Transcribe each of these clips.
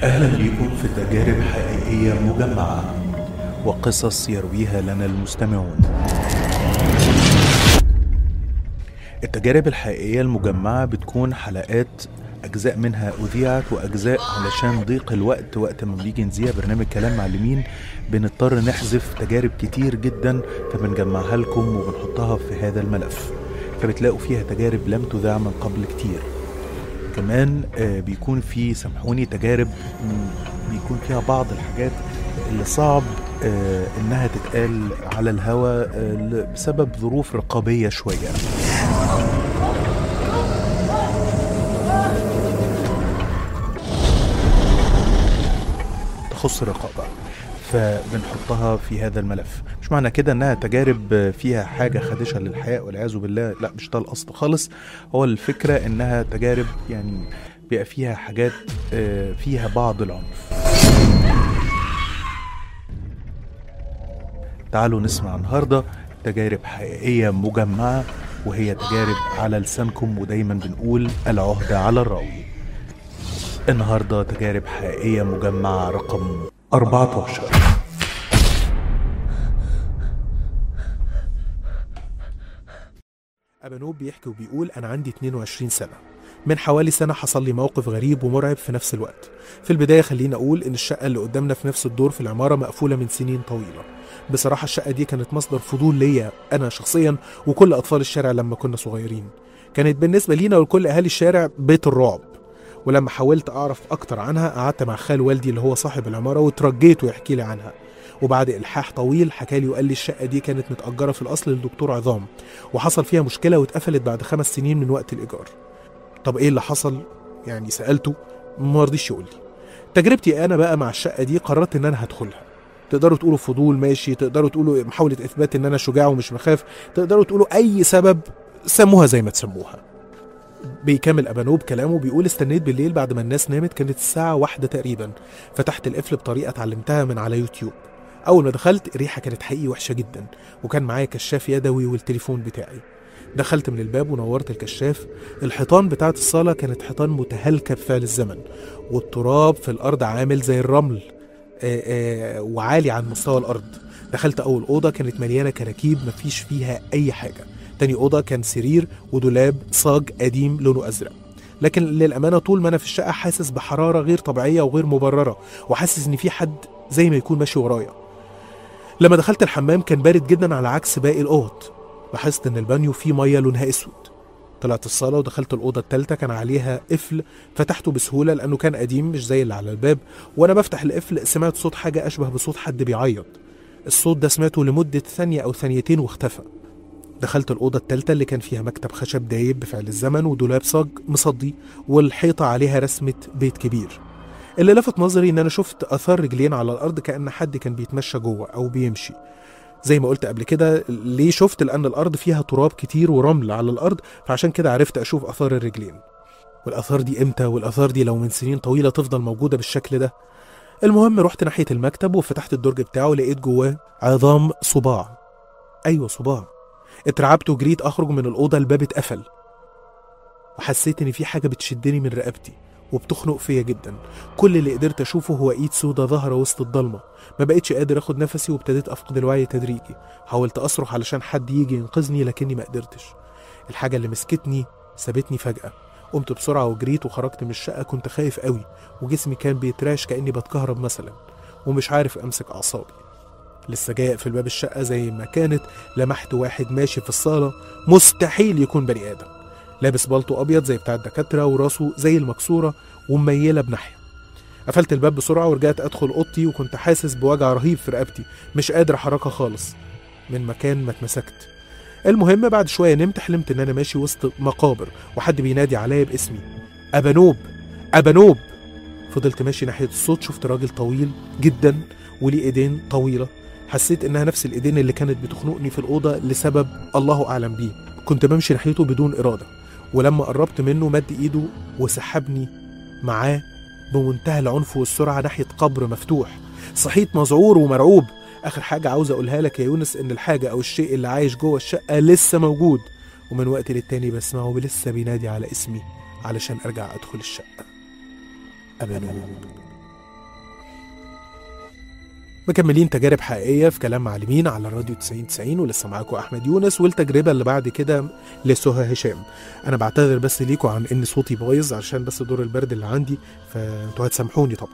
أهلا بكم في تجارب حقيقية مجمعة وقصص يرويها لنا المستمعون التجارب الحقيقية المجمعة بتكون حلقات أجزاء منها أذيعت وأجزاء علشان ضيق الوقت وقت ما بنيجي نذيع برنامج كلام معلمين بنضطر نحذف تجارب كتير جدا فبنجمعها لكم وبنحطها في هذا الملف فبتلاقوا فيها تجارب لم تذاع من قبل كتير كمان آه، بيكون في سامحوني تجارب مم، بيكون فيها بعض الحاجات اللي صعب آه، انها تتقال على الهوا آه، ل- بسبب ظروف رقابيه شويه تخص الرقابه فبنحطها في هذا الملف مش معنى كده انها تجارب فيها حاجه خادشه للحياه والعياذ بالله لا مش ده القصد خالص هو الفكره انها تجارب يعني بيبقى فيها حاجات آه، فيها بعض العنف تعالوا نسمع النهارده تجارب حقيقيه مجمعه وهي تجارب على لسانكم ودايما بنقول العهده على الراوي النهارده تجارب حقيقيه مجمعه رقم 14 أبانوب بيحكي وبيقول أنا عندي 22 سنة من حوالي سنة حصل لي موقف غريب ومرعب في نفس الوقت في البداية خليني أقول إن الشقة اللي قدامنا في نفس الدور في العمارة مقفولة من سنين طويلة بصراحة الشقة دي كانت مصدر فضول ليا أنا شخصيا وكل أطفال الشارع لما كنا صغيرين كانت بالنسبة لينا ولكل أهالي الشارع بيت الرعب ولما حاولت أعرف أكتر عنها قعدت مع خال والدي اللي هو صاحب العمارة وترجيته يحكي لي عنها وبعد إلحاح طويل حكى لي وقال لي الشقة دي كانت متأجرة في الأصل للدكتور عظام وحصل فيها مشكلة واتقفلت بعد خمس سنين من وقت الإيجار طب إيه اللي حصل؟ يعني سألته ما رضيش يقول لي تجربتي أنا بقى مع الشقة دي قررت إن أنا هدخلها تقدروا تقولوا فضول ماشي تقدروا تقولوا محاولة إثبات إن أنا شجاع ومش مخاف تقدروا تقولوا أي سبب سموها زي ما تسموها بيكمل أبانوب كلامه بيقول استنيت بالليل بعد ما الناس نامت كانت الساعة واحدة تقريبا فتحت القفل بطريقة اتعلمتها من على يوتيوب أول ما دخلت الريحة كانت حقيقي وحشة جدا وكان معايا كشاف يدوي والتليفون بتاعي دخلت من الباب ونورت الكشاف الحيطان بتاعت الصالة كانت حيطان متهالكة بفعل الزمن والتراب في الأرض عامل زي الرمل آه، آه، وعالي عن مستوى الأرض دخلت أول أوضة كانت مليانة كراكيب مفيش فيها أي حاجة تاني أوضة كان سرير ودولاب صاج قديم لونه أزرق لكن للأمانة طول ما أنا في الشقة حاسس بحرارة غير طبيعية وغير مبررة وحاسس إن في حد زي ما يكون ماشي ورايا لما دخلت الحمام كان بارد جدا على عكس باقي الأوض لاحظت إن البانيو فيه مية لونها أسود طلعت الصالة ودخلت الأوضة التالتة كان عليها قفل فتحته بسهولة لأنه كان قديم مش زي اللي على الباب وأنا بفتح القفل سمعت صوت حاجة أشبه بصوت حد بيعيط الصوت ده سمعته لمدة ثانية أو ثانيتين واختفى دخلت الأوضة التالتة اللي كان فيها مكتب خشب دايب بفعل الزمن ودولاب صاج مصدي والحيطة عليها رسمة بيت كبير اللي لفت نظري إن أنا شفت آثار رجلين على الأرض كأن حد كان بيتمشى جوه أو بيمشي زي ما قلت قبل كده ليه شفت لأن الأرض فيها تراب كتير ورمل على الأرض فعشان كده عرفت أشوف آثار الرجلين والآثار دي إمتى والآثار دي لو من سنين طويلة تفضل موجودة بالشكل ده المهم رحت ناحية المكتب وفتحت الدرج بتاعه لقيت جواه عظام صباع أيوة صباع اترعبت وجريت أخرج من الأوضة الباب اتقفل وحسيت إن في حاجة بتشدني من رقبتي وبتخنق فيا جدا كل اللي قدرت أشوفه هو إيد سودة ظاهرة وسط الضلمة ما بقتش قادر أخد نفسي وابتديت أفقد الوعي تدريجي حاولت أصرخ علشان حد يجي ينقذني لكني ما قدرتش الحاجة اللي مسكتني سابتني فجأة قمت بسرعة وجريت وخرجت من الشقة كنت خايف قوي وجسمي كان بيتراش كأني بتكهرب مثلا ومش عارف أمسك أعصابي لسه جاي اقفل باب الشقة زي ما كانت لمحت واحد ماشي في الصالة مستحيل يكون بني آدم لابس بالطو أبيض زي بتاع الدكاترة وراسه زي المكسورة ومميلة بناحية قفلت الباب بسرعة ورجعت أدخل أوضتي وكنت حاسس بوجع رهيب في رقبتي مش قادر أحركها خالص من مكان ما اتمسكت المهم بعد شوية نمت حلمت إن أنا ماشي وسط مقابر وحد بينادي عليا باسمي أبانوب أبانوب فضلت ماشي ناحية الصوت شفت راجل طويل جدا وليه إيدين طويلة حسيت إنها نفس الإيدين اللي كانت بتخنقني في الأوضة لسبب الله أعلم بيه كنت بمشي ناحيته بدون إرادة ولما قربت منه مد إيده وسحبني معاه بمنتهى العنف والسرعة ناحية قبر مفتوح صحيت مذعور ومرعوب آخر حاجة عاوز أقولها لك يا يونس إن الحاجة أو الشيء اللي عايش جوه الشقة لسه موجود ومن وقت للتاني بسمعه لسه بينادي على اسمي علشان أرجع أدخل الشقة أبانوب مكملين تجارب حقيقيه في كلام معلمين على الراديو 90 90 ولسه معاكم احمد يونس والتجربه اللي بعد كده لسهى هشام انا بعتذر بس ليكم عن ان صوتي بايظ عشان بس دور البرد اللي عندي فانتوا هتسامحوني طبعا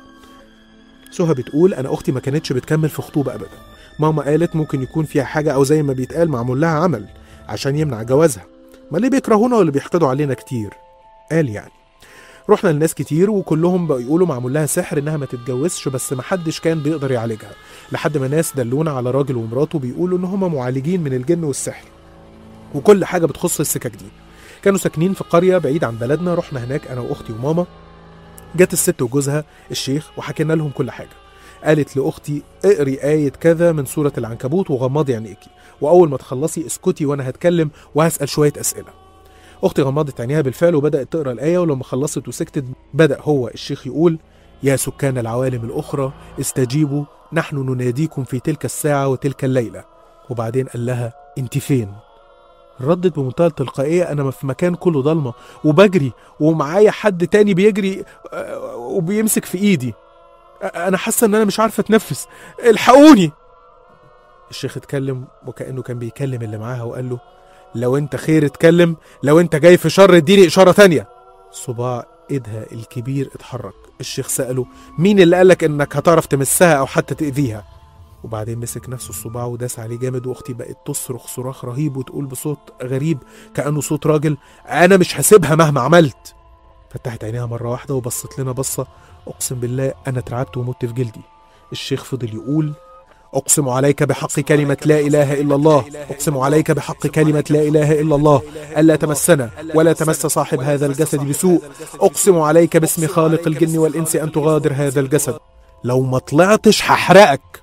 سهى بتقول انا اختي ما كانتش بتكمل في خطوبه ابدا ماما قالت ممكن يكون فيها حاجه او زي ما بيتقال معمول لها عمل عشان يمنع جوازها ما اللي بيكرهونا واللي بيحقدوا علينا كتير قال يعني رحنا لناس كتير وكلهم بقوا يقولوا معمول لها سحر انها ما تتجوزش بس ما حدش كان بيقدر يعالجها لحد ما ناس دلونا على راجل ومراته بيقولوا ان هم معالجين من الجن والسحر وكل حاجه بتخص السكك دي كانوا ساكنين في قريه بعيد عن بلدنا رحنا هناك انا واختي وماما جت الست وجوزها الشيخ وحكينا لهم كل حاجه قالت لاختي اقري آية كذا من سورة العنكبوت وغمضي عينيكي وأول ما تخلصي اسكتي وأنا هتكلم وهسأل شوية أسئلة أختي غمضت عينيها بالفعل وبدأت تقرأ الآية ولما خلصت وسكتت بدأ هو الشيخ يقول يا سكان العوالم الأخرى استجيبوا نحن نناديكم في تلك الساعة وتلك الليلة وبعدين قال لها انت فين ردت بمنتهى التلقائية أنا في مكان كله ضلمة وبجري ومعايا حد تاني بيجري آه، وبيمسك في إيدي انا حاسه ان انا مش عارفه اتنفس الحقوني الشيخ اتكلم وكانه كان بيكلم اللي معاها وقال له لو انت خير اتكلم لو انت جاي في شر اديني اشاره تانية صباع ايدها الكبير اتحرك الشيخ ساله مين اللي قالك انك هتعرف تمسها او حتى تاذيها وبعدين مسك نفس الصباع وداس عليه جامد واختي بقت تصرخ صراخ رهيب وتقول بصوت غريب كانه صوت راجل انا مش هسيبها مهما عملت فتحت عينيها مره واحده وبصت لنا بصه اقسم بالله انا اترعبت ومت في جلدي الشيخ فضل يقول اقسم عليك بحق كلمه لا اله الا الله اقسم عليك بحق كلمه لا اله الا الله الا تمسنا ولا تمس صاحب هذا الجسد بسوء اقسم عليك باسم خالق الجن والانس ان تغادر هذا الجسد لو ما طلعتش هحرقك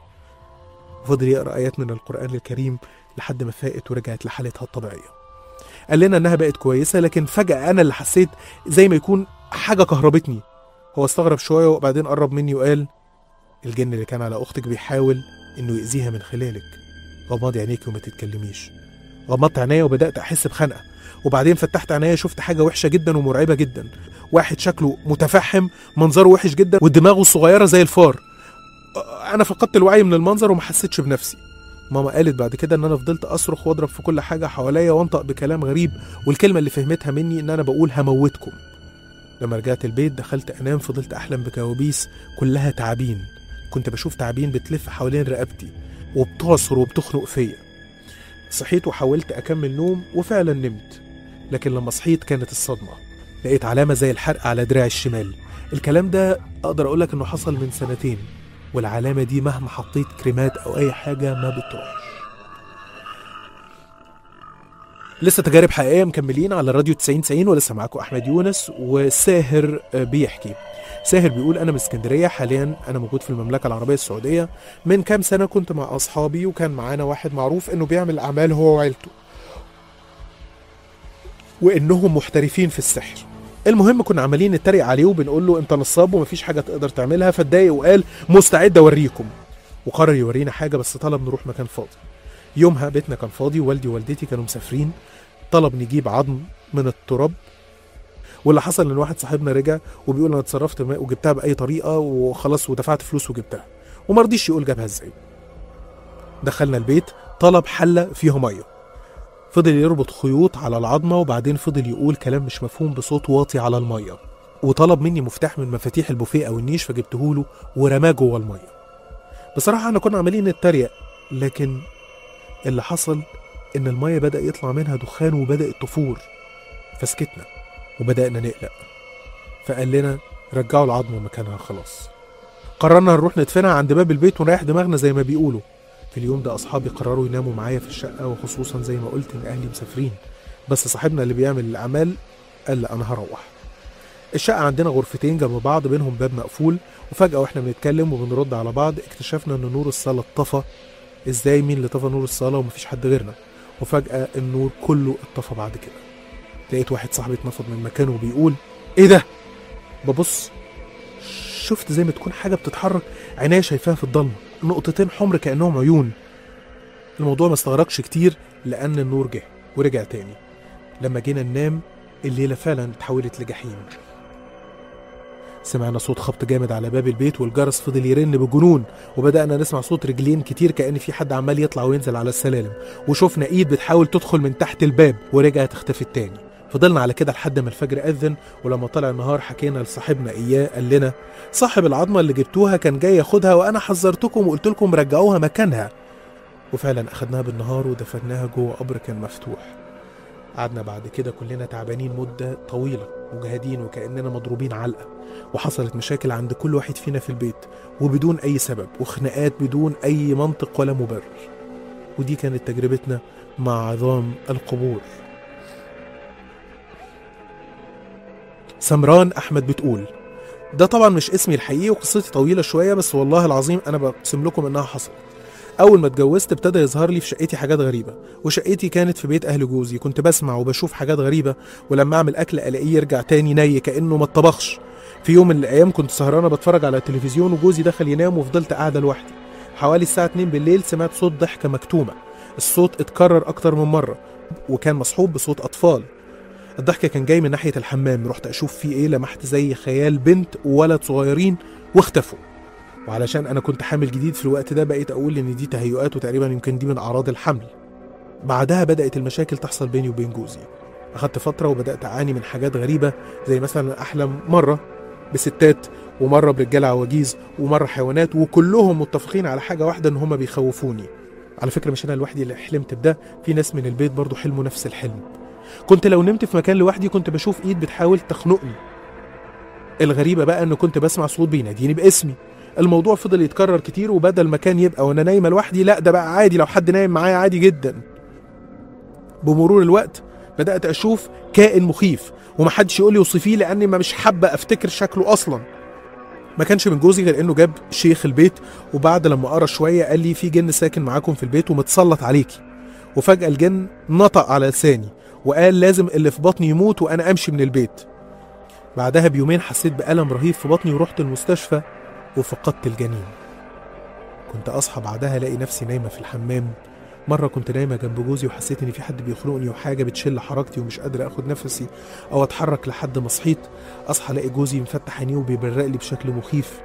فضل يقرا ايات من القران الكريم لحد ما فاقت ورجعت لحالتها الطبيعيه قال لنا انها بقت كويسه لكن فجاه انا اللي حسيت زي ما يكون حاجه كهربتني هو استغرب شويه وبعدين قرب مني وقال الجن اللي كان على اختك بيحاول انه يأذيها من خلالك غمضي عينيكي وما تتكلميش غمضت عينيا وبدات احس بخنقه وبعدين فتحت عينيا شفت حاجه وحشه جدا ومرعبه جدا واحد شكله متفحم منظره وحش جدا ودماغه صغيره زي الفار انا فقدت الوعي من المنظر وما حسيتش بنفسي ماما قالت بعد كده ان انا فضلت اصرخ واضرب في كل حاجه حواليا وانطق بكلام غريب والكلمه اللي فهمتها مني ان انا بقول هموتكم لما رجعت البيت دخلت انام فضلت احلم بكوابيس كلها تعابين كنت بشوف تعابين بتلف حوالين رقبتي وبتعصر وبتخنق فيا صحيت وحاولت اكمل نوم وفعلا نمت لكن لما صحيت كانت الصدمه لقيت علامه زي الحرق على دراعي الشمال الكلام ده اقدر اقولك انه حصل من سنتين والعلامه دي مهما حطيت كريمات او اي حاجه ما بتروحش لسه تجارب حقيقيه مكملين على الراديو 90 90 ولسه معاكم احمد يونس وساهر آه، بيحكي ساهر بيقول انا من اسكندريه حاليا انا موجود في المملكه العربيه السعوديه من كام سنه كنت مع اصحابي وكان معانا واحد معروف انه بيعمل اعمال هو وعيلته وانهم محترفين في السحر المهم كنا عمالين نتريق عليه وبنقول له انت نصاب ومفيش حاجه تقدر تعملها فاتضايق وقال مستعد اوريكم وقرر يورينا حاجه بس طلب نروح مكان فاضي يومها بيتنا كان فاضي والدي ووالدتي كانوا مسافرين طلب نجيب عظم من التراب واللي حصل ان واحد صاحبنا رجع وبيقول انا اتصرفت ما- وجبتها باي طريقه وخلاص ودفعت فلوس وجبتها وما رضيش يقول جابها ازاي دخلنا البيت طلب حله فيها ميه فضل يربط خيوط على العظمه وبعدين فضل يقول كلام مش مفهوم بصوت واطي على الميه وطلب مني مفتاح من مفاتيح البوفيه او النيش فجبته له ورماه جوه الميه بصراحه احنا كنا عمالين نتريق لكن اللي حصل ان الميه بدا يطلع منها دخان وبدات تفور فسكتنا وبدانا نقلق فقال لنا رجعوا العظمه مكانها خلاص قررنا نروح ندفنها عند باب البيت ونريح دماغنا زي ما بيقولوا في اليوم ده اصحابي قرروا يناموا معايا في الشقه وخصوصا زي ما قلت ان اهلي مسافرين بس صاحبنا اللي بيعمل الاعمال قال لا انا هروح الشقه عندنا غرفتين جنب بعض بينهم باب مقفول وفجاه واحنا بنتكلم وبنرد على بعض اكتشفنا ان نور الصاله اتطفى ازاي مين اللي طفى نور الصاله ومفيش حد غيرنا وفجاه النور كله اتطفى بعد كده لقيت واحد صاحبي اتنفض من مكانه وبيقول ايه ده ببص شفت زي ما تكون حاجه بتتحرك عينيا شايفاها في الضلمه نقطتين حمر كانهم عيون الموضوع ما استغرقش كتير لان النور جه ورجع تاني لما جينا ننام الليله فعلا اتحولت لجحيم سمعنا صوت خبط جامد على باب البيت والجرس فضل يرن بجنون وبدأنا نسمع صوت رجلين كتير كأن في حد عمال يطلع وينزل على السلالم وشفنا ايد بتحاول تدخل من تحت الباب ورجعت اختفت تاني فضلنا على كده لحد ما الفجر أذن ولما طلع النهار حكينا لصاحبنا إياه قال لنا صاحب العظمة اللي جبتوها كان جاي ياخدها وأنا حذرتكم وقلت لكم رجعوها مكانها وفعلا أخدناها بالنهار ودفناها جوه قبر كان مفتوح قعدنا بعد كده كلنا تعبانين مدة طويلة مجهدين وكأننا مضروبين علقة وحصلت مشاكل عند كل واحد فينا في البيت وبدون أي سبب وخناقات بدون أي منطق ولا مبرر ودي كانت تجربتنا مع عظام القبور سمران أحمد بتقول ده طبعا مش اسمي الحقيقي وقصتي طويلة شوية بس والله العظيم أنا بقسم لكم إنها حصلت أول ما اتجوزت ابتدى يظهر لي في شقتي حاجات غريبة وشقتي كانت في بيت أهل جوزي كنت بسمع وبشوف حاجات غريبة ولما أعمل أكل ألاقيه يرجع تاني ني كأنه ما اتطبخش في يوم من الأيام كنت سهرانة بتفرج على التلفزيون وجوزي دخل ينام وفضلت قاعدة لوحدي حوالي الساعة 2 بالليل سمعت صوت ضحكة مكتومة الصوت اتكرر أكتر من مرة وكان مصحوب بصوت أطفال الضحكة كان جاي من ناحية الحمام رحت أشوف فيه إيه لمحت زي خيال بنت وولد صغيرين واختفوا وعلشان أنا كنت حامل جديد في الوقت ده بقيت أقول إن دي تهيؤات وتقريبا يمكن دي من أعراض الحمل بعدها بدأت المشاكل تحصل بيني وبين جوزي أخدت فترة وبدأت أعاني من حاجات غريبة زي مثلا أحلم مرة بستات ومرة برجالة عواجيز ومرة حيوانات وكلهم متفقين على حاجة واحدة إن هما بيخوفوني على فكرة مش أنا لوحدي اللي حلمت بده في ناس من البيت برضو حلموا نفس الحلم كنت لو نمت في مكان لوحدي كنت بشوف ايد بتحاول تخنقني الغريبة بقى ان كنت بسمع صوت بيناديني باسمي الموضوع فضل يتكرر كتير وبدل ما كان يبقى وانا نايمة لوحدي لا ده بقى عادي لو حد نايم معايا عادي جدا بمرور الوقت بدأت أشوف كائن مخيف ومحدش يقول لي وصفيه لأني ما مش حابة أفتكر شكله أصلا ما كانش من جوزي غير إنه جاب شيخ البيت وبعد لما قرا شوية قال لي في جن ساكن معاكم في البيت ومتسلط عليكي وفجأة الجن نطق على لساني وقال لازم اللي في بطني يموت وانا امشي من البيت بعدها بيومين حسيت بألم رهيب في بطني ورحت المستشفى وفقدت الجنين كنت اصحى بعدها الاقي نفسي نايمه في الحمام مرة كنت نايمة جنب جوزي وحسيت إن في حد بيخنقني وحاجة بتشل حركتي ومش قادر آخد نفسي أو أتحرك لحد ما صحيت أصحى ألاقي جوزي مفتح عينيه وبيبرق لي بشكل مخيف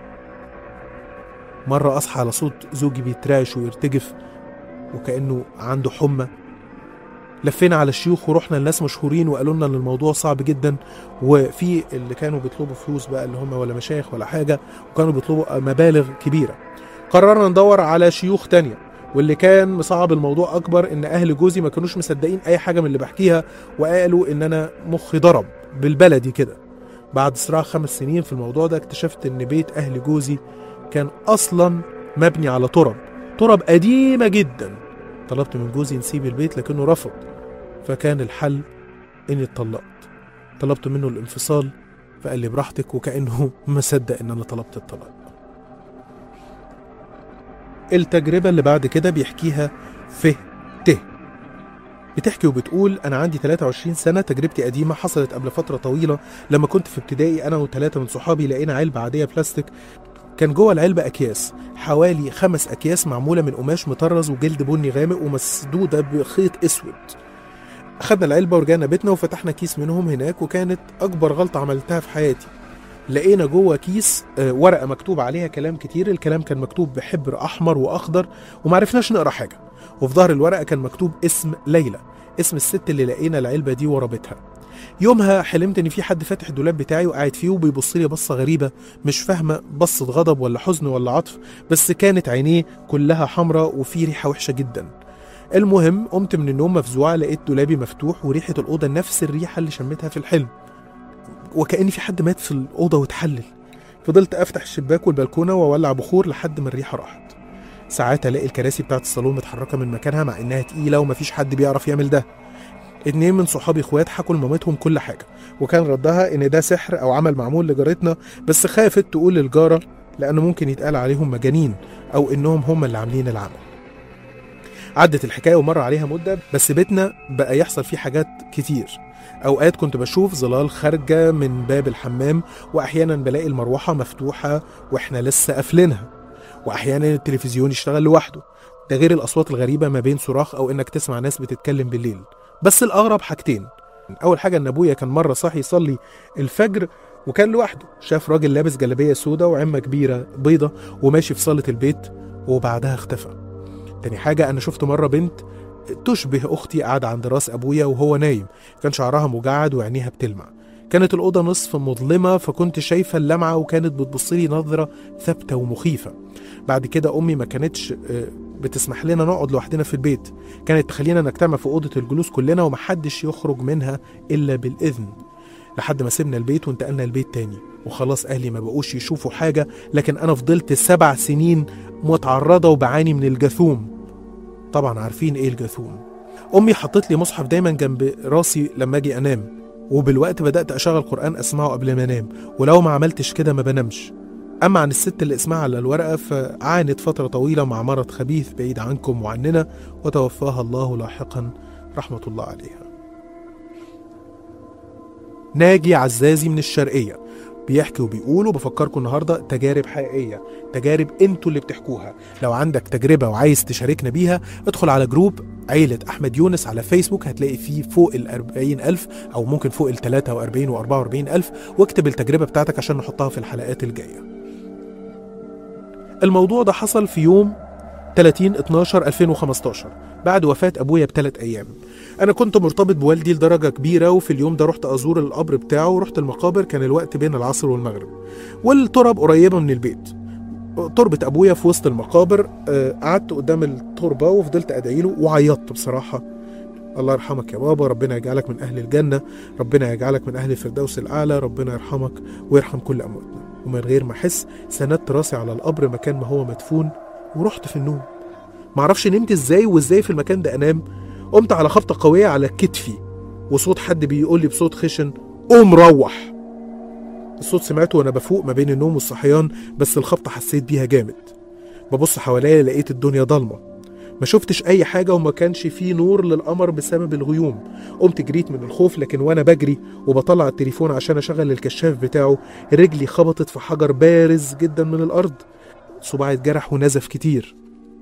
مرة أصحى على صوت زوجي بيترعش ويرتجف وكأنه عنده حمى لفينا على الشيوخ ورحنا لناس مشهورين وقالوا لنا ان الموضوع صعب جدا وفي اللي كانوا بيطلبوا فلوس بقى اللي هم ولا مشايخ ولا حاجه وكانوا بيطلبوا مبالغ كبيره قررنا ندور على شيوخ تانية واللي كان مصعب الموضوع اكبر ان اهل جوزي ما كانوش مصدقين اي حاجه من اللي بحكيها وقالوا ان انا مخي ضرب بالبلدي كده بعد صراع خمس سنين في الموضوع ده اكتشفت ان بيت اهل جوزي كان اصلا مبني على ترب ترب قديمه جدا طلبت من جوزي نسيب البيت لكنه رفض فكان الحل اني اتطلقت طلبت منه الانفصال فقال لي براحتك وكانه ما صدق ان انا طلبت الطلاق التجربة اللي بعد كده بيحكيها فه ته بتحكي وبتقول أنا عندي 23 سنة تجربتي قديمة حصلت قبل فترة طويلة لما كنت في ابتدائي أنا وثلاثة من صحابي لقينا علبة عادية بلاستيك كان جوه العلبة أكياس حوالي خمس أكياس معمولة من قماش مطرز وجلد بني غامق ومسدودة بخيط أسود أخدنا العلبة ورجعنا بيتنا وفتحنا كيس منهم هناك وكانت أكبر غلطة عملتها في حياتي لقينا جوه كيس آه، ورقة مكتوب عليها كلام كتير الكلام كان مكتوب بحبر أحمر وأخضر ومعرفناش نقرا حاجة وفي ظهر الورقة كان مكتوب اسم ليلى اسم الست اللي لقينا العلبة دي ورا بيتها يومها حلمت ان في حد فاتح الدولاب بتاعي وقاعد فيه وبيبص لي بصه غريبه مش فاهمه بصه غضب ولا حزن ولا عطف بس كانت عينيه كلها حمراء وفي ريحه وحشه جدا المهم قمت من النوم مفزوعه لقيت دولابي مفتوح وريحه الاوضه نفس الريحه اللي شميتها في الحلم وكأن في حد مات في الأوضة واتحلل فضلت أفتح الشباك والبلكونة وأولع بخور لحد ما الريحة راحت ساعات ألاقي الكراسي بتاعت الصالون متحركة من مكانها مع إنها تقيلة ومفيش حد بيعرف يعمل ده اتنين من صحابي اخوات حكوا لمامتهم كل حاجة وكان ردها إن ده سحر أو عمل معمول لجارتنا بس خافت تقول للجارة لأنه ممكن يتقال عليهم مجانين أو إنهم هم اللي عاملين العمل عدت الحكاية ومر عليها مدة بس بيتنا بقى يحصل فيه حاجات كتير أوقات كنت بشوف ظلال خارجة من باب الحمام وأحيانا بلاقي المروحة مفتوحة وإحنا لسه قافلينها وأحيانا التلفزيون يشتغل لوحده ده غير الأصوات الغريبة ما بين صراخ أو إنك تسمع ناس بتتكلم بالليل بس الأغرب حاجتين أول حاجة إن أبويا كان مرة صاحي يصلي الفجر وكان لوحده شاف راجل لابس جلابيه سودا وعمه كبيره بيضه وماشي في صاله البيت وبعدها اختفى تاني حاجه انا شفت مره بنت تشبه اختي قاعده عند راس ابويا وهو نايم كان شعرها مجعد وعينيها بتلمع كانت الأوضة نصف مظلمة فكنت شايفة اللمعة وكانت بتبصلي نظرة ثابتة ومخيفة بعد كده أمي ما كانتش آه، بتسمح لنا نقعد لوحدنا في البيت كانت تخلينا نجتمع في أوضة الجلوس كلنا ومحدش يخرج منها إلا بالإذن لحد ما سيبنا البيت وانتقلنا البيت تاني وخلاص أهلي ما بقوش يشوفوا حاجة لكن أنا فضلت سبع سنين متعرضة وبعاني من الجاثوم طبعا عارفين إيه الجاثوم أمي حطت لي مصحف دايما جنب راسي لما أجي أنام وبالوقت بدأت أشغل قرآن أسمعه قبل ما أنام ولو ما عملتش كده ما بنامش أما عن الست اللي اسمها على الورقة فعانت فترة طويلة مع مرض خبيث بعيد عنكم وعننا وتوفاها الله لاحقا رحمة الله عليها ناجي عزازي من الشرقية بيحكي وبيقول وبفكركم النهارده تجارب حقيقيه تجارب انتوا اللي بتحكوها لو عندك تجربه وعايز تشاركنا بيها ادخل على جروب عيلة أحمد يونس على فيسبوك هتلاقي فيه فوق ال 40 ألف أو ممكن فوق ال 43 و 44 ألف واكتب التجربة بتاعتك عشان نحطها في الحلقات الجاية الموضوع ده حصل في يوم 30 12 2015 بعد وفاة أبويا بثلاث أيام أنا كنت مرتبط بوالدي لدرجة كبيرة وفي اليوم ده رحت أزور القبر بتاعه ورحت المقابر كان الوقت بين العصر والمغرب والتراب قريبة من البيت تربة أبويا في وسط المقابر آه، قعدت قدام التربة وفضلت أدعي له وعيطت بصراحة الله يرحمك يا بابا ربنا يجعلك من أهل الجنة ربنا يجعلك من أهل الفردوس الأعلى ربنا يرحمك ويرحم كل أمواتنا ومن غير ما أحس سندت راسي على القبر مكان ما هو مدفون ورحت في النوم معرفش نمت ازاي وازاي في المكان ده انام قمت على خبطة قوية على كتفي وصوت حد بيقول لي بصوت خشن قوم روح الصوت سمعته وانا بفوق ما بين النوم والصحيان بس الخبطة حسيت بيها جامد ببص حواليا لقيت الدنيا ضلمة ما شفتش اي حاجة وما كانش فيه نور للقمر بسبب الغيوم قمت جريت من الخوف لكن وانا بجري وبطلع التليفون عشان اشغل الكشاف بتاعه رجلي خبطت في حجر بارز جدا من الارض صباعي اتجرح ونزف كتير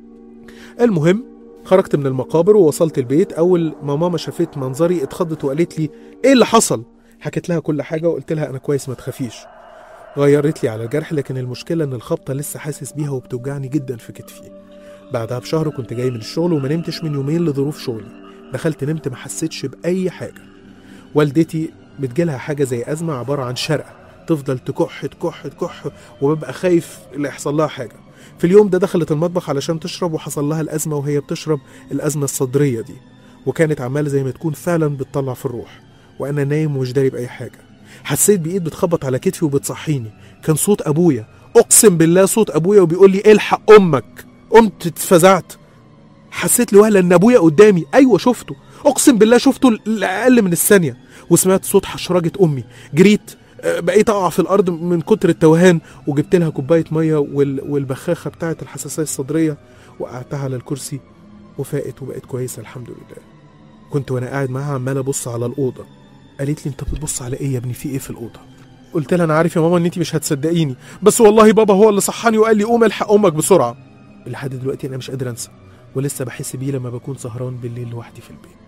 المهم خرجت من المقابر ووصلت البيت اول ما ماما شافت منظري اتخضت وقالت لي ايه اللي حصل حكيت لها كل حاجه وقلت لها انا كويس ما تخافيش غيرت لي على الجرح لكن المشكله ان الخبطه لسه حاسس بيها وبتوجعني جدا في كتفي بعدها بشهر كنت جاي من الشغل وما نمتش من يومين لظروف شغلي دخلت نمت ما حسيتش باي حاجه والدتي بتجيلها حاجه زي ازمه عباره عن شرقه تفضل تكح تكح تكح وببقى خايف لا يحصل لها حاجه في اليوم ده دخلت المطبخ علشان تشرب وحصل لها الازمه وهي بتشرب الازمه الصدريه دي وكانت عماله زي ما تكون فعلا بتطلع في الروح وانا نايم ومش داري باي حاجه حسيت بايد بتخبط على كتفي وبتصحيني كان صوت ابويا اقسم بالله صوت ابويا وبيقول لي الحق امك قمت اتفزعت حسيت لوهلة ان ابويا قدامي ايوه شفته اقسم بالله شفته لاقل من الثانيه وسمعت صوت حشرجه امي جريت آه، بقيت اقع في الارض من كتر التوهان وجبت لها كوبايه ميه وال... والبخاخه بتاعه الحساسيه الصدريه وقعدتها على الكرسي وفاقت وبقت كويسه الحمد لله كنت وانا قاعد معاها عمال ابص على الاوضه قالت لي انت بتبص على ايه يا ابني في ايه في الاوضه قلت لها انا عارف يا ماما ان انت مش هتصدقيني بس والله بابا هو اللي صحاني وقال لي قوم الحق امك بسرعه لحد دلوقتي انا مش قادر انسى ولسه بحس بيه لما بكون سهران بالليل لوحدي في البيت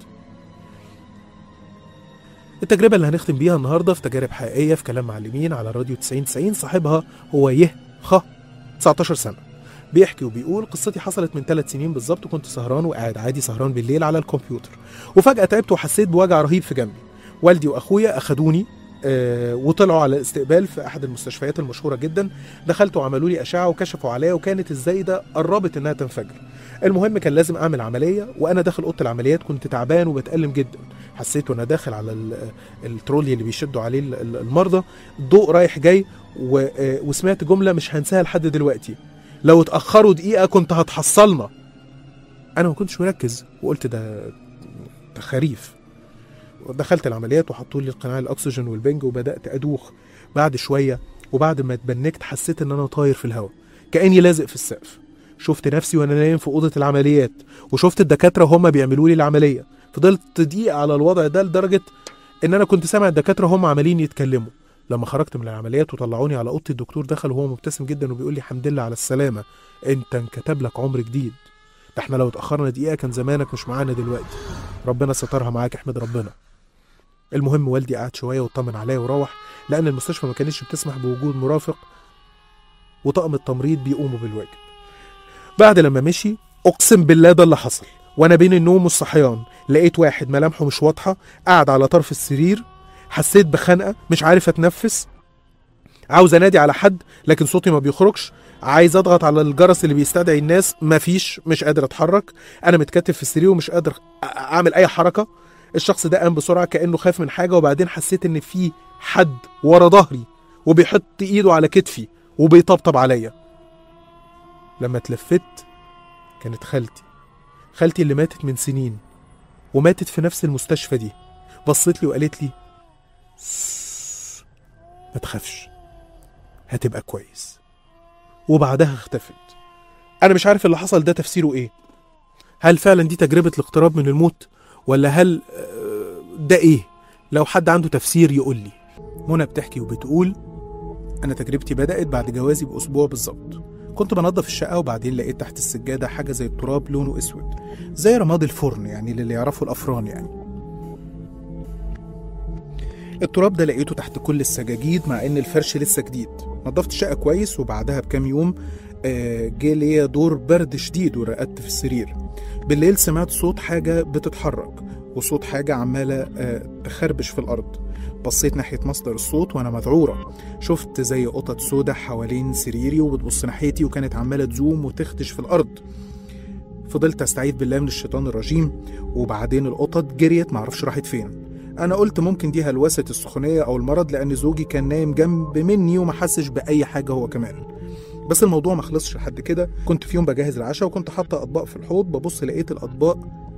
التجربة اللي هنختم بيها النهاردة في تجارب حقيقية في كلام معلمين على راديو 90 90 صاحبها هو يه خ 19 سنة بيحكي وبيقول قصتي حصلت من ثلاث سنين بالظبط كنت سهران وقاعد عادي سهران بالليل على الكمبيوتر وفجأة تعبت وحسيت بوجع رهيب في جنبي والدي واخويا اخدوني آه وطلعوا على الاستقبال في احد المستشفيات المشهوره جدا دخلت وعملوا لي اشعه وكشفوا عليا وكانت الزايده قربت انها تنفجر المهم كان لازم اعمل عمليه وانا داخل اوضه العمليات كنت تعبان وبتالم جدا حسيت وانا داخل على ال- الترولي اللي بيشدوا عليه ال- ال- المرضى الضوء رايح جاي و- آه، وسمعت جمله مش هنساها لحد دلوقتي لو اتاخروا دقيقه كنت هتحصلنا انا ما كنتش مركز وقلت ده ده خريف دخلت العمليات وحطوا لي قناع الاكسجين والبنج وبدات ادوخ بعد شويه وبعد ما اتبنكت حسيت ان انا طاير في الهواء كاني لازق في السقف شفت نفسي وانا نايم في اوضه العمليات وشفت الدكاتره وهم بيعملوا لي العمليه فضلت دقيقه على الوضع ده لدرجه ان انا كنت سامع الدكاتره هم عمالين يتكلموا لما خرجت من العمليات وطلعوني على اوضتي الدكتور دخل وهو مبتسم جدا وبيقول لي الحمد لله على السلامه انت انكتب لك عمر جديد ده احنا لو اتاخرنا دقيقه كان زمانك مش معانا دلوقتي ربنا سترها معاك احمد ربنا المهم والدي قعد شويه واطمن عليا وروح لان المستشفى ما كانتش بتسمح بوجود مرافق وطاقم التمريض بيقوموا بالواجب بعد لما مشي اقسم بالله ده اللي حصل وانا بين النوم والصحيان لقيت واحد ملامحه مش واضحه قاعد على طرف السرير حسيت بخنقه مش عارف اتنفس عاوز انادي على حد لكن صوتي ما بيخرجش عايز اضغط على الجرس اللي بيستدعي الناس مفيش مش قادر اتحرك انا متكتف في السرير ومش قادر أ- اعمل اي حركه الشخص ده قام بسرعه كانه خاف من حاجه وبعدين حسيت ان في حد ورا ظهري وبيحط ايده على كتفي وبيطبطب عليا لما اتلفت كانت خالتي خالتي اللي ماتت من سنين وماتت في نفس المستشفى دي بصت لي وقالت لي "سس، ما تخافش هتبقى كويس وبعدها اختفت انا مش عارف اللي حصل ده تفسيره ايه هل فعلا دي تجربة الاقتراب من الموت ولا هل آه، ده ايه لو حد عنده تفسير يقول لي منى بتحكي وبتقول انا تجربتي بدأت بعد جوازي باسبوع بالظبط كنت بنظف الشقة وبعدين لقيت تحت السجادة حاجة زي التراب لونه اسود زي رماد الفرن يعني للي يعرفوا الافران يعني التراب ده لقيته تحت كل السجاجيد مع ان الفرش لسه جديد نظفت الشقة كويس وبعدها بكام يوم آه، جه ليا دور برد شديد ورقدت في السرير بالليل سمعت صوت حاجة بتتحرك وصوت حاجة عمالة آه، تخربش في الأرض بصيت ناحية مصدر الصوت وأنا مذعورة شفت زي قطط سودة حوالين سريري وبتبص ناحيتي وكانت عمالة تزوم وتخدش في الأرض فضلت استعيذ بالله من الشيطان الرجيم وبعدين القطط جريت معرفش راحت فين انا قلت ممكن دي هلوسه السخونيه او المرض لان زوجي كان نايم جنب مني وما حسش باي حاجه هو كمان بس الموضوع ما خلصش لحد كده كنت في يوم بجهز العشاء وكنت حاطه اطباق في الحوض ببص لقيت الاطباق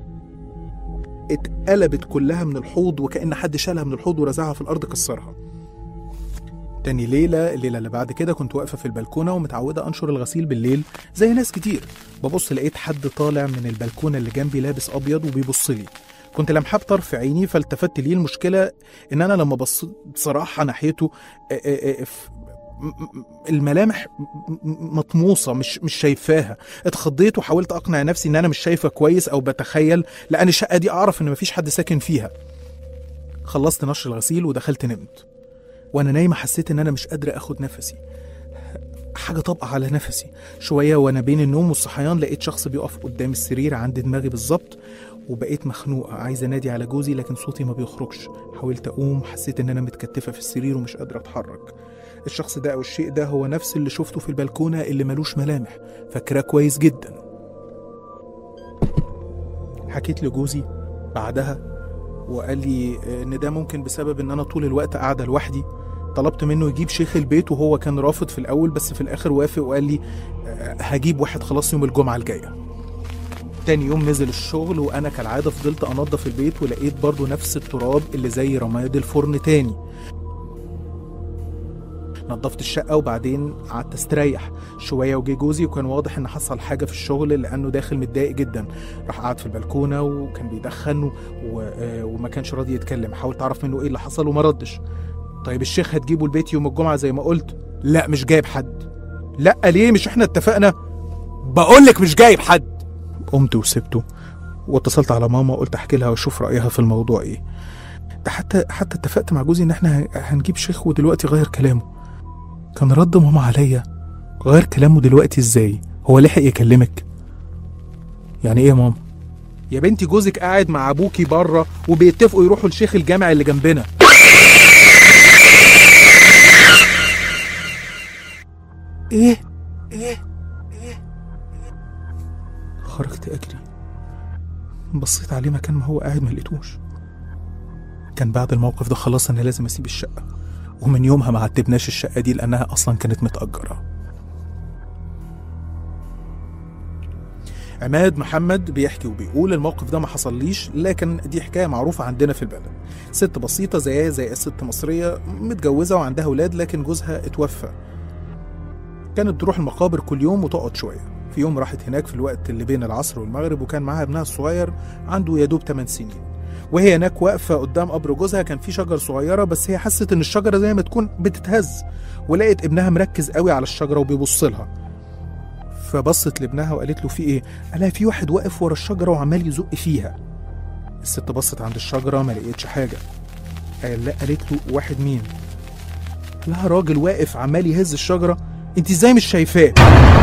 اتقلبت كلها من الحوض وكأن حد شالها من الحوض ورزعها في الأرض كسرها تاني ليلة الليلة اللي بعد كده كنت واقفة في البلكونة ومتعودة أنشر الغسيل بالليل زي ناس كتير ببص لقيت حد طالع من البلكونة اللي جنبي لابس أبيض وبيبص لي كنت لمحاه بطرف عيني فالتفت ليه المشكلة إن أنا لما بصيت بصراحة ناحيته آه، آه، آه، ف- م- م- الملامح م- م- مطموسة مش مش شايفاها اتخضيت وحاولت أقنع نفسي إن أنا مش شايفة كويس أو بتخيل لأن الشقة دي أعرف إن مفيش حد ساكن فيها خلصت نشر الغسيل ودخلت نمت وانا نايمه حسيت ان انا مش قادره اخد نفسي حاجه طابقه على نفسي شويه وانا بين النوم والصحيان لقيت شخص بيقف قدام السرير عند دماغي بالظبط وبقيت مخنوقه عايزه انادي على جوزي لكن صوتي ما بيخرجش حاولت اقوم حسيت ان انا متكتفه في السرير ومش قادره اتحرك الشخص ده او الشيء ده هو نفس اللي شفته في البلكونه اللي ملوش ملامح فاكراه كويس جدا حكيت لجوزي بعدها وقال لي ان ده ممكن بسبب ان انا طول الوقت قاعده لوحدي طلبت منه يجيب شيخ البيت وهو كان رافض في الاول بس في الاخر وافق وقال لي آه، هجيب واحد خلاص يوم الجمعه الجايه تاني يوم نزل الشغل وانا كالعاده فضلت انضف البيت ولقيت برضو نفس التراب اللي زي رماد الفرن تاني نظفت الشقة وبعدين قعدت استريح شوية وجي جوزي وكان واضح ان حصل حاجة في الشغل لانه داخل متضايق جدا راح قعد في البلكونة وكان بيدخن و... آه، وما كانش راضي يتكلم حاولت اعرف منه ايه اللي حصل وما ردش طيب الشيخ هتجيبه البيت يوم الجمعة زي ما قلت لا مش جايب حد لا ليه مش احنا اتفقنا بقولك مش جايب حد قمت وسبته واتصلت على ماما وقلت احكي لها واشوف رايها في الموضوع ايه ده حتى حتى اتفقت مع جوزي ان احنا ه- هنجيب شيخ ودلوقتي غير كلامه كان رد ماما عليا غير كلامه دلوقتي ازاي هو لحق يكلمك يعني ايه يا ماما يا بنتي جوزك قاعد مع ابوكي بره وبيتفقوا يروحوا لشيخ الجامع اللي جنبنا ايه ايه ايه خرجت اجري بصيت عليه مكان ما هو قاعد ما لقيتوش كان بعد الموقف ده خلاص انا لازم اسيب الشقه ومن يومها ما عتبناش الشقه دي لانها اصلا كانت متاجره عماد محمد بيحكي وبيقول الموقف ده ما حصليش لكن دي حكايه معروفه عندنا في البلد ست بسيطه زيها زي الست مصريه متجوزه وعندها اولاد لكن جوزها اتوفى كانت تروح المقابر كل يوم وتقعد شويه في يوم راحت هناك في الوقت اللي بين العصر والمغرب وكان معاها ابنها الصغير عنده يا دوب 8 سنين وهي هناك واقفه قدام قبر جوزها كان في شجر صغيره بس هي حست ان الشجره زي ما تكون بتتهز ولقيت ابنها مركز قوي على الشجره وبيبص لها فبصت لابنها وقالت له في ايه قالها في واحد واقف ورا الشجره وعمال يزق فيها الست بصت عند الشجره ما لقيتش حاجه قال لا قالت له واحد مين لها راجل واقف عمال يهز الشجره انت ازاي مش شايفاه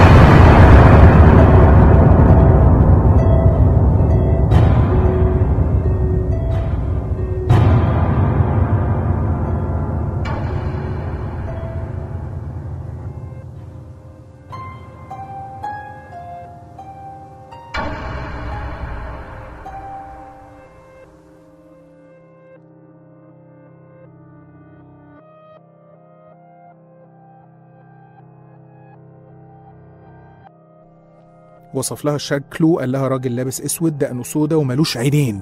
وصف لها شكله قال لها راجل لابس اسود دقنه سودا وملوش عينين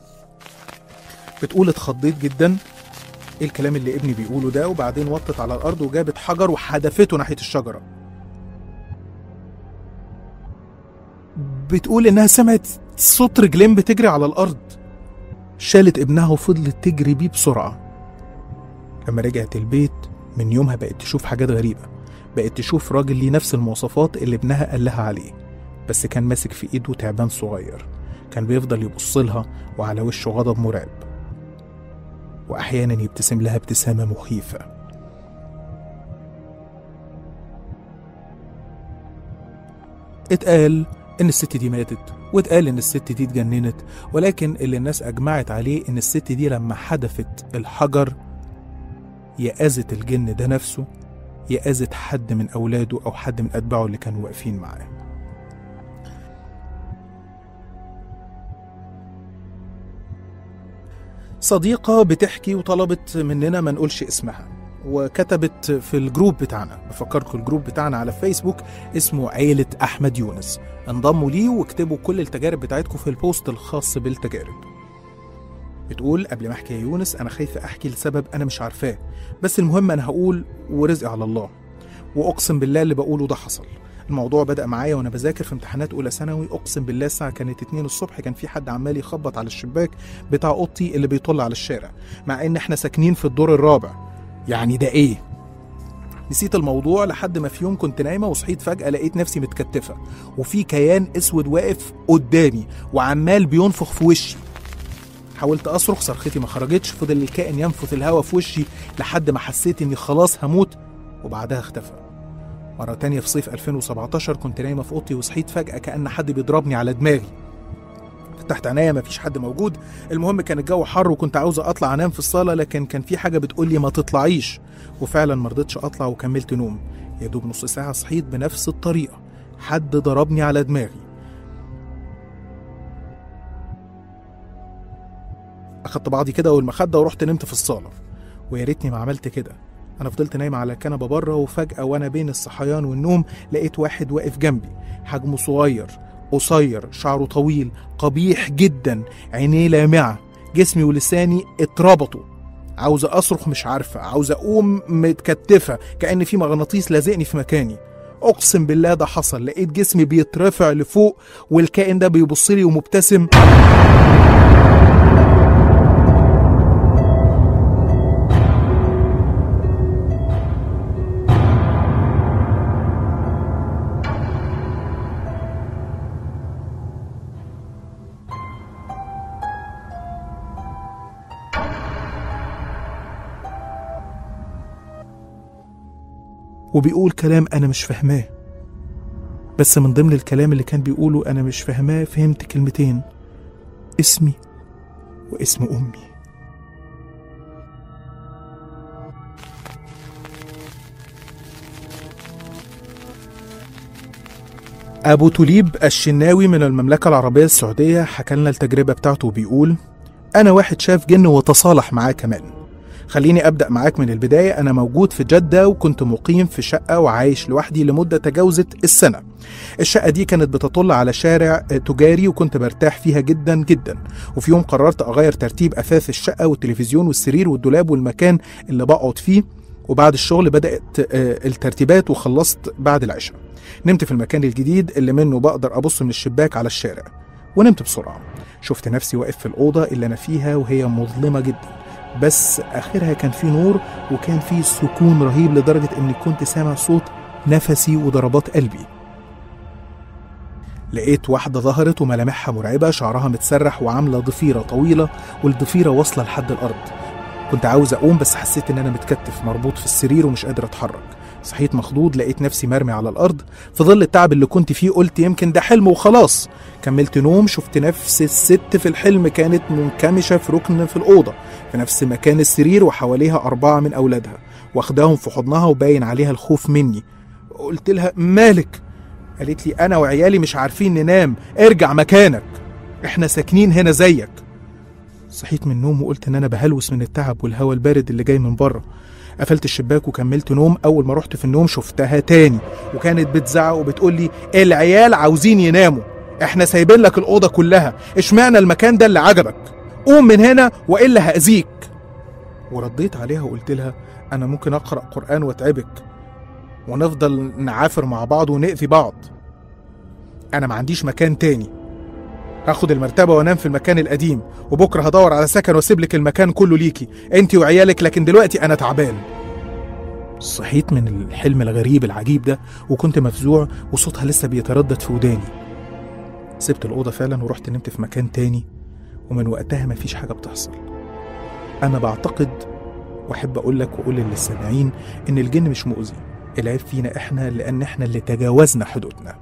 بتقول اتخضيت جدا ايه الكلام اللي ابني بيقوله ده وبعدين وطت على الارض وجابت حجر وحدفته ناحيه الشجره بتقول انها سمعت صوت رجلين بتجري على الارض شالت ابنها وفضلت تجري بيه بسرعه لما رجعت البيت من يومها بقت تشوف حاجات غريبه بقت تشوف راجل ليه نفس المواصفات اللي ابنها قال لها عليه بس كان ماسك في ايده تعبان صغير كان بيفضل يبص لها وعلى وشه غضب مرعب واحيانا يبتسم لها ابتسامه مخيفه اتقال ان الست دي ماتت واتقال ان الست دي اتجننت ولكن اللي الناس اجمعت عليه ان الست دي لما حدفت الحجر يا اذت الجن ده نفسه يا اذت حد من اولاده او حد من اتباعه اللي كانوا واقفين معاه صديقة بتحكي وطلبت مننا ما نقولش اسمها وكتبت في الجروب بتاعنا بفكركم الجروب بتاعنا على فيسبوك اسمه عيلة أحمد يونس انضموا ليه واكتبوا كل التجارب بتاعتكم في البوست الخاص بالتجارب بتقول قبل ما احكي يا يونس انا خايفة احكي لسبب انا مش عارفاه بس المهم انا هقول ورزقي على الله واقسم بالله اللي بقوله ده حصل الموضوع بدأ معايا وانا بذاكر في امتحانات اولى ثانوي اقسم بالله الساعه كانت 2 الصبح كان في حد عمال يخبط على الشباك بتاع اوضتي اللي بيطل على الشارع مع ان احنا ساكنين في الدور الرابع يعني ده ايه نسيت الموضوع لحد ما في يوم كنت نايمه وصحيت فجاه لقيت نفسي متكتفه وفي كيان اسود واقف قدامي وعمال بينفخ في وشي حاولت اصرخ صرختي ما خرجتش فضل الكائن ينفث الهواء في وشي لحد ما حسيت اني خلاص هموت وبعدها اختفى مرة تانية في صيف 2017 كنت نايمة في أوضتي وصحيت فجأة كأن حد بيضربني على دماغي فتحت عينيا مفيش حد موجود المهم كان الجو حر وكنت عاوزة أطلع أنام في الصالة لكن كان في حاجة بتقول لي ما تطلعيش وفعلا مرضتش أطلع وكملت نوم يا دوب نص ساعة صحيت بنفس الطريقة حد ضربني على دماغي أخدت بعضي كده والمخدة ورحت نمت في الصالة ويا ريتني ما عملت كده انا فضلت نايم على الكنبه بره وفجاه وانا بين الصحيان والنوم لقيت واحد واقف جنبي حجمه صغير قصير شعره طويل قبيح جدا عينيه لامعه جسمي ولساني اتربطوا عاوزة أصرخ مش عارفة عاوزة أقوم متكتفة كأن في مغناطيس لازقني في مكاني أقسم بالله ده حصل لقيت جسمي بيترفع لفوق والكائن ده بيبص لي ومبتسم وبيقول كلام أنا مش فاهماه بس من ضمن الكلام اللي كان بيقوله أنا مش فاهماه فهمت كلمتين اسمي واسم أمي أبو تليب الشناوي من المملكة العربية السعودية حكى لنا التجربة بتاعته وبيقول أنا واحد شاف جن وتصالح معاه كمان خليني أبدأ معاك من البداية أنا موجود في جدة وكنت مقيم في شقة وعايش لوحدي لمدة تجاوزت السنة الشقة دي كانت بتطل على شارع تجاري وكنت برتاح فيها جدا جدا وفي يوم قررت أغير ترتيب أثاث الشقة والتلفزيون والسرير والدولاب والمكان اللي بقعد فيه وبعد الشغل بدأت الترتيبات وخلصت بعد العشاء نمت في المكان الجديد اللي منه بقدر أبص من الشباك على الشارع ونمت بسرعة شفت نفسي واقف في الأوضة اللي أنا فيها وهي مظلمة جدا بس آخرها كان في نور وكان في سكون رهيب لدرجة إني كنت سامع صوت نفسي وضربات قلبي لقيت واحدة ظهرت وملامحها مرعبة شعرها متسرح وعاملة ضفيرة طويلة والضفيرة واصلة لحد الأرض كنت عاوز اقوم بس حسيت ان انا متكتف مربوط في السرير ومش قادر اتحرك صحيت مخضوض لقيت نفسي مرمي على الارض في ظل التعب اللي كنت فيه قلت يمكن ده حلم وخلاص كملت نوم شفت نفس الست في الحلم كانت منكمشه في ركن في الاوضه في نفس مكان السرير وحواليها اربعه من اولادها واخداهم في حضنها وباين عليها الخوف مني قلت لها مالك قالت لي انا وعيالي مش عارفين ننام ارجع مكانك احنا ساكنين هنا زيك صحيت من النوم وقلت ان انا بهلوس من التعب والهواء البارد اللي جاي من بره قفلت الشباك وكملت نوم اول ما رحت في النوم شفتها تاني وكانت بتزعق وبتقول لي العيال عاوزين يناموا احنا سايبين لك الاوضه كلها اشمعنى المكان ده اللي عجبك قوم من هنا والا هاذيك ورديت عليها وقلت لها انا ممكن اقرا قران واتعبك ونفضل نعافر مع بعض ونأذي بعض انا ما عنديش مكان تاني هاخد المرتبة وانام في المكان القديم وبكرة هدور على سكن واسيب لك المكان كله ليكي انت وعيالك لكن دلوقتي انا تعبان صحيت من الحلم الغريب العجيب ده وكنت مفزوع وصوتها لسه بيتردد في وداني سبت الأوضة فعلا ورحت نمت في مكان تاني ومن وقتها مفيش حاجة بتحصل أنا بعتقد وأحب أقول لك وأقول للسامعين إن الجن مش مؤذي العيب فينا إحنا لأن إحنا اللي تجاوزنا حدودنا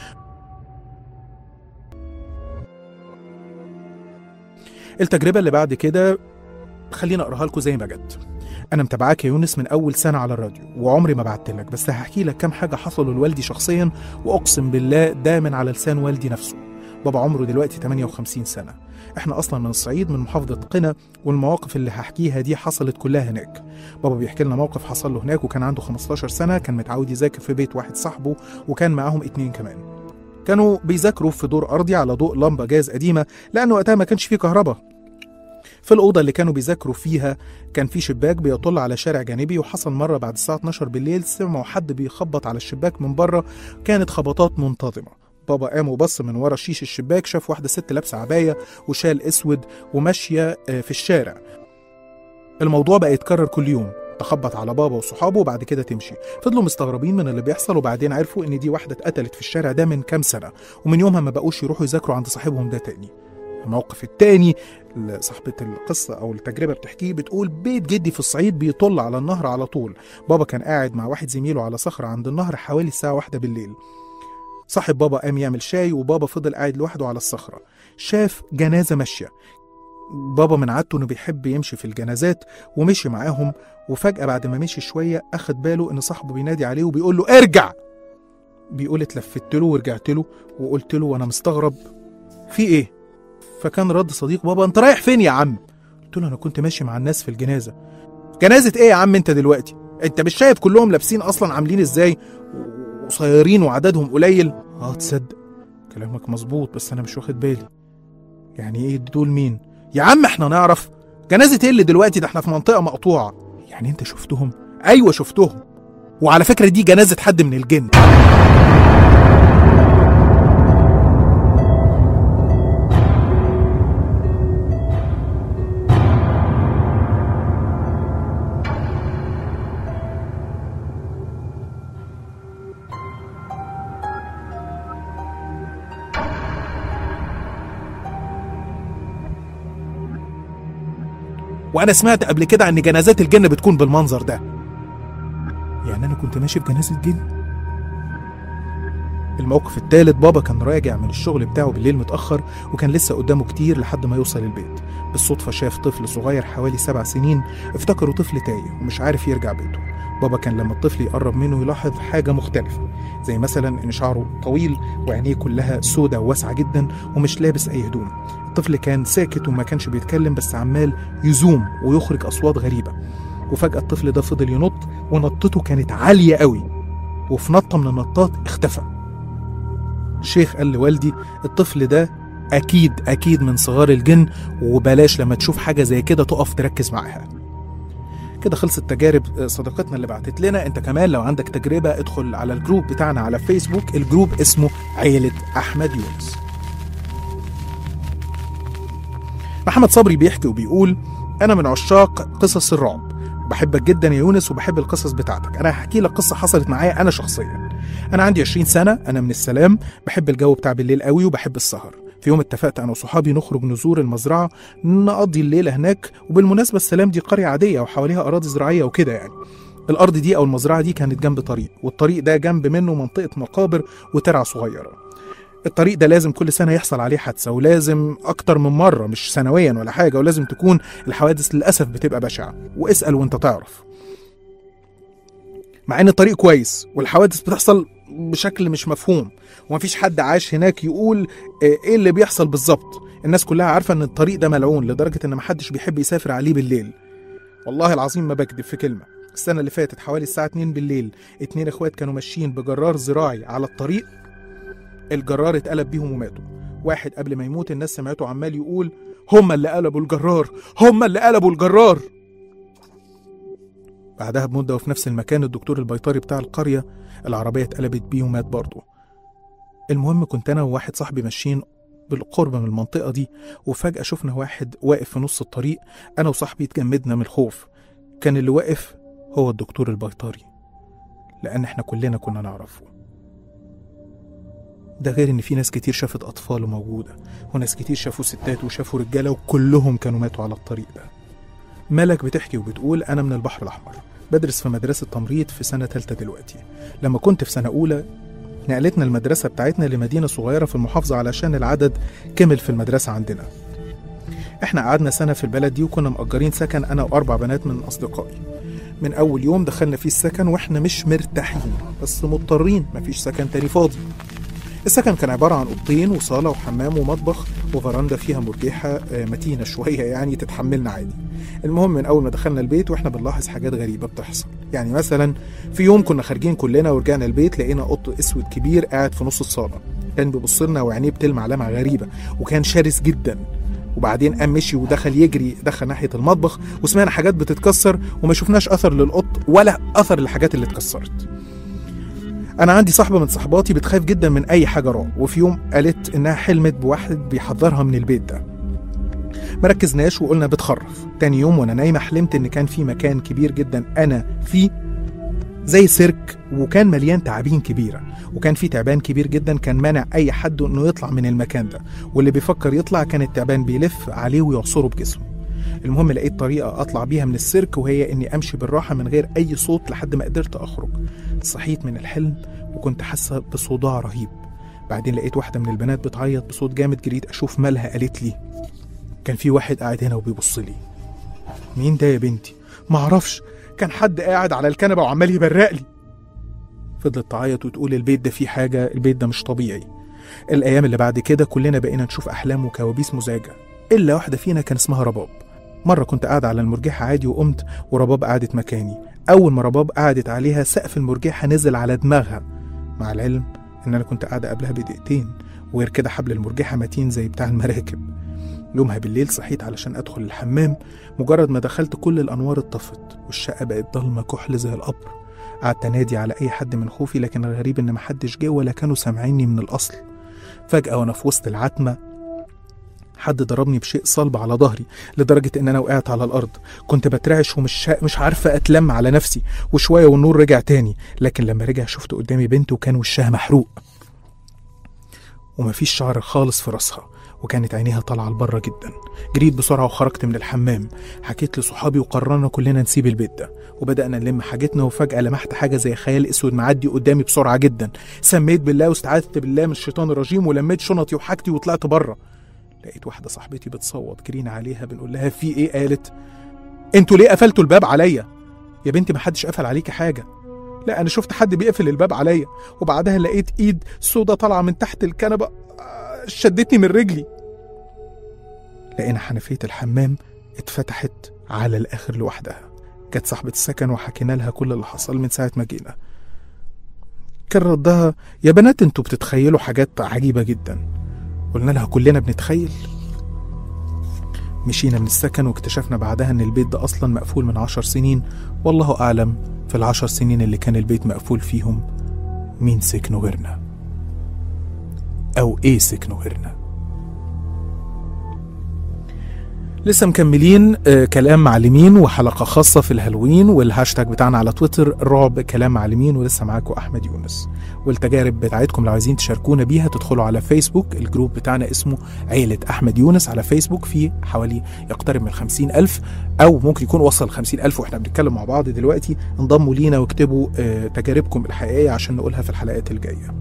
التجربة اللي بعد كده خليني اقراها لكم زي ما جت انا متابعاك يا يونس من اول سنه على الراديو وعمري ما بعت لك بس هحكي لك كام حاجه حصلوا لوالدي شخصيا واقسم بالله ده من على لسان والدي نفسه بابا عمره دلوقتي 58 سنه احنا اصلا من الصعيد من محافظه قنا والمواقف اللي هحكيها دي حصلت كلها هناك بابا بيحكي لنا موقف حصل له هناك وكان عنده 15 سنه كان متعود يذاكر في بيت واحد صاحبه وكان معاهم اتنين كمان كانوا بيذاكروا في دور ارضي على ضوء لمبه جاز قديمه لانه وقتها ما كانش فيه كهرباء في الأوضة اللي كانوا بيذاكروا فيها كان في شباك بيطل على شارع جانبي وحصل مرة بعد الساعة 12 بالليل سمعوا حد بيخبط على الشباك من بره كانت خبطات منتظمة بابا قام وبص من ورا شيش الشباك شاف واحدة ست لابسة عباية وشال أسود وماشية آه، في الشارع الموضوع بقى يتكرر كل يوم تخبط على بابا وصحابه وبعد كده تمشي فضلوا مستغربين من اللي بيحصل وبعدين عرفوا ان دي واحدة اتقتلت في الشارع ده من كام سنة ومن يومها ما بقوش يروحوا يذاكروا عند صاحبهم ده تاني الموقف التاني اللي صاحبة القصة أو التجربة بتحكيه بتقول بيت جدي في الصعيد بيطل على النهر على طول بابا كان قاعد مع واحد زميله على صخرة عند النهر حوالي الساعة واحدة بالليل صاحب بابا قام يعمل شاي وبابا فضل قاعد لوحده على الصخرة شاف جنازة ماشية بابا من عادته انه بيحب يمشي في الجنازات ومشي معاهم وفجأة بعد ما مشي شوية أخد باله إن صاحبه بينادي عليه وبيقول له ارجع بيقول اتلفت له ورجعت له وقلت له وأنا مستغرب في إيه؟ فكان رد صديق بابا أنت رايح فين يا عم؟ قلت له أنا كنت ماشي مع الناس في الجنازة جنازة إيه يا عم أنت دلوقتي؟ أنت مش شايف كلهم لابسين أصلا عاملين إزاي؟ وقصيرين وعددهم قليل؟ آه تصدق كلامك مظبوط بس أنا مش واخد بالي يعني إيه دول مين؟ يا عم إحنا نعرف جنازة إيه اللي دلوقتي ده إحنا في منطقة مقطوعة يعني أنت شفتهم؟ أيوة شفتهم وعلى فكرة دي جنازة حد من الجن وانا سمعت قبل كده ان جنازات الجن بتكون بالمنظر ده يعني انا كنت ماشي في جنازه جن الموقف الثالث بابا كان راجع من الشغل بتاعه بالليل متأخر وكان لسه قدامه كتير لحد ما يوصل البيت بالصدفة شاف طفل صغير حوالي سبع سنين افتكره طفل تايه ومش عارف يرجع بيته بابا كان لما الطفل يقرب منه يلاحظ حاجة مختلفة زي مثلا إن شعره طويل وعينيه كلها سودة وواسعة جدا ومش لابس أي هدوم الطفل كان ساكت وما كانش بيتكلم بس عمال يزوم ويخرج أصوات غريبة وفجأة الطفل ده فضل ينط ونطته كانت عالية قوي وفي نطة من النطات اختفى الشيخ قال لوالدي الطفل ده أكيد أكيد من صغار الجن وبلاش لما تشوف حاجة زي كده تقف تركز معاها كده خلصت تجارب صديقتنا اللي بعتت لنا انت كمان لو عندك تجربة ادخل على الجروب بتاعنا على فيسبوك الجروب اسمه عيلة أحمد يونس محمد صبري بيحكي وبيقول أنا من عشاق قصص الرعب بحبك جدا يا يونس وبحب القصص بتاعتك أنا هحكي لك قصة حصلت معايا أنا شخصيا أنا عندي 20 سنة أنا من السلام بحب الجو بتاع بالليل قوي وبحب السهر في يوم اتفقت انا وصحابي نخرج نزور المزرعه نقضي الليله هناك وبالمناسبه السلام دي قريه عاديه وحواليها اراضي زراعيه وكده يعني الارض دي او المزرعه دي كانت جنب طريق والطريق ده جنب منه منطقه مقابر وترعه صغيره الطريق ده لازم كل سنه يحصل عليه حادثه ولازم اكتر من مره مش سنويا ولا حاجه ولازم تكون الحوادث للاسف بتبقى بشعه واسال وانت تعرف مع ان الطريق كويس والحوادث بتحصل بشكل مش مفهوم ومفيش حد عاش هناك يقول ايه اللي بيحصل بالظبط الناس كلها عارفه ان الطريق ده ملعون لدرجه ان محدش بيحب يسافر عليه بالليل والله العظيم ما بكذب في كلمه السنه اللي فاتت حوالي الساعه 2 بالليل اتنين اخوات كانوا ماشيين بجرار زراعي على الطريق الجرار اتقلب بيهم وماتوا واحد قبل ما يموت الناس سمعته عمال يقول هما اللي قلبوا الجرار هما اللي قلبوا الجرار بعدها بمدة وفي نفس المكان الدكتور البيطري بتاع القرية العربية اتقلبت بيه ومات برضه المهم كنت أنا وواحد صاحبي ماشيين بالقرب من المنطقة دي وفجأة شفنا واحد واقف في نص الطريق أنا وصاحبي اتجمدنا من الخوف كان اللي واقف هو الدكتور البيطري لأن احنا كلنا كنا نعرفه ده غير ان في ناس كتير شافت اطفال موجوده وناس كتير شافوا ستات وشافوا رجاله وكلهم كانوا ماتوا على الطريق ده ملك بتحكي وبتقول انا من البحر الاحمر بدرس في مدرسه تمريض في سنه ثالثه دلوقتي لما كنت في سنه اولى نقلتنا المدرسه بتاعتنا لمدينه صغيره في المحافظه علشان العدد كمل في المدرسه عندنا احنا قعدنا سنه في البلد دي وكنا مأجرين سكن انا واربع بنات من اصدقائي من اول يوم دخلنا فيه السكن واحنا مش مرتاحين بس مضطرين مفيش سكن تاني فاضي السكن كان عبارة عن أوضتين وصالة وحمام ومطبخ وفراندا فيها مرجحة متينة شوية يعني تتحملنا عادي المهم من أول ما دخلنا البيت وإحنا بنلاحظ حاجات غريبة بتحصل يعني مثلا في يوم كنا خارجين كلنا ورجعنا البيت لقينا قط أسود كبير قاعد في نص الصالة كان بيبص لنا وعينيه بتلمع لمعة غريبة وكان شرس جدا وبعدين قام مشي ودخل يجري دخل ناحية المطبخ وسمعنا حاجات بتتكسر وما شفناش أثر للقط ولا أثر للحاجات اللي اتكسرت انا عندي صاحبه من صحباتي بتخاف جدا من اي حاجه رعب وفي يوم قالت انها حلمت بواحد بيحذرها من البيت ده مركزناش وقلنا بتخرف تاني يوم وانا نايمه حلمت ان كان في مكان كبير جدا انا فيه زي سيرك وكان مليان تعابين كبيره وكان في تعبان كبير جدا كان مانع اي حد انه يطلع من المكان ده واللي بيفكر يطلع كان التعبان بيلف عليه ويعصره بجسمه المهم لقيت طريقة أطلع بيها من السيرك وهي إني أمشي بالراحة من غير أي صوت لحد ما قدرت أخرج صحيت من الحلم وكنت حاسة بصداع رهيب بعدين لقيت واحدة من البنات بتعيط بصوت جامد جريت أشوف مالها قالت لي كان في واحد قاعد هنا وبيبص لي مين ده يا بنتي معرفش كان حد قاعد على الكنبة وعمال يبرق لي فضلت تعيط وتقول البيت ده فيه حاجة البيت ده مش طبيعي الأيام اللي بعد كده كلنا بقينا نشوف أحلام وكوابيس مزعجة إلا واحدة فينا كان اسمها رباب مرة كنت قاعد على المرجحة عادي وقمت ورباب قعدت مكاني أول ما رباب قعدت عليها سقف المرجحة نزل على دماغها مع العلم إن أنا كنت قاعدة قبلها بدقيقتين وغير كده حبل المرجحة متين زي بتاع المراكب يومها بالليل صحيت علشان أدخل الحمام مجرد ما دخلت كل الأنوار اتطفت والشقة بقت ضلمة كحل زي القبر قعدت أنادي على أي حد من خوفي لكن الغريب إن محدش جه ولا كانوا سامعيني من الأصل فجأة وأنا في وسط العتمة حد ضربني بشيء صلب على ظهري لدرجة إن أنا وقعت على الأرض كنت بترعش ومش شا... مش عارفة أتلم على نفسي وشوية والنور رجع تاني لكن لما رجع شفت قدامي بنت وكان وشها محروق ومفيش شعر خالص في راسها وكانت عينيها طالعة لبره جدا جريت بسرعة وخرجت من الحمام حكيت لصحابي وقررنا كلنا نسيب البيت ده وبدأنا نلم حاجتنا وفجأة لمحت حاجة زي خيال أسود معدي قدامي بسرعة جدا سميت بالله واستعاذت بالله من الشيطان الرجيم ولميت شنطي وحاجتي وطلعت بره لقيت واحدة صاحبتي بتصوت جرينا عليها بنقول لها في ايه قالت انتوا ليه قفلتوا الباب عليا يا بنتي محدش قفل عليكي حاجة لا انا شفت حد بيقفل الباب عليا وبعدها لقيت ايد سودا طالعة من تحت الكنبة آه، شدتني من رجلي لقينا حنفية الحمام اتفتحت على الآخر لوحدها جت صاحبة السكن وحكينا لها كل اللي حصل من ساعة ما جينا كان ردها يا بنات انتوا بتتخيلوا حاجات عجيبة جدا قلنا لها كلنا بنتخيل مشينا من السكن واكتشفنا بعدها ان البيت ده اصلا مقفول من عشر سنين والله اعلم في العشر سنين اللي كان البيت مقفول فيهم مين سكنوا غيرنا او ايه سكنوا غيرنا لسه مكملين آه كلام معلمين وحلقة خاصة في الهالوين والهاشتاج بتاعنا على تويتر رعب كلام معلمين ولسه معاكم أحمد يونس والتجارب بتاعتكم لو عايزين تشاركونا بيها تدخلوا على فيسبوك الجروب بتاعنا اسمه عيلة أحمد يونس على فيسبوك في حوالي يقترب من خمسين ألف أو ممكن يكون وصل خمسين ألف وإحنا بنتكلم مع بعض دلوقتي انضموا لينا واكتبوا آه تجاربكم الحقيقية عشان نقولها في الحلقات الجاية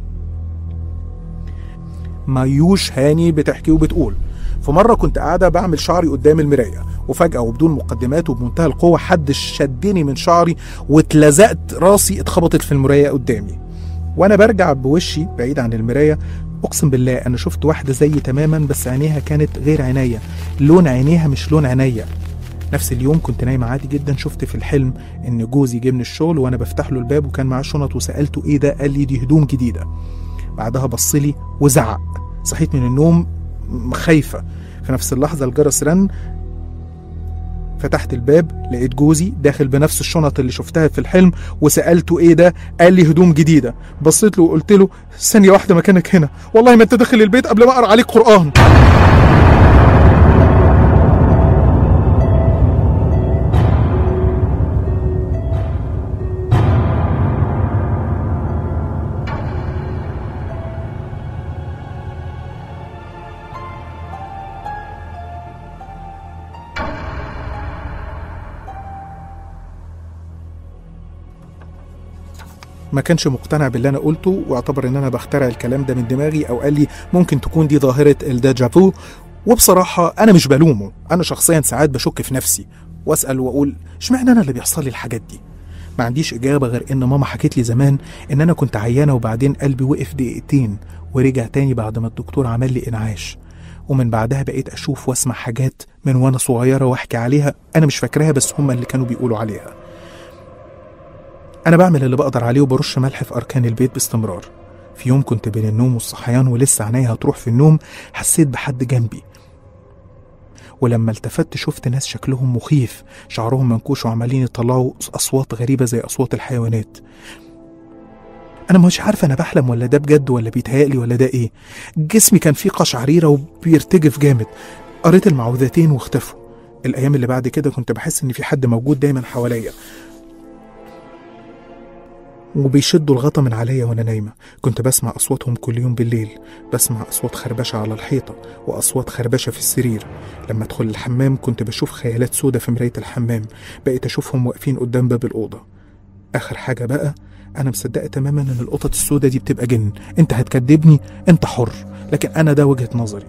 مايوش هاني بتحكي وبتقول في مرة كنت قاعدة بعمل شعري قدام المراية وفجأة وبدون مقدمات وبمنتهى القوة حد شدني من شعري واتلزقت راسي اتخبطت في المراية قدامي وأنا برجع بوشي بعيد عن المراية أقسم بالله أنا شفت واحدة زيي تماما بس عينيها كانت غير عينيا لون عينيها مش لون عينيا نفس اليوم كنت نايمة عادي جدا شفت في الحلم إن جوزي جه من الشغل وأنا بفتح له الباب وكان معاه شنط وسألته إيه ده قال لي دي هدوم جديدة بعدها بصلي وزعق صحيت من النوم خايفة في نفس اللحظة الجرس رن فتحت الباب لقيت جوزي داخل بنفس الشنط اللي شفتها في الحلم وسألته ايه ده قال لي هدوم جديدة بصيت له وقلت له ثانية واحدة مكانك هنا والله ما انت داخل البيت قبل ما اقرا عليك قرآن ما كانش مقتنع باللي انا قلته واعتبر ان انا بخترع الكلام ده من دماغي او قال لي ممكن تكون دي ظاهره الديجافو وبصراحه انا مش بلومه انا شخصيا ساعات بشك في نفسي واسال واقول اشمعنى انا اللي بيحصل لي الحاجات دي ما عنديش اجابه غير ان ماما حكت لي زمان ان انا كنت عيانه وبعدين قلبي وقف دقيقتين ورجع تاني بعد ما الدكتور عمل لي انعاش ومن بعدها بقيت اشوف واسمع حاجات من وانا صغيره واحكي عليها انا مش فاكراها بس هم اللي كانوا بيقولوا عليها أنا بعمل اللي بقدر عليه وبرش ملح في أركان البيت باستمرار في يوم كنت بين النوم والصحيان ولسه عينيا هتروح في النوم حسيت بحد جنبي ولما التفت شفت ناس شكلهم مخيف شعرهم منكوش وعمالين يطلعوا أصوات غريبة زي أصوات الحيوانات أنا مش عارفة أنا بحلم ولا ده بجد ولا بيتهيألي ولا ده إيه جسمي كان فيه قشعريرة وبيرتجف جامد قريت المعوذتين واختفوا الأيام اللي بعد كده كنت بحس إن في حد موجود دايما حواليا وبيشدوا الغطا من عليا وانا نايمة كنت بسمع أصواتهم كل يوم بالليل بسمع أصوات خربشة على الحيطة وأصوات خربشة في السرير لما أدخل الحمام كنت بشوف خيالات سودة في مراية الحمام بقيت أشوفهم واقفين قدام باب الأوضة آخر حاجة بقى أنا مصدقة تماما إن القطط السودة دي بتبقى جن أنت هتكدبني أنت حر لكن أنا ده وجهة نظري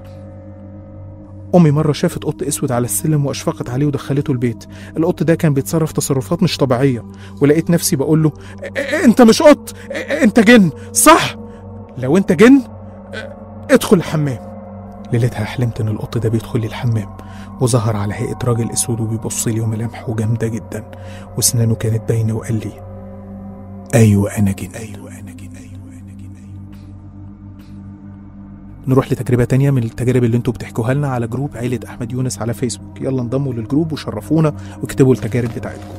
أمي مرة شافت قط أسود على السلم وأشفقت عليه ودخلته البيت القط ده كان بيتصرف تصرفات مش طبيعية ولقيت نفسي بقول له أنت مش قط أنت جن صح لو أنت جن ادخل الحمام ليلتها حلمت إن القط ده بيدخل لي الحمام وظهر على هيئة راجل أسود وبيبص لي وملامحه جامدة جدا وسنانه كانت باينة وقال لي أيوة أنا جن أيوة أنا جن أيوة أنا جن أيوة. نروح لتجربة تانية من التجارب اللي انتوا بتحكوها لنا على جروب عيلة أحمد يونس على فيسبوك يلا انضموا للجروب وشرفونا واكتبوا التجارب بتاعتكم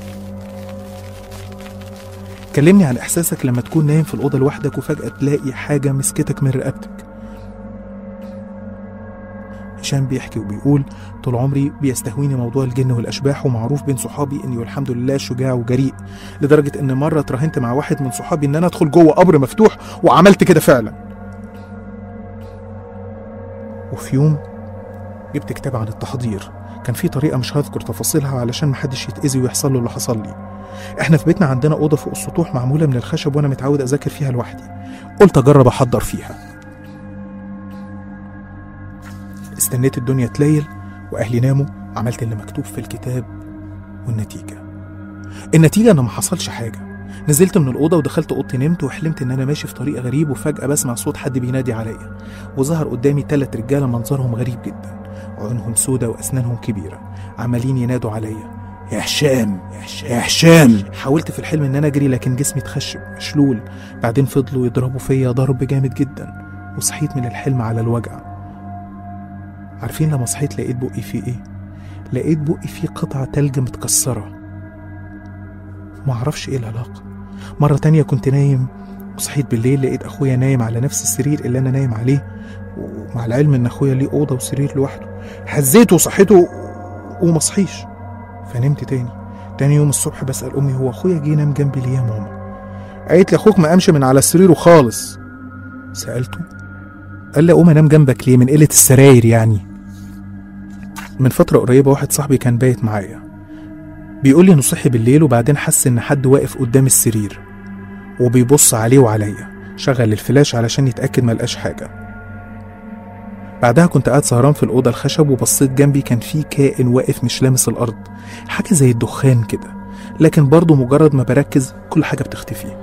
كلمني عن إحساسك لما تكون نايم في الأوضة لوحدك وفجأة تلاقي حاجة مسكتك من رقبتك هشام بيحكي وبيقول طول عمري بيستهويني موضوع الجن والأشباح ومعروف بين صحابي إني والحمد لله شجاع وجريء لدرجة إن مرة اتراهنت مع واحد من صحابي إن أنا أدخل جوه قبر مفتوح وعملت كده فعلا وفي يوم جبت كتاب عن التحضير كان في طريقة مش هذكر تفاصيلها علشان محدش يتأذي ويحصل له اللي حصل لي احنا في بيتنا عندنا أوضة فوق السطوح معمولة من الخشب وأنا متعود أذاكر فيها لوحدي قلت أجرب أحضر فيها استنيت الدنيا تليل وأهلي ناموا عملت اللي مكتوب في الكتاب والنتيجة النتيجة إن ما حصلش حاجة نزلت من الأوضة ودخلت أوضتي نمت وحلمت إن أنا ماشي في طريق غريب وفجأة بسمع صوت حد بينادي عليا وظهر قدامي تلات رجالة منظرهم غريب جدا عيونهم سودة وأسنانهم كبيرة عمالين ينادوا عليا يا هشام يا هشام يا هشام حاولت في الحلم إن أنا أجري لكن جسمي اتخشب مشلول بعدين فضلوا يضربوا فيا ضرب جامد جدا وصحيت من الحلم على الوجع عارفين لما صحيت لقيت بقي فيه ايه لقيت بقي فيه قطعة تلج متكسرة معرفش ايه العلاقة مرة تانية كنت نايم وصحيت بالليل لقيت اخويا نايم على نفس السرير اللي انا نايم عليه مع العلم ان اخويا ليه اوضه وسرير لوحده هزيته وصحيته ومصحيش فنمت تاني تاني يوم الصبح بسال امي هو اخويا جه نام جنبي ليه يا ماما قالت لي اخوك ما قامش من على سريره خالص سالته قال لي اقوم انام جنبك ليه من قله السراير يعني من فتره قريبه واحد صاحبي كان بايت معايا بيقول لي انه صحي بالليل وبعدين حس ان حد واقف قدام السرير وبيبص عليه وعليا شغل الفلاش علشان يتاكد ملقاش حاجه بعدها كنت قاعد سهران في الأوضة الخشب وبصيت جنبي كان في كائن واقف مش لامس الأرض حاجة زي الدخان كده لكن برضه مجرد ما بركز كل حاجة بتختفي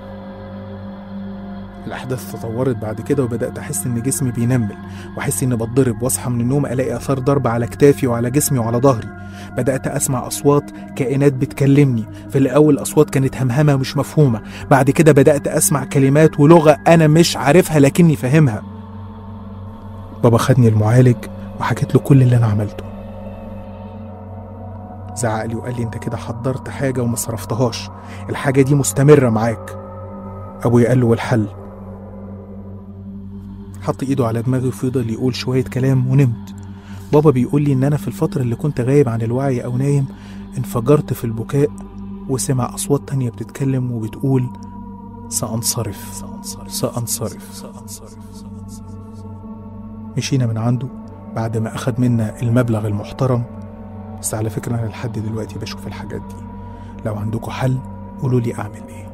الأحداث تطورت بعد كده وبدأت أحس إن جسمي بينمل وأحس إني بتضرب وأصحى من النوم ألاقي آثار ضرب على كتافي وعلى جسمي وعلى ظهري بدأت أسمع أصوات كائنات بتكلمني في الأول الأصوات كانت همهمة مش مفهومة بعد كده بدأت أسمع كلمات ولغة أنا مش عارفها لكني فاهمها بابا خدني المعالج وحكيت له كل اللي انا عملته زعق لي وقال لي انت كده حضرت حاجة وما صرفتهاش الحاجة دي مستمرة معاك ابويا قال له والحل حط ايده على دماغي وفضل يقول شوية كلام ونمت بابا بيقول لي ان انا في الفترة اللي كنت غايب عن الوعي او نايم انفجرت في البكاء وسمع اصوات تانية بتتكلم وبتقول سأنصرف سأنصرف سأنصرف, سأنصرف. مشينا من عنده بعد ما أخد منا المبلغ المحترم بس على فكرة أنا لحد دلوقتي بشوف الحاجات دي لو عندكم حل قولوا لي أعمل إيه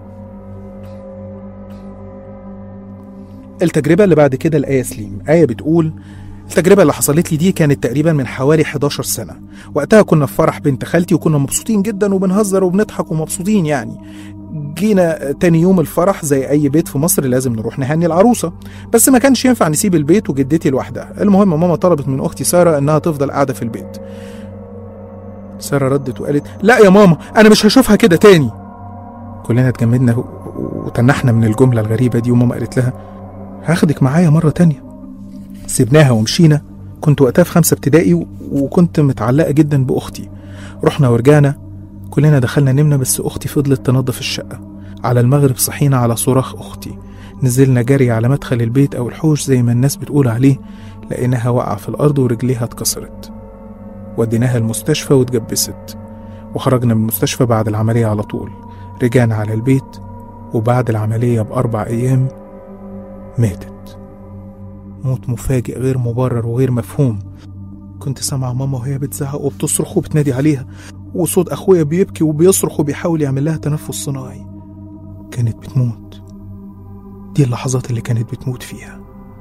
التجربة اللي بعد كده لآية سليم آية بتقول التجربة اللي حصلت لي دي كانت تقريبا من حوالي 11 سنة وقتها كنا في فرح بنت خالتي وكنا مبسوطين جدا وبنهزر وبنضحك ومبسوطين يعني جينا تاني يوم الفرح زي اي بيت في مصر لازم نروح نهني العروسه بس ما كانش ينفع نسيب البيت وجدتي لوحدها المهم ماما طلبت من اختي ساره انها تفضل قاعده في البيت ساره ردت وقالت لا يا ماما انا مش هشوفها كده تاني كلنا اتجمدنا وتنحنا من الجمله الغريبه دي وماما قالت لها هاخدك معايا مره تانية سيبناها ومشينا كنت وقتها في خمسه ابتدائي وكنت متعلقه جدا باختي رحنا ورجعنا كلنا دخلنا نمنا بس أختي فضلت تنظف الشقة على المغرب صحينا على صراخ أختي نزلنا جري على مدخل البيت أو الحوش زي ما الناس بتقول عليه لقيناها واقعة في الأرض ورجليها اتكسرت وديناها المستشفى واتجبست وخرجنا من المستشفى بعد العملية على طول رجعنا على البيت وبعد العملية بأربع أيام ماتت موت مفاجئ غير مبرر وغير مفهوم كنت سامعة ماما وهي بتزعق وبتصرخ وبتنادي عليها وصوت أخويا بيبكي وبيصرخ وبيحاول يعمل لها تنفس صناعي كانت بتموت دي اللحظات اللي كانت بتموت فيها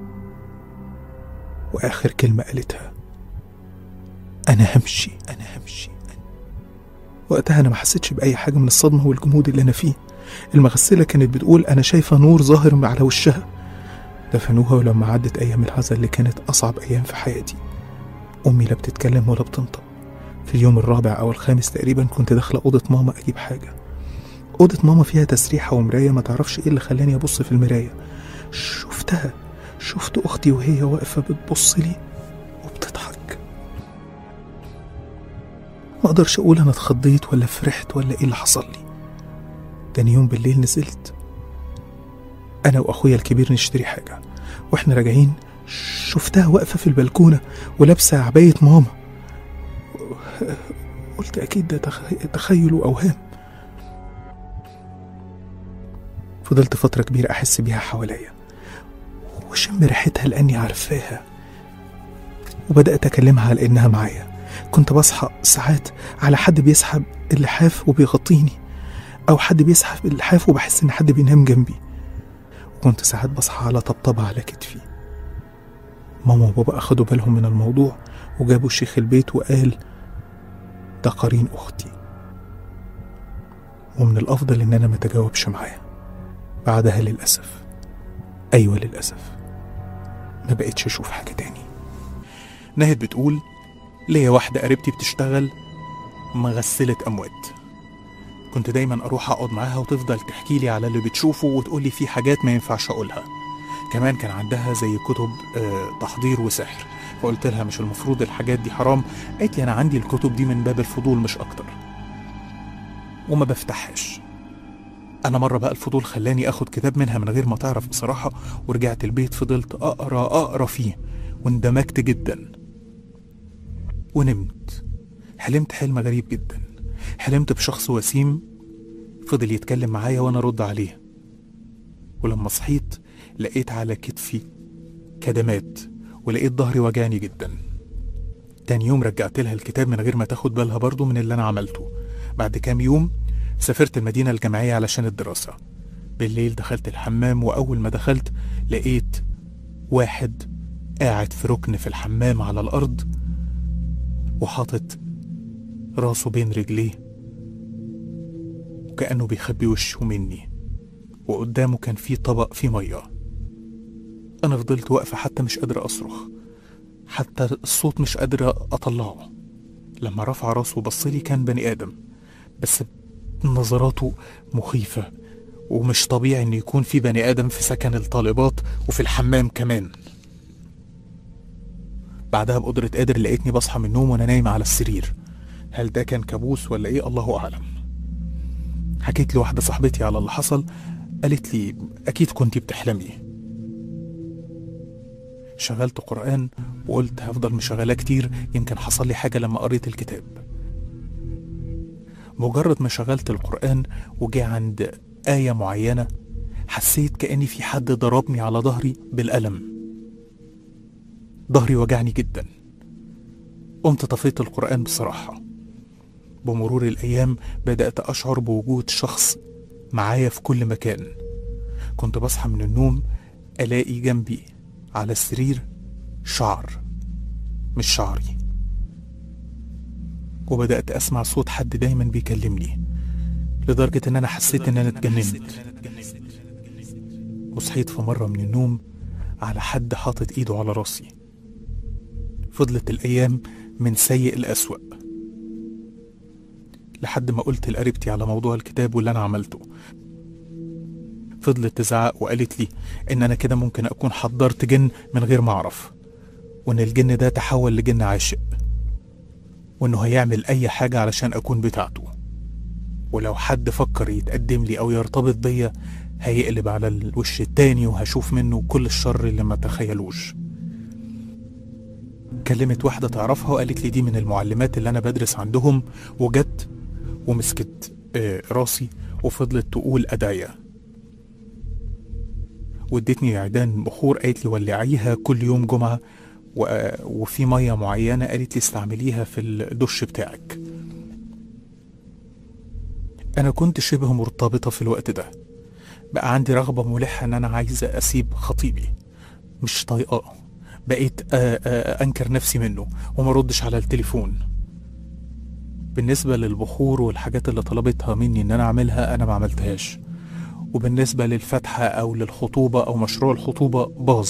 وآخر كلمة قالتها أنا همشي أنا همشي وقتها أنا ما حسيتش بأي حاجة من الصدمة والجمود اللي أنا فيه المغسلة كانت بتقول أنا شايفة نور ظاهر على وشها دفنوها ولما عدت أيام العزا اللي كانت أصعب أيام في حياتي أمي لا بتتكلم ولا بتنطق في اليوم الرابع أو الخامس تقريبا كنت داخلة أوضة ماما أجيب حاجة أوضة ماما فيها تسريحة ومراية ما تعرفش إيه اللي خلاني أبص في المراية شفتها شفت أختي وهي واقفة بتبص لي وبتضحك ما أقدرش أقول أنا اتخضيت ولا فرحت ولا إيه اللي حصل لي تاني يوم بالليل نزلت أنا وأخويا الكبير نشتري حاجة وإحنا راجعين شفتها واقفة في البلكونة ولابسة عباية ماما قلت أكيد ده تخيل وأوهام فضلت فترة كبيرة أحس بيها حواليا وشم ريحتها لأني عارفاها وبدأت أكلمها على إنها معايا كنت بصحى ساعات على حد بيسحب اللحاف وبيغطيني أو حد بيسحب اللحاف وبحس إن حد بينام جنبي وكنت ساعات بصحى على طبطبة على كتفي ماما وبابا أخدوا بالهم من الموضوع وجابوا شيخ البيت وقال ده قرين أختي ومن الأفضل إن أنا متجاوبش معاه بعدها للأسف أيوة للأسف ما بقتش أشوف حاجة تاني نهد بتقول ليا واحدة قريبتي بتشتغل مغسلة أموات كنت دايما أروح أقعد معاها وتفضل تحكي لي على اللي بتشوفه وتقول لي في حاجات ما ينفعش أقولها كمان كان عندها زي كتب آه تحضير وسحر فقلت لها مش المفروض الحاجات دي حرام قالت لي أنا عندي الكتب دي من باب الفضول مش أكتر وما بفتحهاش أنا مرة بقى الفضول خلاني أخد كتاب منها من غير ما تعرف بصراحة ورجعت البيت فضلت أقرأ أقرأ فيه واندمجت جدا ونمت حلمت حلم غريب جدا حلمت بشخص وسيم فضل يتكلم معايا وانا ارد عليه ولما صحيت لقيت على كتفي كدمات ولقيت ظهري وجعني جدا تاني يوم رجعت لها الكتاب من غير ما تاخد بالها برضو من اللي انا عملته بعد كام يوم سافرت المدينة الجامعية علشان الدراسة بالليل دخلت الحمام وأول ما دخلت لقيت واحد قاعد في ركن في الحمام على الأرض وحاطط راسه بين رجليه وكأنه بيخبي وشه مني وقدامه كان في طبق فيه مية أنا فضلت واقفة حتى مش قادرة أصرخ حتى الصوت مش قادرة أطلعه لما رفع راسه وبصلي كان بني آدم بس نظراته مخيفة ومش طبيعي إن يكون في بني آدم في سكن الطالبات وفي الحمام كمان بعدها بقدرة قادر لقيتني بصحى من النوم وأنا نايم على السرير هل ده كان كابوس ولا إيه الله أعلم حكيت لواحدة صاحبتي على اللي حصل قالت لي أكيد كنتي بتحلمي شغلت قرآن وقلت هفضل مشغلاه كتير يمكن حصل لي حاجة لما قريت الكتاب مجرد ما شغلت القرآن وجه عند آية معينة حسيت كأني في حد ضربني على ظهري بالقلم ظهري وجعني جدا قمت طفيت القرآن بصراحة بمرور الأيام بدأت أشعر بوجود شخص معايا في كل مكان كنت بصحى من النوم ألاقي جنبي على السرير شعر مش شعري وبدأت أسمع صوت حد دايما بيكلمني لدرجة إن أنا حسيت إن أنا اتجننت وصحيت في مرة من النوم على حد حاطط إيده على راسي فضلت الأيام من سيء لأسوأ لحد ما قلت لقريبتي على موضوع الكتاب واللي أنا عملته فضلت تزعق وقالت لي إن أنا كده ممكن أكون حضرت جن من غير ما أعرف وإن الجن ده تحول لجن عاشق وإنه هيعمل أي حاجة علشان أكون بتاعته ولو حد فكر يتقدم لي أو يرتبط بيا هيقلب على الوش التاني وهشوف منه كل الشر اللي ما تخيلوش كلمت واحدة تعرفها وقالت لي دي من المعلمات اللي أنا بدرس عندهم وجت ومسكت آه، راسي وفضلت تقول أدايا وادتني عيدان بخور قالت لي ولعيها كل يوم جمعة و- آه، وفي مية معينة قالت لي استعمليها في الدش بتاعك أنا كنت شبه مرتبطة في الوقت ده بقى عندي رغبة ملحة إن أنا عايزة أسيب خطيبي مش طايقاه بقيت آه، آه، أنكر نفسي منه وما ردش على التليفون بالنسبة للبخور والحاجات اللي طلبتها مني إن أنا أعملها أنا ما عملتهاش وبالنسبة للفتحة أو للخطوبة أو مشروع الخطوبة باظ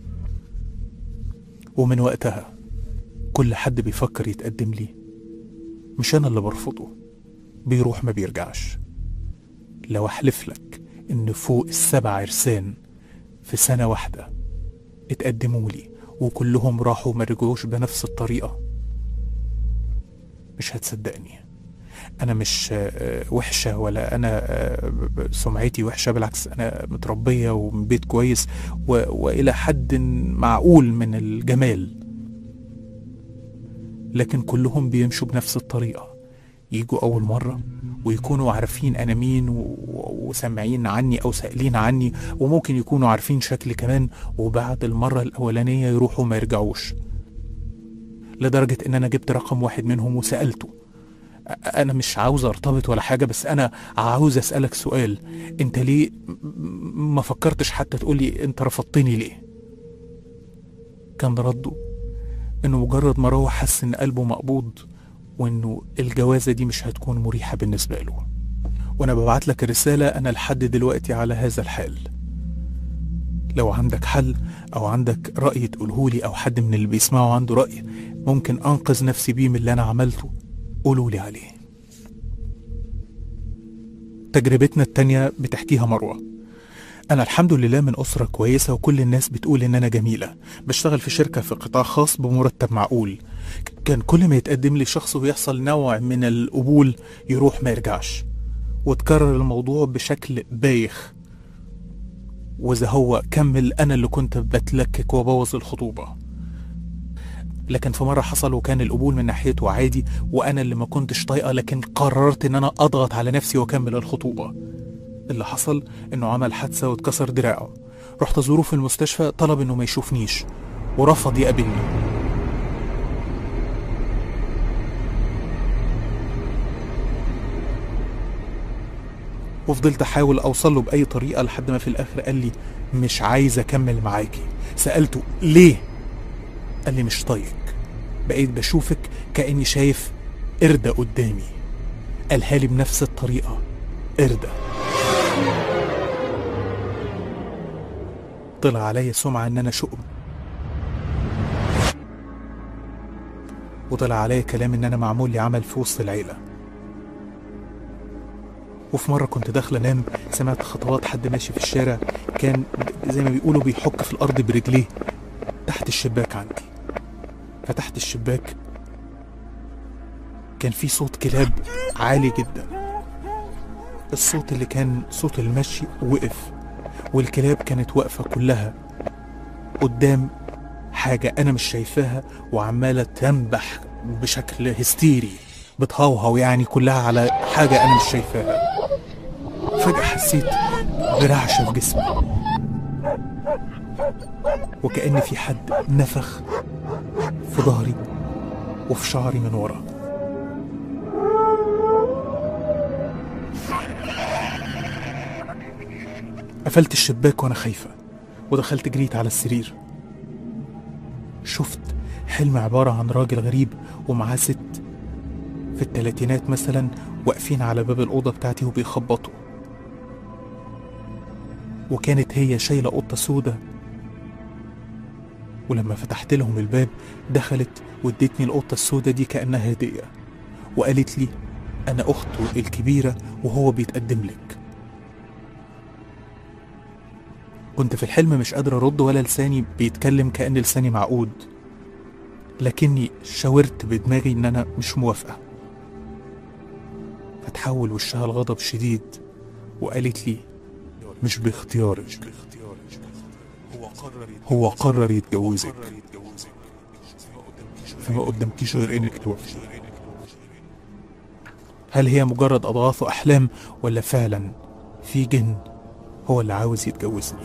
ومن وقتها كل حد بيفكر يتقدم لي مش أنا اللي برفضه بيروح ما بيرجعش لو أحلف لك إن فوق السبع عرسان في سنة واحدة اتقدموا لي وكلهم راحوا ما رجعوش بنفس الطريقة مش هتصدقني أنا مش آه، وحشة ولا أنا آه، ب- ب- سمعتي وحشة بالعكس أنا متربية ومن بيت كويس و... وإلى حد معقول من الجمال لكن كلهم بيمشوا بنفس الطريقة يجوا أول مرة ويكونوا عارفين أنا مين و... وسامعين عني أو سائلين عني وممكن يكونوا عارفين شكلي كمان وبعد المرة الأولانية يروحوا ما يرجعوش لدرجة إن أنا جبت رقم واحد منهم وسألته أ- أنا مش عاوز أرتبط ولا حاجة بس أنا عاوز أسألك سؤال أنت ليه م- ما فكرتش حتى تقولي أنت رفضتني ليه كان رده إنه مجرد ما روح حس إن قلبه مقبوض وإنه الجوازة دي مش هتكون مريحة بالنسبة له وأنا ببعت لك الرسالة أنا لحد دلوقتي على هذا الحال لو عندك حل أو عندك رأي تقولهولي أو حد من اللي بيسمعوا عنده رأي ممكن أنقذ نفسي بيه من اللي أنا عملته قولولي عليه تجربتنا التانية بتحكيها مروة أنا الحمد لله من أسرة كويسة وكل الناس بتقول إن أنا جميلة بشتغل في شركة في قطاع خاص بمرتب معقول كان كل ما يتقدم لي شخص ويحصل نوع من القبول يروح ما يرجعش وتكرر الموضوع بشكل بايخ وإذا هو كمل أنا اللي كنت بتلكك وبوظ الخطوبة لكن في مرة حصل وكان القبول من ناحيته عادي وأنا اللي ما كنتش طايقة لكن قررت إن أنا أضغط على نفسي وأكمل الخطوبة اللي حصل إنه عمل حادثة واتكسر دراعه رحت أزوره في المستشفى طلب إنه ما يشوفنيش ورفض يقابلني وفضلت احاول اوصل له باي طريقه لحد ما في الاخر قال لي مش عايز اكمل معاكي سالته ليه قال لي مش طايق بقيت بشوفك كاني شايف قردة قدامي قالها لي بنفس الطريقه قردة طلع عليا سمعه ان انا شؤم وطلع عليا كلام ان انا معمول لي عمل في وسط العيله وفي مرة كنت داخل أنام سمعت خطوات حد ماشي في الشارع كان زي ما بيقولوا بيحك في الأرض برجليه تحت الشباك عندي فتحت الشباك كان في صوت كلاب عالي جدا الصوت اللي كان صوت المشي وقف والكلاب كانت واقفة كلها قدام حاجة أنا مش شايفاها وعمالة تنبح بشكل هستيري بتهوهو يعني كلها على حاجة أنا مش شايفاها فجأة حسيت برعشة في جسمي وكأن في حد نفخ في ظهري وفي شعري من ورا قفلت الشباك وانا خايفة ودخلت جريت على السرير شفت حلم عبارة عن راجل غريب ومعاه ست في التلاتينات مثلا واقفين على باب الأوضة بتاعتي وبيخبطوا وكانت هي شايلة قطة سودة ولما فتحت لهم الباب دخلت وادتني القطة السودة دي كأنها هدية وقالت لي أنا أخته الكبيرة وهو بيتقدم لك كنت في الحلم مش قادر أرد ولا لساني بيتكلم كأن لساني معقود لكني شاورت بدماغي إن أنا مش موافقة فتحول وشها الغضب شديد وقالت لي مش باختيارك هو قرر يتجوزك فما قدامكيش غير انك توافقي هل هي مجرد اضغاث احلام ولا فعلا في جن هو اللي عاوز يتجوزني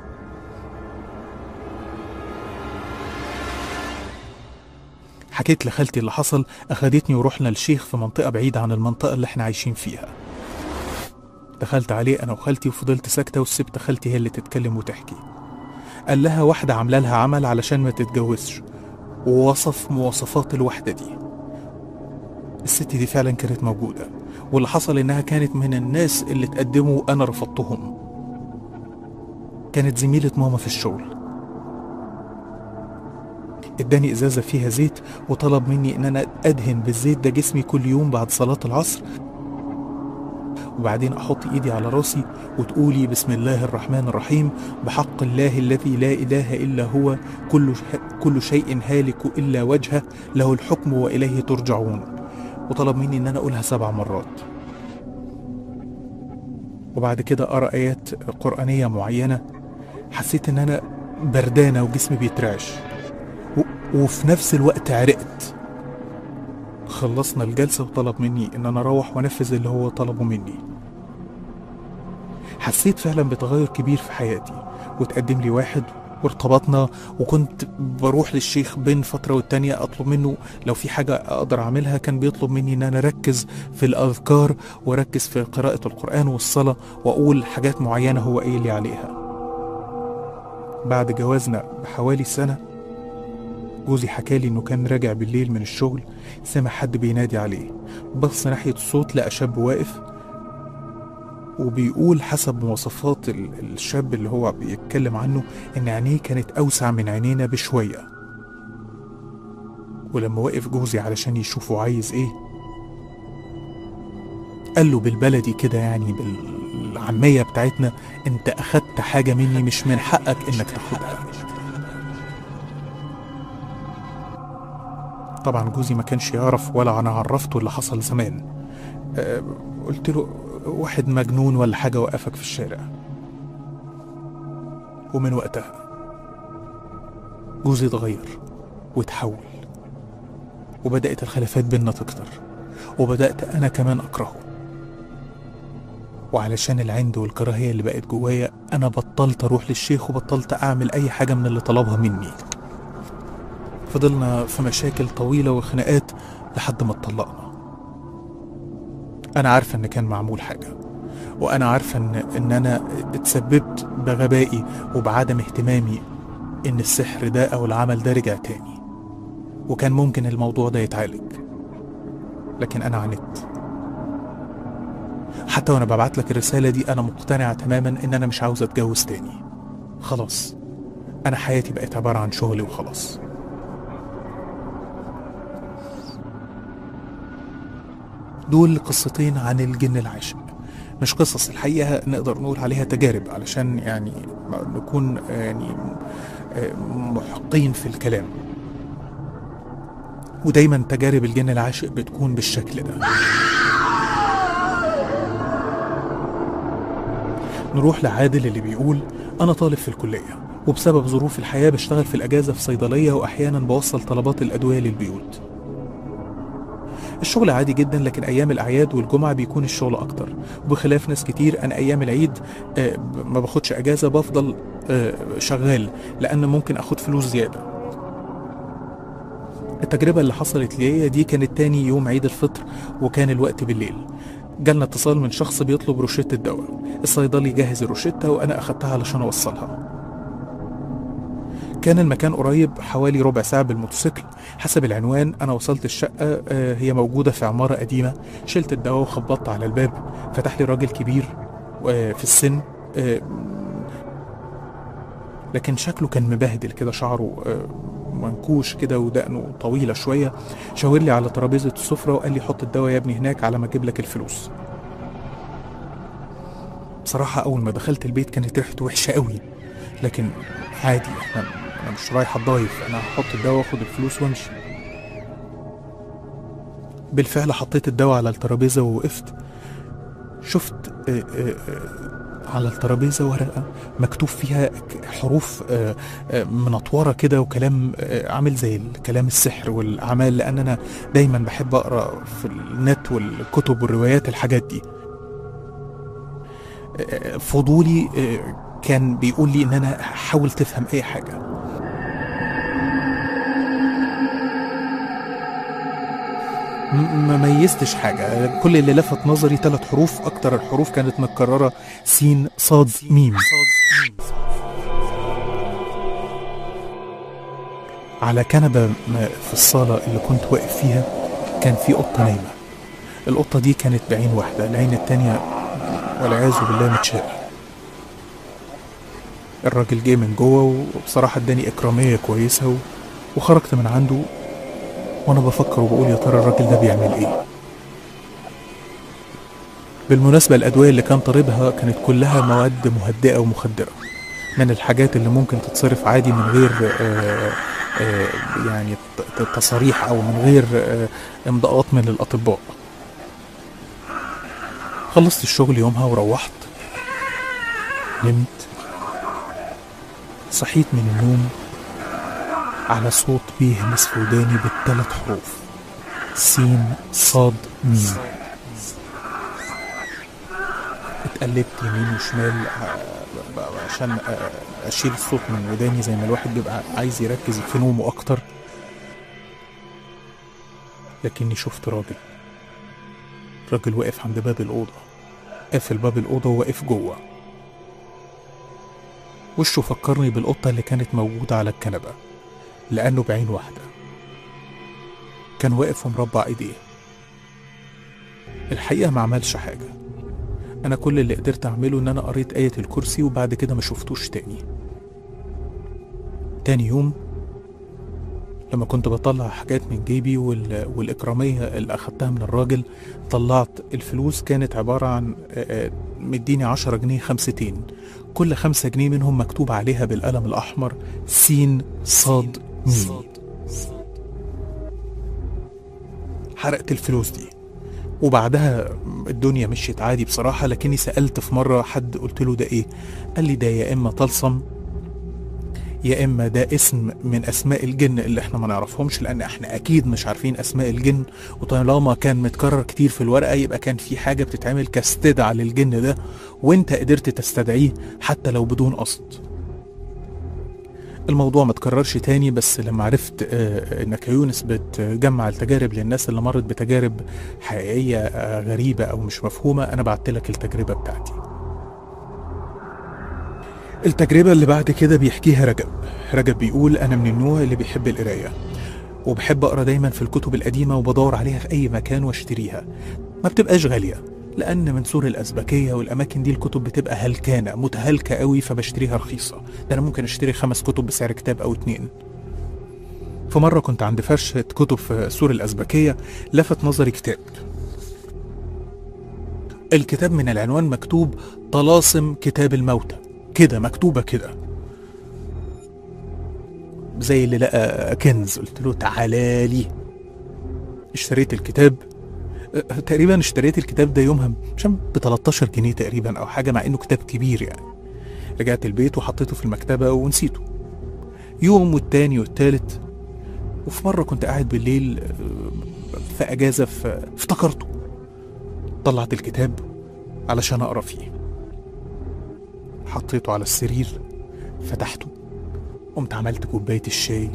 حكيت لخالتي اللي حصل اخدتني ورحنا لشيخ في منطقه بعيده عن المنطقه اللي احنا عايشين فيها دخلت عليه انا وخالتي وفضلت ساكته وسبت خالتي هي اللي تتكلم وتحكي قال لها واحده عامله لها عمل علشان ما تتجوزش ووصف مواصفات الواحده دي الست دي فعلا كانت موجوده واللي حصل انها كانت من الناس اللي اتقدموا وانا رفضتهم كانت زميله ماما في الشغل اداني ازازه فيها زيت وطلب مني ان انا ادهن بالزيت ده جسمي كل يوم بعد صلاه العصر وبعدين احط ايدي على راسي وتقولي بسم الله الرحمن الرحيم بحق الله الذي لا اله الا هو كل كل شيء هالك الا وجهه له الحكم واليه ترجعون وطلب مني ان انا اقولها سبع مرات وبعد كده اقرا ايات قرانيه معينه حسيت ان انا بردانه وجسمي بيترعش و... وفي نفس الوقت عرقت خلصنا الجلسة وطلب مني إن أنا أروح وأنفذ اللي هو طلبه مني حسيت فعلا بتغير كبير في حياتي وتقدم لي واحد وارتبطنا وكنت بروح للشيخ بين فترة والتانية أطلب منه لو في حاجة أقدر أعملها كان بيطلب مني إن أنا أركز في الأذكار وأركز في قراءة القرآن والصلاة وأقول حاجات معينة هو قايل لي عليها بعد جوازنا بحوالي سنة جوزي حكالي انه كان راجع بالليل من الشغل سمع حد بينادي عليه بص ناحية الصوت لقى شاب واقف وبيقول حسب مواصفات ال- الشاب اللي هو بيتكلم عنه ان عينيه كانت اوسع من عينينا بشوية ولما وقف جوزي علشان يشوفه عايز ايه قال له بالبلدي كده يعني بالعامية بتاعتنا انت اخدت حاجة مني مش من حقك انك تاخدها طبعا جوزي ما كانش يعرف ولا انا عرفته اللي حصل زمان أه قلت له واحد مجنون ولا حاجه وقفك في الشارع ومن وقتها جوزي اتغير واتحول وبدأت الخلافات بينا تكتر وبدأت أنا كمان أكرهه وعلشان العند والكراهية اللي بقت جوايا أنا بطلت أروح للشيخ وبطلت أعمل أي حاجة من اللي طلبها مني فضلنا في مشاكل طويلة وخناقات لحد ما اتطلقنا أنا عارفة إن كان معمول حاجة وأنا عارفة إن إن أنا اتسببت بغبائي وبعدم اهتمامي إن السحر ده أو العمل ده رجع تاني وكان ممكن الموضوع ده يتعالج لكن أنا عانيت حتى وأنا ببعت لك الرسالة دي أنا مقتنعة تماما إن أنا مش عاوز أتجوز تاني خلاص أنا حياتي بقت عبارة عن شغلي وخلاص دول قصتين عن الجن العاشق مش قصص الحقيقة نقدر نقول عليها تجارب علشان يعني نكون يعني محقين في الكلام ودايما تجارب الجن العاشق بتكون بالشكل ده نروح لعادل اللي بيقول أنا طالب في الكلية وبسبب ظروف الحياة بشتغل في الأجازة في صيدلية وأحيانا بوصل طلبات الأدوية للبيوت الشغل عادي جدا لكن ايام الاعياد والجمعه بيكون الشغل اكتر وبخلاف ناس كتير انا ايام العيد آه، ما باخدش اجازه بفضل آه، شغال لان ممكن اخد فلوس زياده التجربه اللي حصلت ليا دي كانت تاني يوم عيد الفطر وكان الوقت بالليل جالنا اتصال من شخص بيطلب روشتة دواء الصيدلي جهز الروشتة وأنا أخدتها علشان أوصلها كان المكان قريب حوالي ربع ساعة بالموتوسيكل حسب العنوان أنا وصلت الشقة آه، هي موجودة في عمارة قديمة شلت الدواء وخبطت على الباب فتح لي راجل كبير آه، في السن آه، لكن شكله كان مبهدل كده شعره آه، منكوش كده ودقنه طويلة شوية شاور لي على ترابيزة السفرة وقال لي حط الدواء يا ابني هناك على ما اجيب لك الفلوس بصراحة أول ما دخلت البيت كانت ريحته وحشة قوي لكن عادي احنا أنا مش رايح أتضايف أنا هحط الدواء وآخد الفلوس وأمشي بالفعل حطيت الدواء على الترابيزة ووقفت شفت آه، آه، آه، على الترابيزة ورقة مكتوب فيها ك- حروف آه، آه، منطورة كده وكلام آه، عامل زي الكلام السحر والأعمال لأن أنا دايما بحب أقرأ في النت والكتب والروايات الحاجات دي آه، فضولي آه، كان بيقول لي ان انا حاول تفهم اي حاجه م- ما ميزتش حاجة كل اللي لفت نظري ثلاث حروف أكتر الحروف كانت متكررة سين صاد ميم على كنبة م- في الصالة اللي كنت واقف فيها كان في قطة نايمة القطة دي كانت بعين واحدة العين التانية والعياذ بالله متشالة الراجل جه من جوه وبصراحة اداني إكرامية كويسة و... وخرجت من عنده وأنا بفكر وبقول يا ترى الراجل ده بيعمل إيه بالمناسبة الأدوية اللي كان طالبها كانت كلها مواد مهدئة ومخدرة من الحاجات اللي ممكن تتصرف عادي من غير آه، آه، يعني ت- ت- تصاريح أو من غير آه، إمضاءات من الأطباء خلصت الشغل يومها وروحت نمت صحيت من النوم على صوت بيهمس في وداني بالثلاث حروف سين صاد ميم اتقلبت يمين وشمال ع- عشان أ- اشيل الصوت من وداني زي ما الواحد بيبقى عايز يركز في نومه اكتر لكني شفت راجل راجل واقف عند باب الأوضة قافل باب الأوضة وواقف جوه وشه فكرني بالقطة اللي كانت موجودة على الكنبة لأنه بعين واحدة كان واقف ومربع إيديه الحقيقة ما عملش حاجة أنا كل اللي قدرت أعمله إن أنا قريت آية الكرسي وبعد كده ما شفتوش تاني تاني يوم لما كنت بطلع حاجات من جيبي وال... والإكرامية اللي أخدتها من الراجل طلعت الفلوس كانت عبارة عن آه، آه، مديني عشرة جنيه خمستين كل خمسة جنيه منهم مكتوب عليها بالقلم الأحمر سين صاد ميم حرقت الفلوس دي وبعدها الدنيا مشيت عادي بصراحة لكني سألت في مرة حد قلت له ده ايه قال لي ده يا إما طلسم يا اما ده اسم من اسماء الجن اللي احنا ما نعرفهمش لان احنا اكيد مش عارفين اسماء الجن وطالما كان متكرر كتير في الورقه يبقى كان في حاجه بتتعمل كاستدعاء للجن ده وانت قدرت تستدعيه حتى لو بدون قصد الموضوع ما تكررش تاني بس لما عرفت آه، انك يا يونس بتجمع التجارب للناس اللي مرت بتجارب حقيقيه آه، غريبه او مش مفهومه انا بعت لك التجربه بتاعتي التجربة اللي بعد كده بيحكيها رجب رجب بيقول أنا من النوع اللي بيحب القراية وبحب أقرأ دايما في الكتب القديمة وبدور عليها في أي مكان واشتريها ما بتبقاش غالية لأن من سور الأزبكية والأماكن دي الكتب بتبقى هلكانة متهالكة قوي فبشتريها رخيصة ده أنا ممكن أشتري خمس كتب بسعر كتاب أو اتنين في مرة كنت عند فرشة كتب في سور الأزبكية لفت نظري كتاب الكتاب من العنوان مكتوب طلاسم كتاب الموتى كده مكتوبة كده زي اللي لقى كنز قلت له تعالى لي اشتريت الكتاب اه، تقريبا اشتريت الكتاب ده يومها مش ب 13 جنيه تقريبا او حاجه مع انه كتاب كبير يعني رجعت البيت وحطيته في المكتبه ونسيته يوم والتاني والتالت وفي مره كنت قاعد بالليل اه، في اجازه في افتكرته طلعت الكتاب علشان اقرا فيه حطيته على السرير فتحته قمت عملت كوباية الشاي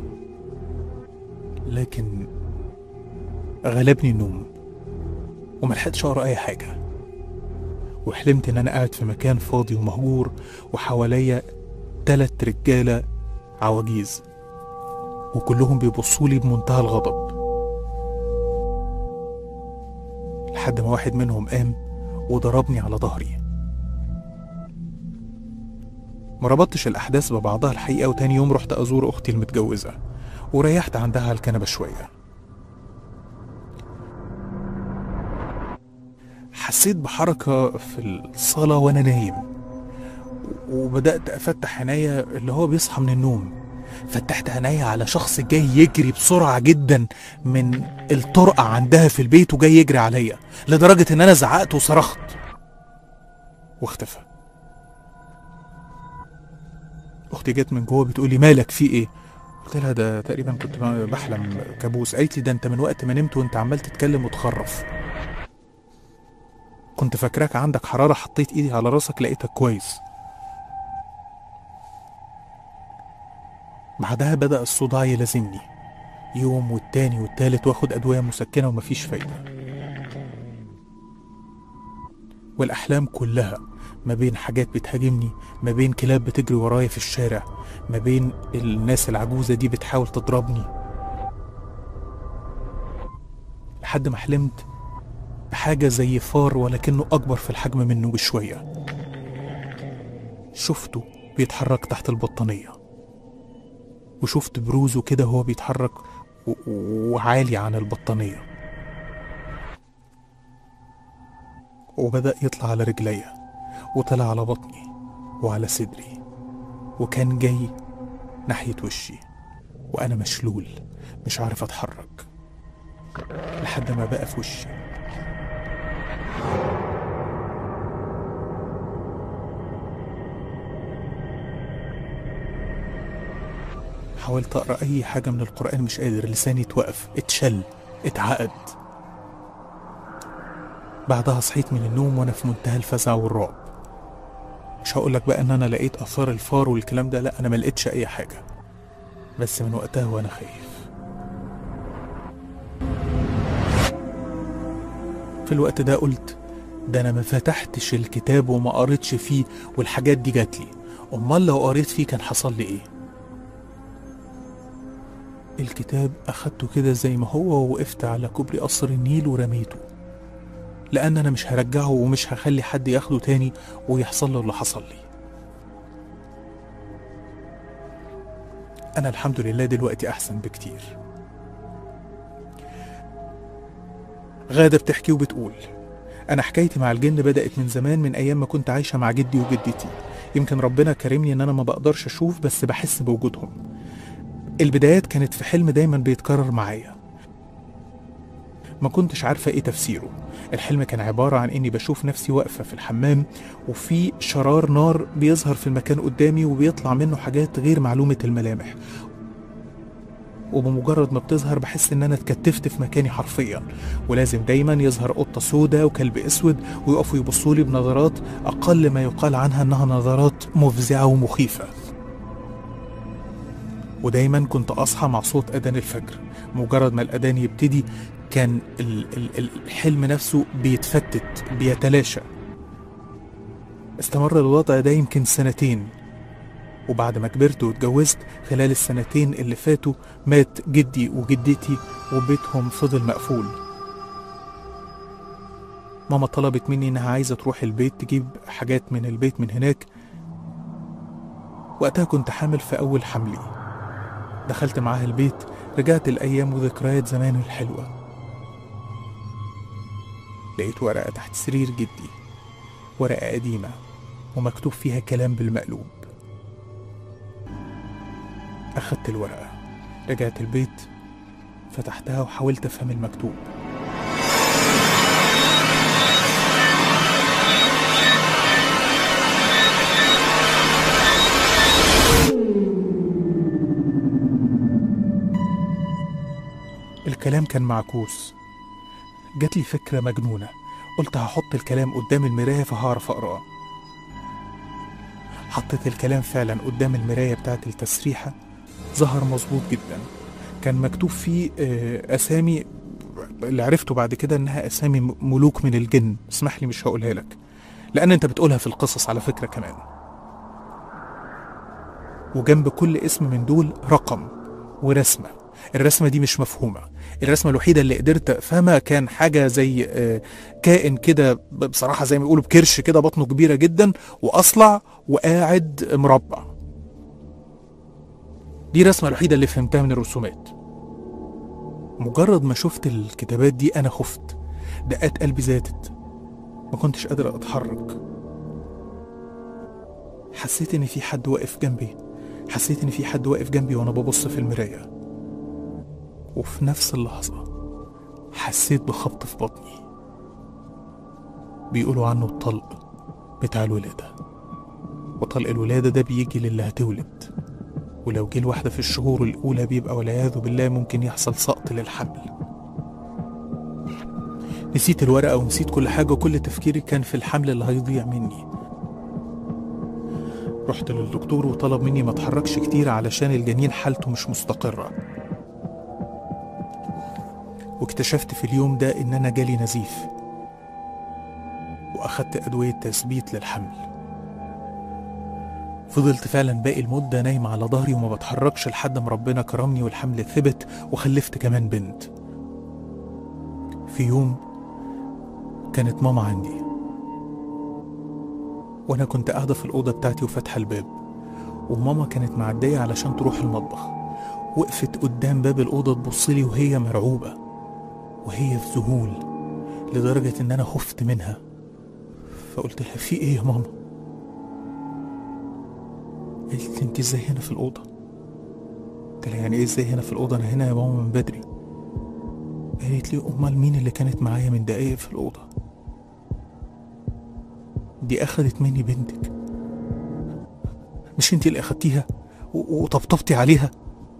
لكن غلبني النوم وملحقتش اقرا اي حاجة وحلمت ان انا قاعد في مكان فاضي ومهجور وحواليا تلات رجالة عواجيز وكلهم بيبصولي بمنتهى الغضب لحد ما واحد منهم قام وضربني على ظهري ما ربطتش الأحداث ببعضها الحقيقة وتاني يوم رحت أزور أختي المتجوزة وريحت عندها على الكنبة شوية حسيت بحركة في الصالة وأنا نايم وبدأت أفتح عينيا اللي هو بيصحى من النوم فتحت عينيا على شخص جاي يجري بسرعة جدا من الطرقة عندها في البيت وجاي يجري عليا لدرجة إن أنا زعقت وصرخت واختفى اختي جت من جوه بتقولي مالك في ايه قلت لها ده تقريبا كنت بحلم كابوس قالت لي ده انت من وقت ما نمت وانت عمال تتكلم وتخرف كنت فاكراك عندك حراره حطيت ايدي على راسك لقيتك كويس بعدها بدا الصداع يلازمني يوم والتاني والتالت واخد ادويه مسكنه ومفيش فايده والاحلام كلها ما بين حاجات بتهاجمني ما بين كلاب بتجري ورايا في الشارع ما بين الناس العجوزة دي بتحاول تضربني لحد ما حلمت بحاجة زي فار ولكنه أكبر في الحجم منه بشوية شفته بيتحرك تحت البطانية وشفت بروزه كده هو بيتحرك و- و- وعالي عن البطانية وبدأ يطلع على رجليا وطلع على بطني وعلى صدري وكان جاي ناحية وشي وأنا مشلول مش عارف أتحرك لحد ما بقى في وشي حاولت أقرأ أي حاجة من القرآن مش قادر لساني اتوقف اتشل اتعقد بعدها صحيت من النوم وأنا في منتهى الفزع والرعب مش هقولك بقى ان انا لقيت اثار الفار والكلام ده لا انا ما لقيتش اي حاجه بس من وقتها وانا خايف في الوقت ده قلت ده انا ما فتحتش الكتاب وما قريتش فيه والحاجات دي جات لي امال لو قريت فيه كان حصل لي ايه الكتاب اخدته كده زي ما هو ووقفت على كوبري قصر النيل ورميته لان انا مش هرجعه ومش هخلي حد ياخده تاني ويحصل له اللي حصل لي انا الحمد لله دلوقتي احسن بكتير غادة بتحكي وبتقول أنا حكايتي مع الجن بدأت من زمان من أيام ما كنت عايشة مع جدي وجدتي يمكن ربنا كرمني إن أنا ما بقدرش أشوف بس بحس بوجودهم البدايات كانت في حلم دايما بيتكرر معايا ما كنتش عارفة ايه تفسيره الحلم كان عبارة عن اني بشوف نفسي واقفة في الحمام وفي شرار نار بيظهر في المكان قدامي وبيطلع منه حاجات غير معلومة الملامح وبمجرد ما بتظهر بحس ان انا اتكتفت في مكاني حرفيا ولازم دايما يظهر قطة سوداء وكلب اسود ويقفوا يبصوا لي بنظرات اقل ما يقال عنها انها نظرات مفزعة ومخيفة ودايما كنت اصحى مع صوت اذان الفجر مجرد ما الاذان يبتدي كان ال- ال- الحلم نفسه بيتفتت بيتلاشى استمر الوضع ده يمكن سنتين وبعد ما كبرت واتجوزت خلال السنتين اللي فاتوا مات جدي وجدتي وبيتهم فضل مقفول ماما طلبت مني انها عايزه تروح البيت تجيب حاجات من البيت من هناك وقتها كنت حامل في اول حملي دخلت معاها البيت رجعت الايام وذكريات زمان الحلوه لقيت ورقه تحت سرير جدي ورقه قديمه ومكتوب فيها كلام بالمقلوب أخدت الورقة رجعت البيت فتحتها وحاولت أفهم المكتوب الكلام كان معكوس جات لي فكرة مجنونة قلت هحط الكلام قدام المراية فهعرف أقراه حطيت الكلام فعلا قدام المراية بتاعت التسريحة ظهر مظبوط جدا كان مكتوب فيه آه، أسامي اللي عرفته بعد كده إنها أسامي م- ملوك من الجن اسمح لي مش هقولها لك لأن أنت بتقولها في القصص على فكرة كمان وجنب كل اسم من دول رقم ورسمة الرسمة دي مش مفهومة الرسمة الوحيدة اللي قدرت أفهمها كان حاجة زي آه، كائن كده ب- بصراحة زي ما يقولوا بكرش كده بطنه كبيرة جدا وأصلع وقاعد مربع دي الرسمة الوحيدة اللي فهمتها من الرسومات مجرد ما شفت الكتابات دي أنا خفت دقات قلبي زادت ما كنتش قادر أتحرك حسيت إن في حد واقف جنبي حسيت إن في حد واقف جنبي وأنا ببص في المراية وفي نفس اللحظة حسيت بخبط في بطني بيقولوا عنه الطلق بتاع الولادة وطلق الولادة ده بيجي للي هتولد ولو جه الواحدة في الشهور الأولى بيبقى والعياذ بالله ممكن يحصل سقط للحمل نسيت الورقة ونسيت كل حاجة وكل تفكيري كان في الحمل اللي هيضيع مني رحت للدكتور وطلب مني ما اتحركش كتير علشان الجنين حالته مش مستقرة واكتشفت في اليوم ده ان انا جالي نزيف واخدت ادوية تثبيت للحمل فضلت فعلا باقي المدة نايم على ظهري وما بتحركش لحد ما ربنا كرمني والحمل ثبت وخلفت كمان بنت في يوم كانت ماما عندي وانا كنت قاعدة في الأوضة بتاعتي وفاتحة الباب وماما كانت معدية علشان تروح المطبخ وقفت قدام باب الأوضة تبصلي وهي مرعوبة وهي في ذهول لدرجة إن أنا خفت منها فقلت لها في إيه يا ماما؟ قالت لي أنت إزاي هنا في الأوضة؟ قلت لها يعني إيه إزاي هنا في الأوضة؟ أنا هنا يا ماما من بدري قالت لي أمال مين اللي كانت معايا من دقايق في الأوضة؟ دي أخدت مني بنتك مش أنت اللي أخدتيها و- وطبطبتي عليها؟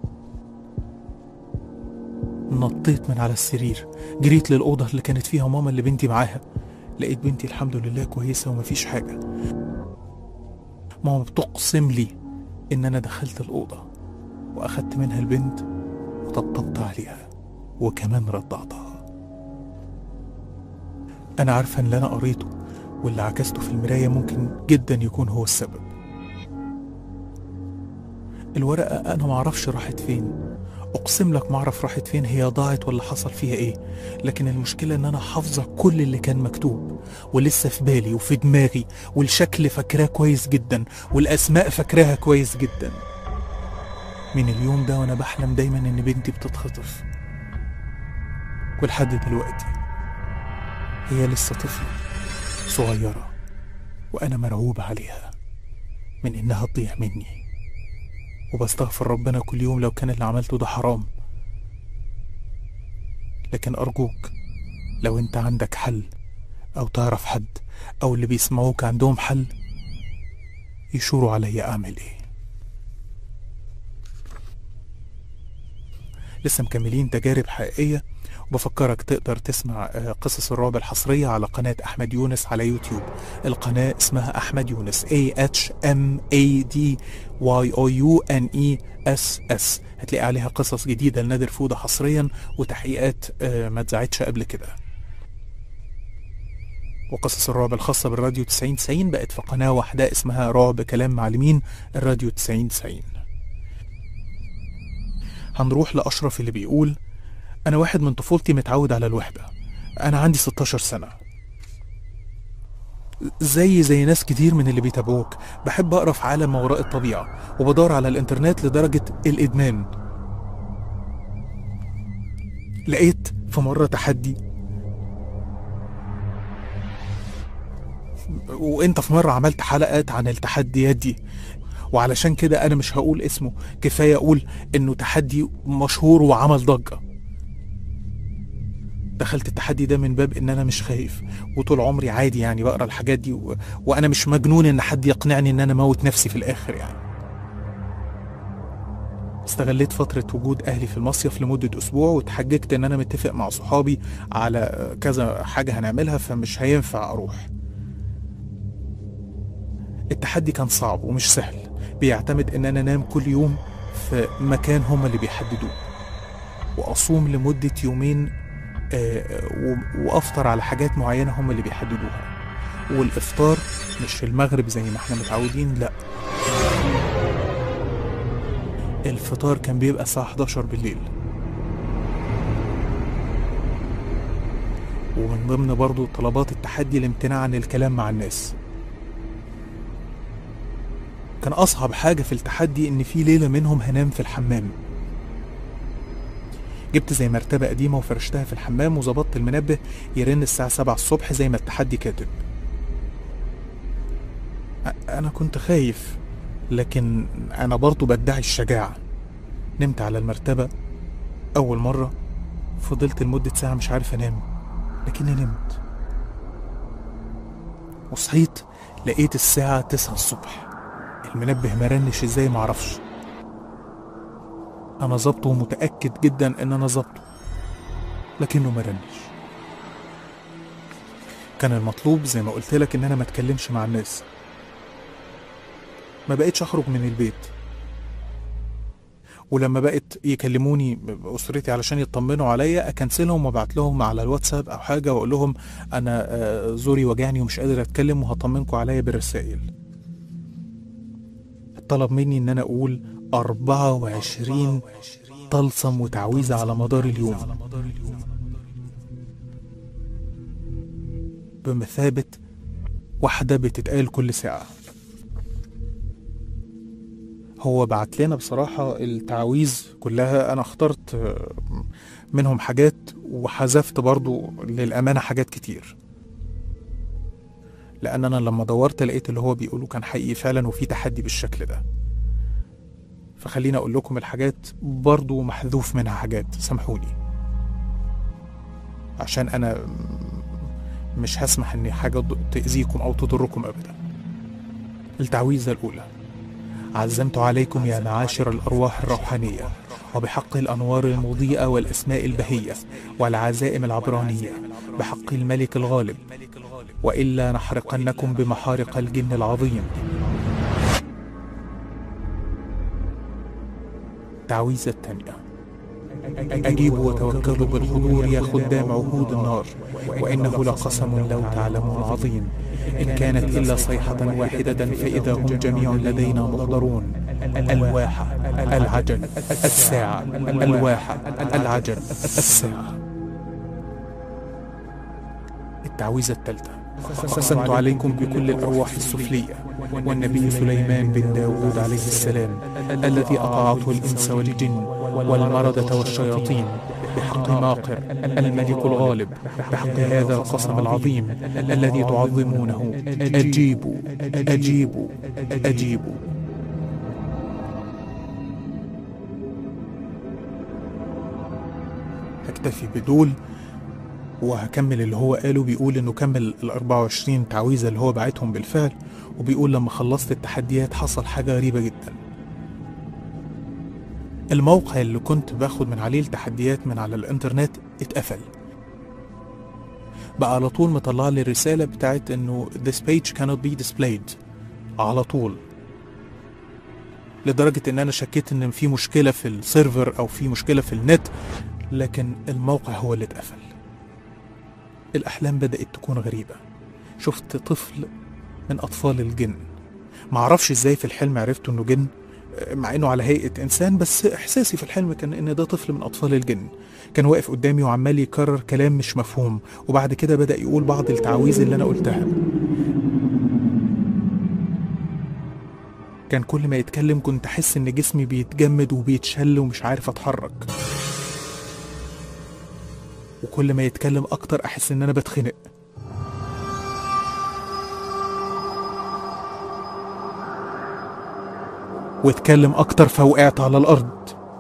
نطيت من على السرير جريت للأوضة اللي كانت فيها ماما اللي بنتي معاها لقيت بنتي الحمد لله كويسة ومفيش حاجة ماما بتقسم لي إن أنا دخلت الأوضة وأخدت منها البنت وطبطبت عليها وكمان رضعتها أنا عارفة إن اللي أنا قريته واللي عكسته في المراية ممكن جدا يكون هو السبب الورقة أنا معرفش راحت فين اقسم لك معرف راحت فين هي ضاعت ولا حصل فيها ايه لكن المشكله ان انا حافظه كل اللي كان مكتوب ولسه في بالي وفي دماغي والشكل فاكراه كويس جدا والاسماء فاكراها كويس جدا من اليوم ده وانا بحلم دايما ان بنتي بتتخطف ولحد دلوقتي هي لسه طفله صغيره وانا مرعوب عليها من انها تضيع مني وبستغفر ربنا كل يوم لو كان اللي عملته ده حرام لكن أرجوك لو انت عندك حل او تعرف حد او اللي بيسمعوك عندهم حل يشوروا عليا اعمل ايه لسه مكملين تجارب حقيقية وبفكرك تقدر تسمع آه، قصص الرعب الحصرية على قناة أحمد يونس على يوتيوب القناة اسمها أحمد يونس A H M A D Y O U N E S S هتلاقي عليها قصص جديدة لنادر فودة حصريا وتحقيقات آه، ما اتذاعتش قبل كده وقصص الرعب الخاصة بالراديو 90 90 بقت في قناة واحدة اسمها رعب كلام معلمين الراديو 90 90 هنروح لأشرف اللي بيقول أنا واحد من طفولتي متعود على الوحدة أنا عندي 16 سنة زي زي ناس كتير من اللي بيتابعوك بحب أقرأ في عالم ما وراء الطبيعة وبدور على الإنترنت لدرجة الإدمان لقيت في مرة تحدي وانت في مرة عملت حلقات عن التحديات دي وعلشان كده انا مش هقول اسمه كفاية اقول انه تحدي مشهور وعمل ضجة دخلت التحدي ده من باب ان انا مش خايف وطول عمري عادي يعني بقرا الحاجات دي و... وانا مش مجنون ان حد يقنعني ان انا موت نفسي في الاخر يعني استغليت فترة وجود أهلي في المصيف لمدة أسبوع وتحججت إن أنا متفق مع صحابي على كذا حاجة هنعملها فمش هينفع أروح التحدي كان صعب ومش سهل بيعتمد ان انا انام كل يوم في مكان هما اللي بيحددوه واصوم لمدة يومين آه، و- وافطر على حاجات معينة هما اللي بيحددوها والافطار مش في المغرب زي ما احنا متعودين لا الفطار كان بيبقى الساعة 11 بالليل ومن ضمن برضو طلبات التحدي الامتناع عن الكلام مع الناس كان أصعب حاجة في التحدي إن في ليلة منهم هنام في الحمام جبت زي مرتبة قديمة وفرشتها في الحمام وظبطت المنبه يرن الساعة سبعة الصبح زي ما التحدي كاتب أ- أنا كنت خايف لكن أنا برضو بدعي الشجاعة نمت على المرتبة أول مرة فضلت لمدة ساعة مش عارف أنام لكني نمت وصحيت لقيت الساعة تسعة الصبح المنبه مرنش ازاي معرفش انا ظبطه ومتأكد جدا ان انا ظبطه لكنه مرنش كان المطلوب زي ما قلت لك ان انا ما اتكلمش مع الناس ما بقيتش اخرج من البيت ولما بقت يكلموني اسرتي علشان يطمنوا عليا اكنسلهم وابعت لهم على الواتساب او حاجه واقول لهم انا آه، زوري وجعني ومش قادر اتكلم وهطمنكم عليا بالرسائل طلب مني ان انا اقول 24 طلسم وتعويذة على مدار اليوم بمثابة واحدة بتتقال كل ساعة هو بعت لنا بصراحة التعاويذ كلها أنا اخترت آه، منهم حاجات وحذفت برضو للأمانة حاجات كتير لأن أنا لما دورت لقيت اللي هو بيقوله كان حقيقي فعلا وفي تحدي بالشكل ده فخليني أقول لكم الحاجات برضو محذوف منها حاجات سامحوني عشان أنا مش هسمح إن حاجة تأذيكم أو تضركم أبدا التعويذة الأولى عزمت عليكم يا معاشر الأرواح الروحانية وبحق الأنوار المضيئة والأسماء البهية والعزائم العبرانية بحق الملك الغالب وإلا نحرقنكم بمحارق الجن العظيم التعويذة الثانية أجيبوا وتوكلوا بالحضور يا خدام عهود النار وإنه لقسم لو تعلمون عظيم إن كانت إلا صيحة واحدة فإذا هم جميع لدينا محضرون الواحة العجل الساعة الواحة العجل الساعة التعويذة الثالثة قسمت عليكم بكل الأرواح السفلية والنبي سليمان بن داود عليه السلام الذي أطاعته الإنس والجن والمردة والشياطين بحق ماقر الملك الغالب بحق هذا القسم العظيم الذي تعظمونه أجيبوا أجيبوا أجيبوا أكتفي بدول وهكمل اللي هو قاله بيقول انه كمل ال 24 تعويذه اللي هو بعتهم بالفعل وبيقول لما خلصت التحديات حصل حاجه غريبه جدا الموقع اللي كنت باخد من عليه التحديات من على الانترنت اتقفل بقى على طول مطلع لي الرساله بتاعت انه this page cannot be displayed على طول لدرجه ان انا شكيت ان في مشكله في السيرفر او في مشكله في النت لكن الموقع هو اللي اتقفل الأحلام بدأت تكون غريبة شفت طفل من أطفال الجن معرفش ازاي في الحلم عرفت انه جن مع انه على هيئة انسان بس احساسي في الحلم كان ان ده طفل من اطفال الجن كان واقف قدامي وعمال يكرر كلام مش مفهوم وبعد كده بدأ يقول بعض التعاويذ اللي انا قلتها كان كل ما يتكلم كنت احس ان جسمي بيتجمد وبيتشل ومش عارف اتحرك وكل ما يتكلم اكتر احس ان انا بتخنق واتكلم اكتر فوقعت على الارض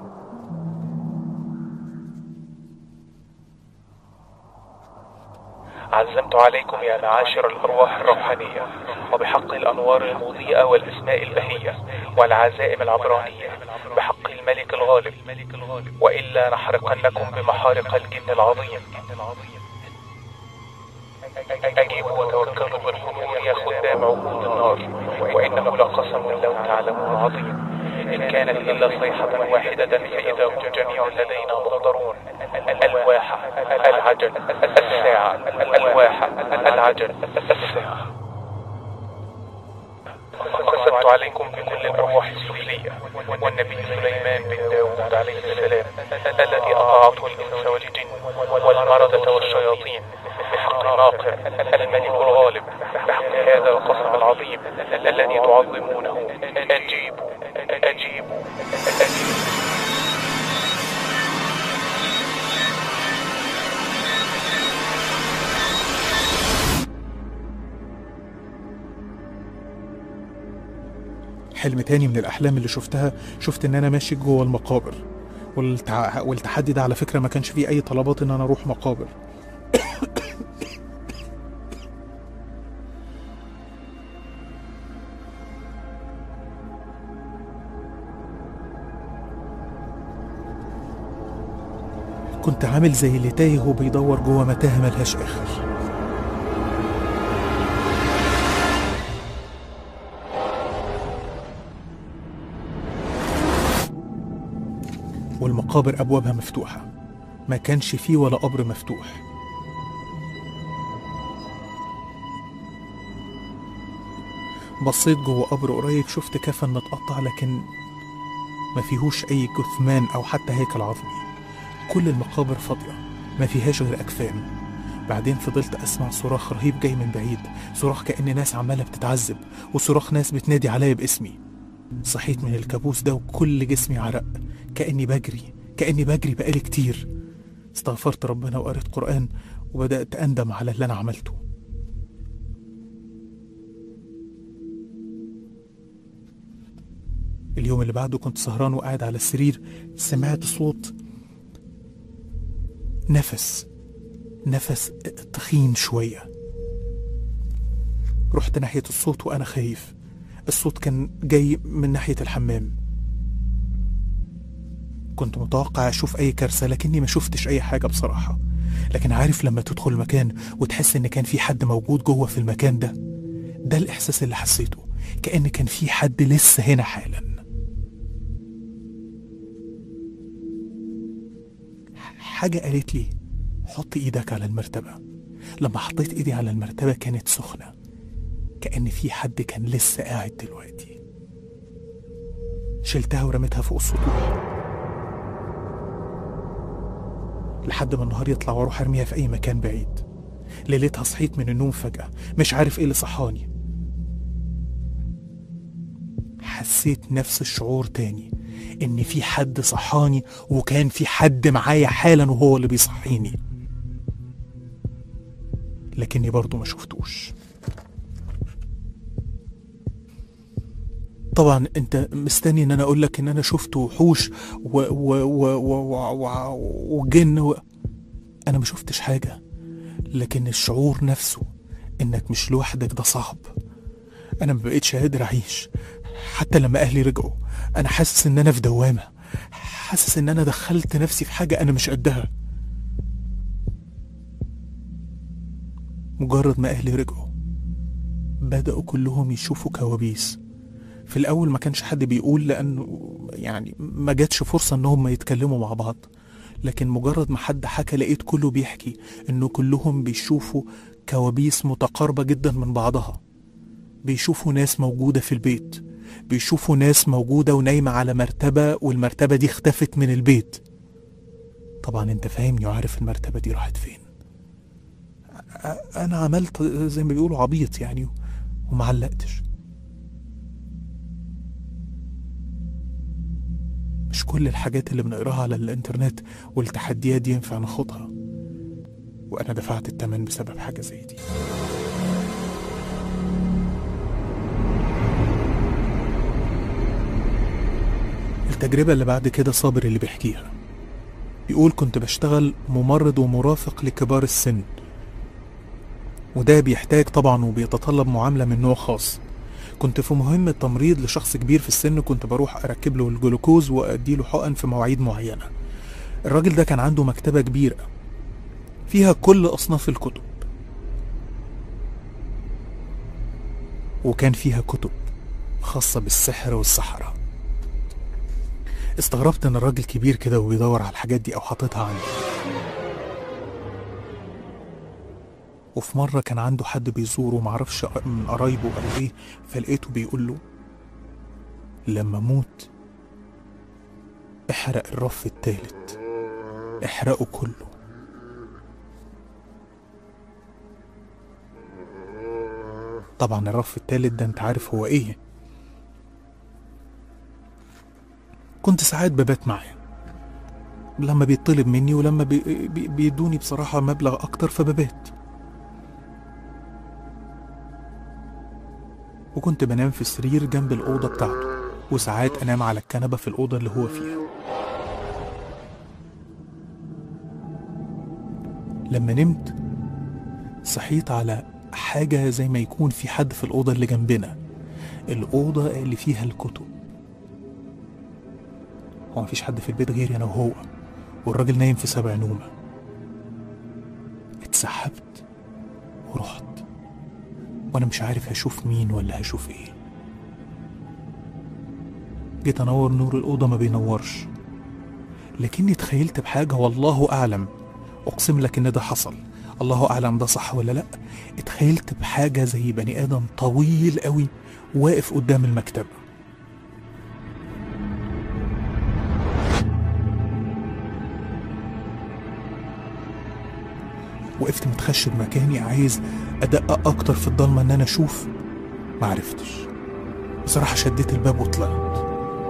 عزمت عليكم يا معاشر الأرواح الروحانية وبحق الأنوار المضيئة والأسماء البهية والعزائم العبرانية بحق الملك الغالب وإلا نحرقنكم بمحارق الجن العظيم أجيبوا وتوكلوا بالحضور يا خدام عقود النار وإنه لقسم لو تعلمون عظيم إن كانت إلا صيحة واحدة فإذا هم جميع لدينا محضرون الواحة العجل الساعة الواحة العجل الساعة قسمت عليكم بكل الأرواح السفلية والنبي سليمان بن داود عليه السلام الذي أطاعته الإنس والجن والمردة والشياطين بحق ناقر الملك الغالب بحق هذا القسم العظيم الذي تعظمونه أجيبوا أجيبوا أجيبوا حلم تاني من الأحلام اللي شفتها شفت إن أنا ماشي جوه المقابر والتع... والتحدي ده على فكرة ما كانش فيه أي طلبات إن أنا أروح مقابر كنت عامل زي اللي تايه وبيدور جوه متاهة ملهاش آخر والمقابر أبوابها مفتوحة ما كانش فيه ولا قبر مفتوح بصيت جوه قبر قريب شفت كفن متقطع لكن ما فيهوش أي جثمان أو حتى هيكل عظمي كل المقابر فاضية ما فيهاش غير أكفان بعدين فضلت أسمع صراخ رهيب جاي من بعيد صراخ كأن ناس عمالة بتتعذب وصراخ ناس بتنادي عليا باسمي صحيت من الكابوس ده وكل جسمي عرق كأني بجري كأني بجري بقالي كتير استغفرت ربنا وقريت قرآن وبدأت أندم على اللي أنا عملته اليوم اللي بعده كنت سهران وقاعد على السرير سمعت صوت نفس نفس تخين شوية رحت ناحية الصوت وأنا خايف الصوت كان جاي من ناحية الحمام كنت متوقع أشوف أي كارثة لكني ما شفتش أي حاجة بصراحة لكن عارف لما تدخل مكان وتحس إن كان في حد موجود جوه في المكان ده ده الإحساس اللي حسيته كأن كان في حد لسه هنا حالا حاجة قالت لي حط ايدك على المرتبة لما حطيت ايدي على المرتبة كانت سخنة كأن في حد كان لسه قاعد دلوقتي شلتها ورميتها فوق السطوح لحد ما النهار يطلع واروح ارميها في اي مكان بعيد ليلتها صحيت من النوم فجأة مش عارف ايه اللي صحاني حسيت نفس الشعور تاني ان في حد صحاني وكان في حد معايا حالا وهو اللي بيصحيني لكني برضه ما شفتوش طبعا انت مستني ان انا اقول لك ان انا شفت وحوش و و و و و و وجن و... انا ما شفتش حاجه لكن الشعور نفسه انك مش لوحدك ده صعب انا ما بقتش قادر اعيش حتى لما اهلي رجعوا انا حاسس ان انا في دوامه حاسس ان انا دخلت نفسي في حاجه انا مش قدها مجرد ما اهلي رجعوا بداوا كلهم يشوفوا كوابيس في الاول ما كانش حد بيقول لانه يعني ما جاتش فرصه انهم ما يتكلموا مع بعض لكن مجرد ما حد حكى لقيت كله بيحكي انه كلهم بيشوفوا كوابيس متقاربه جدا من بعضها بيشوفوا ناس موجوده في البيت بيشوفوا ناس موجوده ونايمه على مرتبه والمرتبه دي اختفت من البيت طبعا انت فاهمني وعارف المرتبه دي راحت فين أ- انا عملت زي ما بيقولوا عبيط يعني ومعلقتش مش كل الحاجات اللي بنقراها على الانترنت والتحديات دي ينفع ناخدها وانا دفعت التمن بسبب حاجه زي دي التجربة اللي بعد كده صابر اللي بيحكيها بيقول كنت بشتغل ممرض ومرافق لكبار السن وده بيحتاج طبعا وبيتطلب معاملة من نوع خاص كنت في مهمة تمريض لشخص كبير في السن كنت بروح أركب له الجلوكوز وأديله حقن في مواعيد معينة الراجل ده كان عنده مكتبة كبيرة فيها كل أصناف الكتب وكان فيها كتب خاصة بالسحر والسحرة استغربت ان الراجل كبير كده وبيدور على الحاجات دي او حاططها عنده وفي مرة كان عنده حد بيزوره معرفش من قرايبه أو إيه فلقيته بيقول له لما أموت احرق الرف التالت احرقه كله طبعا الرف التالت ده انت عارف هو ايه كنت ساعات ببات معاه لما بيطلب مني ولما بي بي بيدوني بصراحة مبلغ أكتر فببات وكنت بنام في السرير جنب الأوضة بتاعته وساعات أنام على الكنبة في الأوضة اللي هو فيها لما نمت صحيت على حاجة زي ما يكون في حد في الأوضة اللي جنبنا الأوضة اللي فيها الكتب هو مفيش حد في البيت غيري أنا وهو والراجل نايم في سبع نومة اتسحبت ورحت وأنا مش عارف هشوف مين ولا هشوف إيه جيت أنور نور الأوضة ما بينورش لكني تخيلت بحاجة والله أعلم أقسم لك إن ده حصل الله أعلم ده صح ولا لأ اتخيلت بحاجة زي بني آدم طويل قوي واقف قدام المكتبة وقفت متخشب مكاني عايز ادقق اكتر في الضلمه ان انا اشوف معرفتش بصراحه شديت الباب وطلعت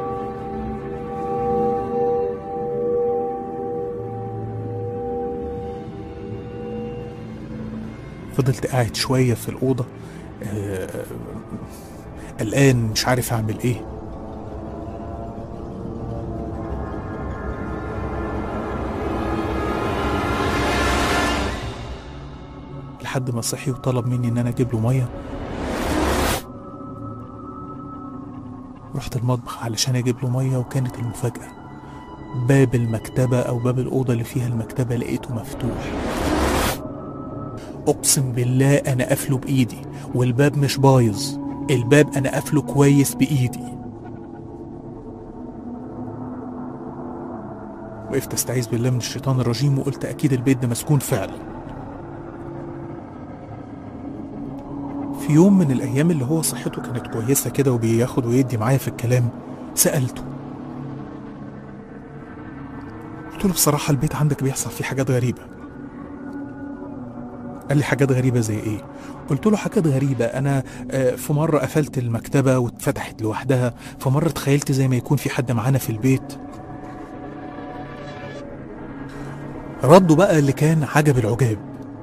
فضلت قاعد شويه في الاوضه آه، قلقان مش عارف اعمل ايه لحد ما صحي وطلب مني ان انا اجيب له ميه رحت المطبخ علشان اجيب له ميه وكانت المفاجاه باب المكتبه او باب الاوضه اللي فيها المكتبه لقيته مفتوح اقسم بالله انا قافله بايدي والباب مش بايظ الباب انا قافله كويس بايدي وقفت استعيذ بالله من الشيطان الرجيم وقلت اكيد البيت ده مسكون فعلا في يوم من الايام اللي هو صحته كانت كويسه كده وبياخد ويدي معايا في الكلام سالته قلت له بصراحه البيت عندك بيحصل فيه حاجات غريبه قال لي حاجات غريبه زي ايه قلت له حاجات غريبه انا آه، في مره قفلت المكتبه واتفتحت لوحدها في مره تخيلت زي ما يكون في حد معانا في البيت رده بقى اللي كان عجب العجاب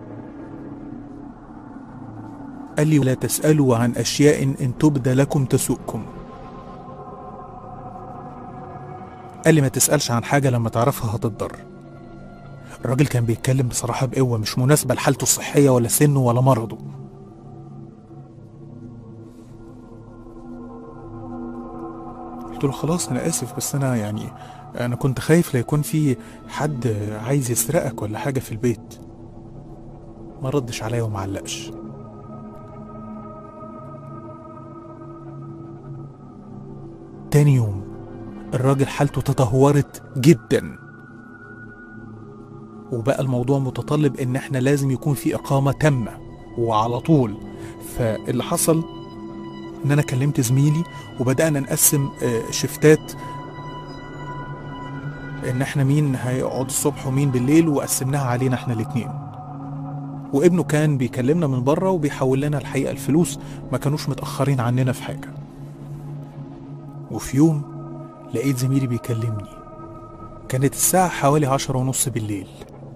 قال لي ولا تسألوا عن أشياء إن تبدى لكم تسؤكم قال لي ما تسألش عن حاجة لما تعرفها هتضر الراجل كان بيتكلم بصراحة بقوة مش مناسبة لحالته الصحية ولا سنه ولا مرضه قلت له خلاص انا اسف بس انا يعني انا كنت خايف لا يكون في حد عايز يسرقك ولا حاجة في البيت ما ردش عليا وما علقش تاني يوم الراجل حالته تدهورت جدا وبقى الموضوع متطلب ان احنا لازم يكون في اقامة تامة وعلى طول فاللي حصل ان انا كلمت زميلي وبدأنا نقسم آه، شفتات ان احنا مين هيقعد الصبح ومين بالليل وقسمناها علينا احنا الاتنين وابنه كان بيكلمنا من بره وبيحول لنا الحقيقة الفلوس ما كانوش متأخرين عننا في حاجة وفي يوم لقيت زميلي بيكلمني كانت الساعة حوالي عشرة ونص بالليل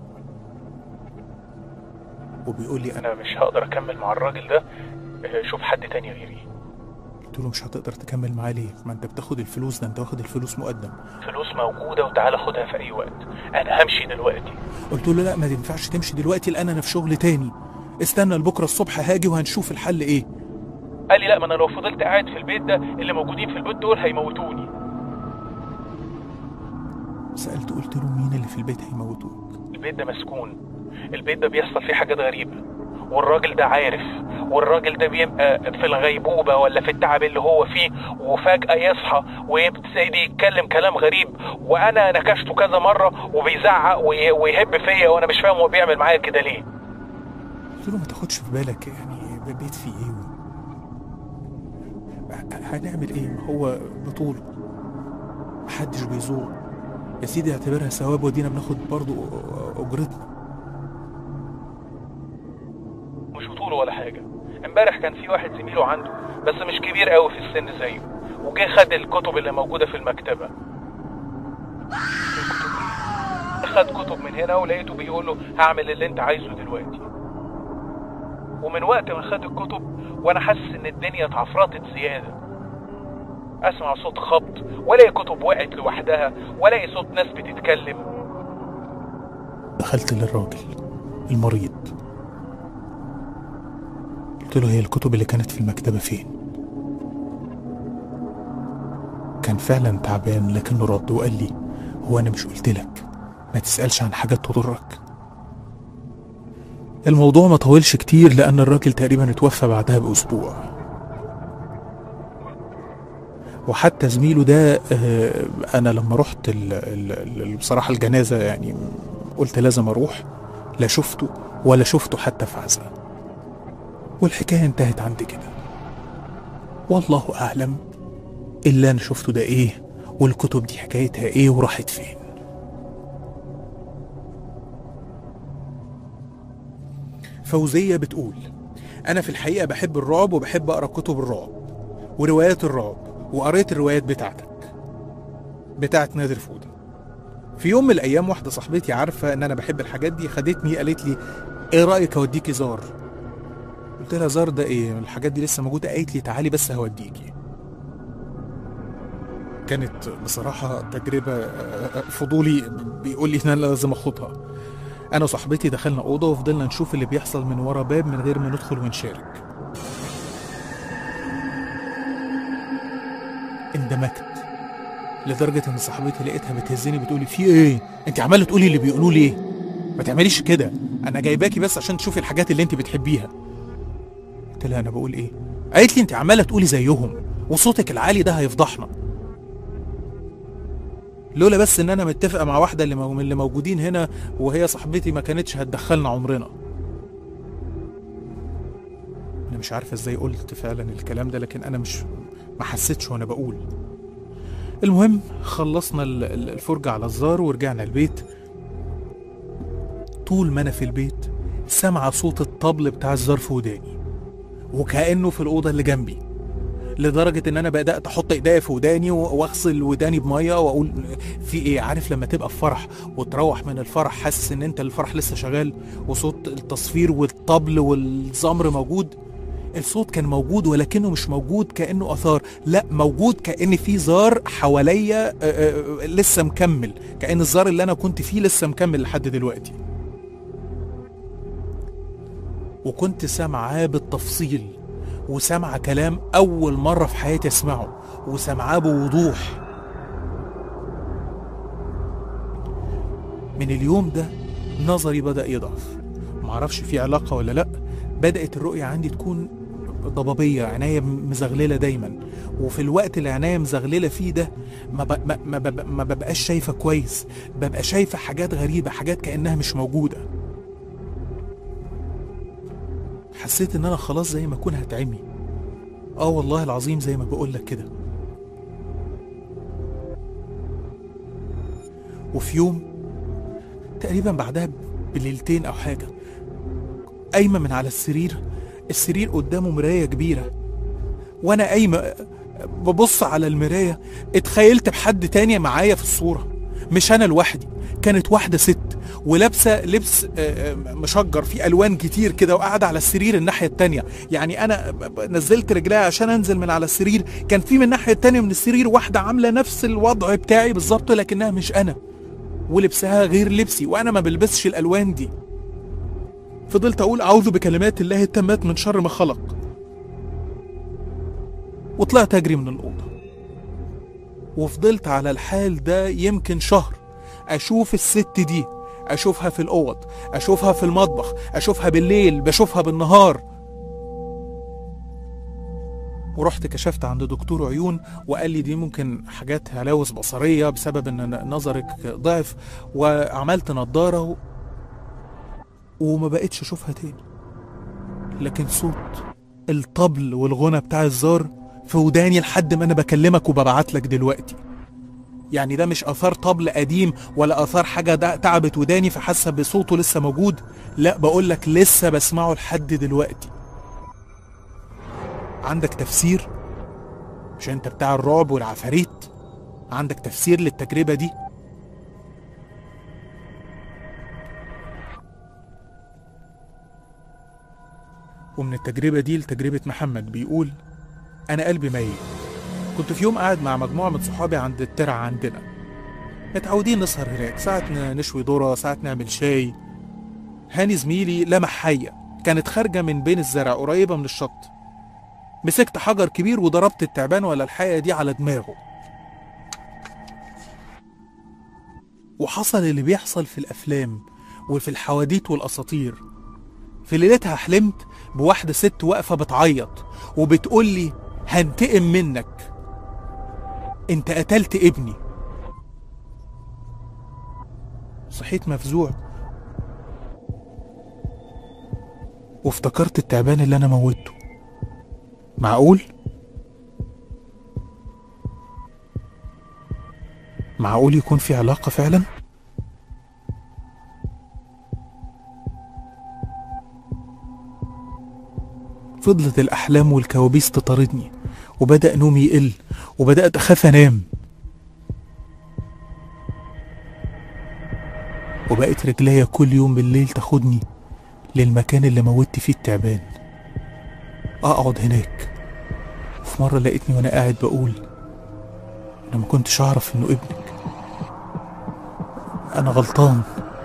وبيقول لي أنا انا مش هقدر اكمل مع الراجل ده آه، شوف حد تاني غيري قلت له مش هتقدر تكمل معاه ليه ما انت بتاخد الفلوس ده انت واخد الفلوس مقدم فلوس موجودة وتعالى خدها في اي وقت انا همشي دلوقتي قلت له لا ما ينفعش تمشي دلوقتي لان انا في شغل تاني استنى لبكره الصبح هاجي وهنشوف الحل ايه قال لي لا ما انا لو فضلت قاعد في البيت ده اللي موجودين في البيت دول هيموتوني سالته قلت له مين اللي في البيت هيموتوك البيت ده مسكون البيت ده بيحصل فيه حاجات غريبة والراجل ده عارف والراجل ده بيبقى في الغيبوبة ولا في التعب اللي هو فيه وفجأة يصحى ويبتدي يتكلم كلام غريب وأنا نكشته كذا مرة وبيزعق وي- ويهب فيا وأنا مش فاهم هو بيعمل معايا كده ليه قلت له ما تاخدش في بالك يعني بيت فيه ايه ه- هنعمل ايه ما هو بطوله محدش بيزور يا سيدي اعتبرها ثواب ودينا بناخد برضو اجرتنا مش بطوله ولا حاجة امبارح كان في واحد زميله عنده بس مش كبير قوي في السن زيه وجه خد الكتب اللي موجودة في المكتبة خد كتب من هنا ولقيته بيقول له هعمل اللي انت عايزه دلوقتي ومن وقت ما خد الكتب وانا حاسس ان الدنيا اتعفرطت زيادة اسمع صوت خبط والاقي كتب وقعت لوحدها والاقي صوت ناس بتتكلم دخلت للراجل المريض قلت له هي الكتب اللي كانت في المكتبة فين كان فعلا تعبان لكنه رد وقال لي هو انا مش قلت لك ما تسألش عن حاجات تضرك الموضوع ما طولش كتير لأن الراجل تقريبا اتوفى بعدها بأسبوع وحتى زميله ده آه، أنا لما رحت ال- ال- ال- بصراحة الجنازة يعني قلت لازم أروح لا شفته ولا شفته حتى في عزاء والحكاية انتهت عند كده والله أعلم اللي أنا شفته ده إيه والكتب دي حكايتها إيه وراحت فين فوزية بتقول أنا في الحقيقة بحب الرعب وبحب أقرأ كتب الرعب وروايات الرعب وقريت الروايات بتاعتك بتاعت نادر فودة في يوم من الأيام واحدة صاحبتي عارفة إن أنا بحب الحاجات دي خدتني قالت لي إيه رأيك أوديكي زار قلت لها زار ده إيه الحاجات دي لسه موجودة قالت لي تعالي بس هوديكي كانت بصراحة تجربة آه، فضولي بيقول لي إن أنا لازم أخدها انا وصاحبتي دخلنا اوضه وفضلنا نشوف اللي بيحصل من ورا باب من غير ما ندخل ونشارك اندمجت لدرجه ان صاحبتي لقيتها بتهزني بتقولي في ايه انت عماله تقولي اللي بيقولوه ليه ما تعمليش كده انا جايباكي بس عشان تشوفي الحاجات اللي انت بتحبيها قلت لها انا بقول ايه قالت لي انت عماله تقولي زيهم وصوتك العالي ده هيفضحنا لولا بس ان انا متفقه مع واحده اللي مو- من اللي موجودين هنا وهي صاحبتي ما كانتش هتدخلنا عمرنا انا مش عارفه ازاي قلت فعلا الكلام ده لكن انا مش ما حسيتش وانا بقول المهم خلصنا ال- ال- الفرجه على الزار ورجعنا البيت طول ما انا في البيت سامعه صوت الطبل بتاع الزار في وداني وكانه في الاوضه اللي جنبي لدرجه ان انا بدات احط ايديا في وداني و- واغسل وداني بميه واقول في ايه عارف لما تبقى في فرح وتروح من الفرح حاسس ان انت الفرح لسه شغال وصوت التصفير والطبل والزمر موجود الصوت كان موجود ولكنه مش موجود كانه اثار لا موجود كان في زار حواليا آه، آه، لسه مكمل كان الزار اللي انا كنت فيه لسه مكمل لحد دلوقتي وكنت سامعاه بالتفصيل وسامعه كلام اول مره في حياتي اسمعه وسامعاه بوضوح من اليوم ده نظري بدأ يضعف معرفش في علاقة ولا لأ بدأت الرؤية عندي تكون ضبابية عناية مزغللة دايما وفي الوقت اللي عناية مزغللة فيه ده ما, ب... ما, ما, ب... ما ببقاش شايفة كويس ببقى شايفة حاجات غريبة حاجات كأنها مش موجودة حسيت ان انا خلاص زي ما اكون هتعمي اه والله العظيم زي ما بقولك كده وفي يوم تقريبا بعدها بليلتين او حاجه قايمه من على السرير السرير قدامه مرايه كبيره وانا قايمه ببص على المرايه اتخيلت بحد تاني معايا في الصوره مش انا لوحدي كانت واحده ست ولابسه لبس آه، آه، مشجر فيه الوان كتير كده وقاعده على السرير الناحيه التانيه يعني انا ب- ب- نزلت رجليها عشان انزل من على السرير كان في من الناحيه التانيه من السرير واحده عامله نفس الوضع بتاعي بالظبط لكنها مش انا ولبسها غير لبسي وانا ما بلبسش الالوان دي فضلت اقول اعوذ بكلمات الله التامات من شر ما خلق وطلعت اجري من الاوضه وفضلت على الحال ده يمكن شهر اشوف الست دي اشوفها في الاوض اشوفها في المطبخ اشوفها بالليل بشوفها بالنهار ورحت كشفت عند دكتور عيون وقال لي دي ممكن حاجات هلاوس بصريه بسبب ان نظرك ضعف وعملت نضاره و... وما بقتش اشوفها تاني لكن صوت الطبل والغنى بتاع الزار في وداني لحد ما انا بكلمك وببعت لك دلوقتي يعني ده مش اثار طبل قديم ولا اثار حاجه ده تعبت وداني فحاسه بصوته لسه موجود لا بقول لك لسه بسمعه لحد دلوقتي عندك تفسير مش انت بتاع الرعب والعفاريت عندك تفسير للتجربه دي ومن التجربة دي لتجربة محمد بيقول أنا قلبي ميت كنت في يوم قاعد مع مجموعة من صحابي عند الترعة عندنا متعودين نسهر هناك ساعة ن- نشوي ذرة ساعة نعمل شاي هاني زميلي لمح حية كانت خارجة من بين الزرع قريبة من الشط مسكت حجر كبير وضربت التعبان ولا الحية دي على دماغه وحصل اللي بيحصل في الأفلام وفي الحواديت والأساطير في ليلتها حلمت بواحدة ست واقفة بتعيط وبتقول لي هنتقم منك انت قتلت ابني صحيت مفزوع وافتكرت التعبان اللي انا موته معقول معقول يكون في علاقة فعلا فضلت الأحلام والكوابيس تطاردني وبدأ نومي يقل وبدأت أخاف أنام وبقت رجليا كل يوم بالليل تاخدني للمكان اللي موتت فيه التعبان أقعد هناك وفي مرة لقيتني وأنا قاعد بقول أنا ما كنتش أعرف إنه ابنك أنا غلطان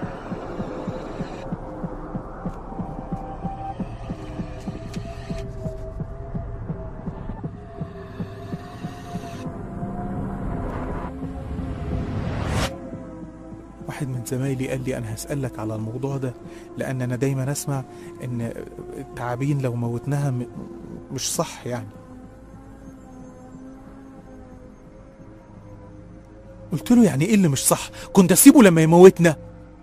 واحد من زمايلي قال لي انا هسألك على الموضوع ده لان انا دايما اسمع ان التعابين لو موتناها م- مش صح يعني قلت له يعني ايه اللي مش صح كنت اسيبه لما يموتنا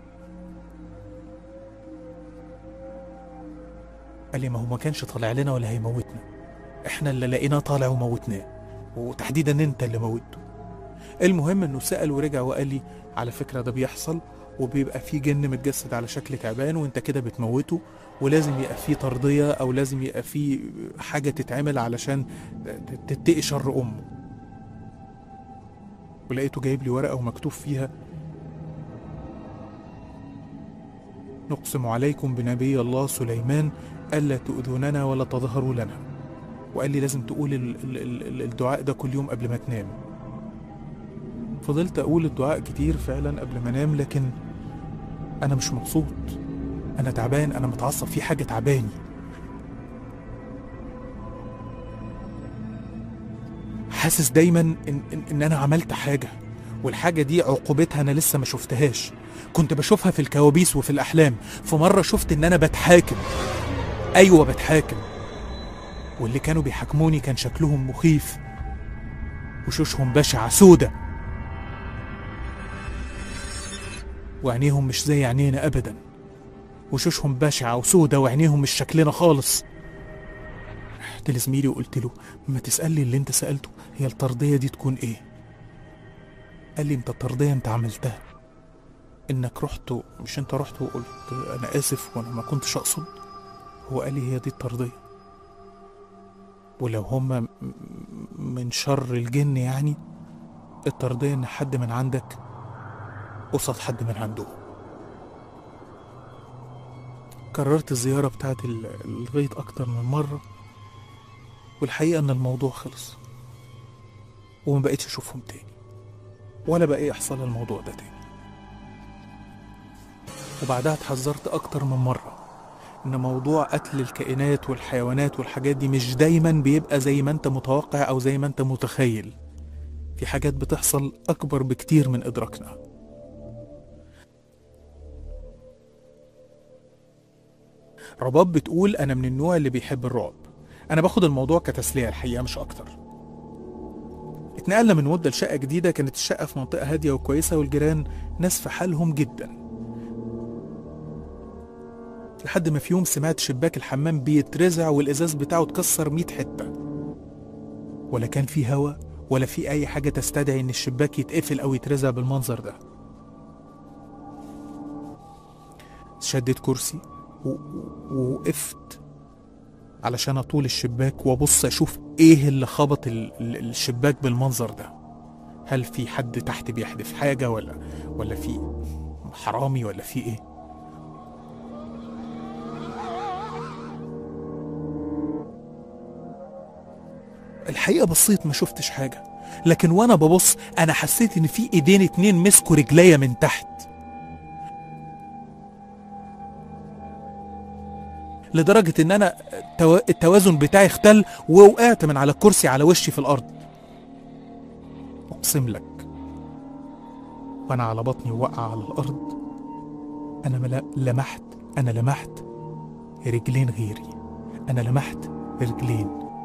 قال لي ما هو ما كانش طالع لنا ولا هيموتنا احنا اللي لقيناه طالع وموتناه وتحديدا انت اللي موته المهم انه سأل ورجع وقال لي على فكرة ده بيحصل وبيبقى في جن متجسد على شكل تعبان وانت كده بتموته ولازم يبقى في ترضية او لازم يبقى في حاجة تتعمل علشان تتقي شر امه ولقيته جايب لي ورقة ومكتوب فيها نقسم عليكم بنبي الله سليمان ألا تؤذوننا ولا تظهروا لنا وقال لي لازم تقول ال- ال- ال- الدعاء ده كل يوم قبل ما تنام فضلت أقول الدعاء كتير فعلا قبل ما أنام لكن أنا مش مبسوط أنا تعبان أنا متعصب في حاجة تعباني حاسس دايما إن, إن, إن أنا عملت حاجة والحاجة دي عقوبتها أنا لسه ما شفتهاش كنت بشوفها في الكوابيس وفي الأحلام في مرة شفت إن أنا بتحاكم أيوة بتحاكم واللي كانوا بيحاكموني كان شكلهم مخيف وشوشهم بشعة سودة وعينيهم مش زي عينينا أبدا وشوشهم بشعة وسودة وعينيهم مش شكلنا خالص رحت لزميلي وقلت له ما تسألني اللي انت سألته هي الطردية دي تكون ايه قال لي انت الطردية انت عملتها انك رحت و- مش انت رحت وقلت انا اسف وانا ما كنتش اقصد هو قال لي هي دي الطردية ولو هما م- من شر الجن يعني الطردية ان حد من عندك قصاد حد من عنده كررت الزيارة بتاعت ال- الغيط أكتر من مرة والحقيقة إن الموضوع خلص وما بقيتش أشوفهم تاني ولا بقى يحصل الموضوع ده تاني وبعدها اتحذرت أكتر من مرة إن موضوع قتل الكائنات والحيوانات والحاجات دي مش دايما بيبقى زي ما أنت متوقع أو زي ما أنت متخيل في حاجات بتحصل أكبر بكتير من إدراكنا رباب بتقول أنا من النوع اللي بيحب الرعب أنا باخد الموضوع كتسلية الحقيقة مش أكتر اتنقلنا من مدة لشقة جديدة كانت الشقة في منطقة هادية وكويسة والجيران ناس في حالهم جدا لحد ما في يوم سمعت شباك الحمام بيترزع والإزاز بتاعه اتكسر 100 حتة ولا كان في هوا ولا في أي حاجة تستدعي إن الشباك يتقفل أو يترزع بالمنظر ده شديت كرسي و- و- ووقفت علشان اطول الشباك وابص اشوف ايه اللي خبط ال- ال- الشباك بالمنظر ده هل في حد تحت بيحدف حاجه ولا ولا في حرامي ولا في ايه الحقيقه بصيت ما شفتش حاجه لكن وانا ببص انا حسيت ان في ايدين اتنين مسكوا رجليا من تحت لدرجة إن أنا التوا- التوازن بتاعي اختل ووقعت من على الكرسي على وشي في الأرض أقسم لك وأنا على بطني وقع على الأرض أنا ملا- لمحت أنا لمحت رجلين غيري أنا لمحت رجلين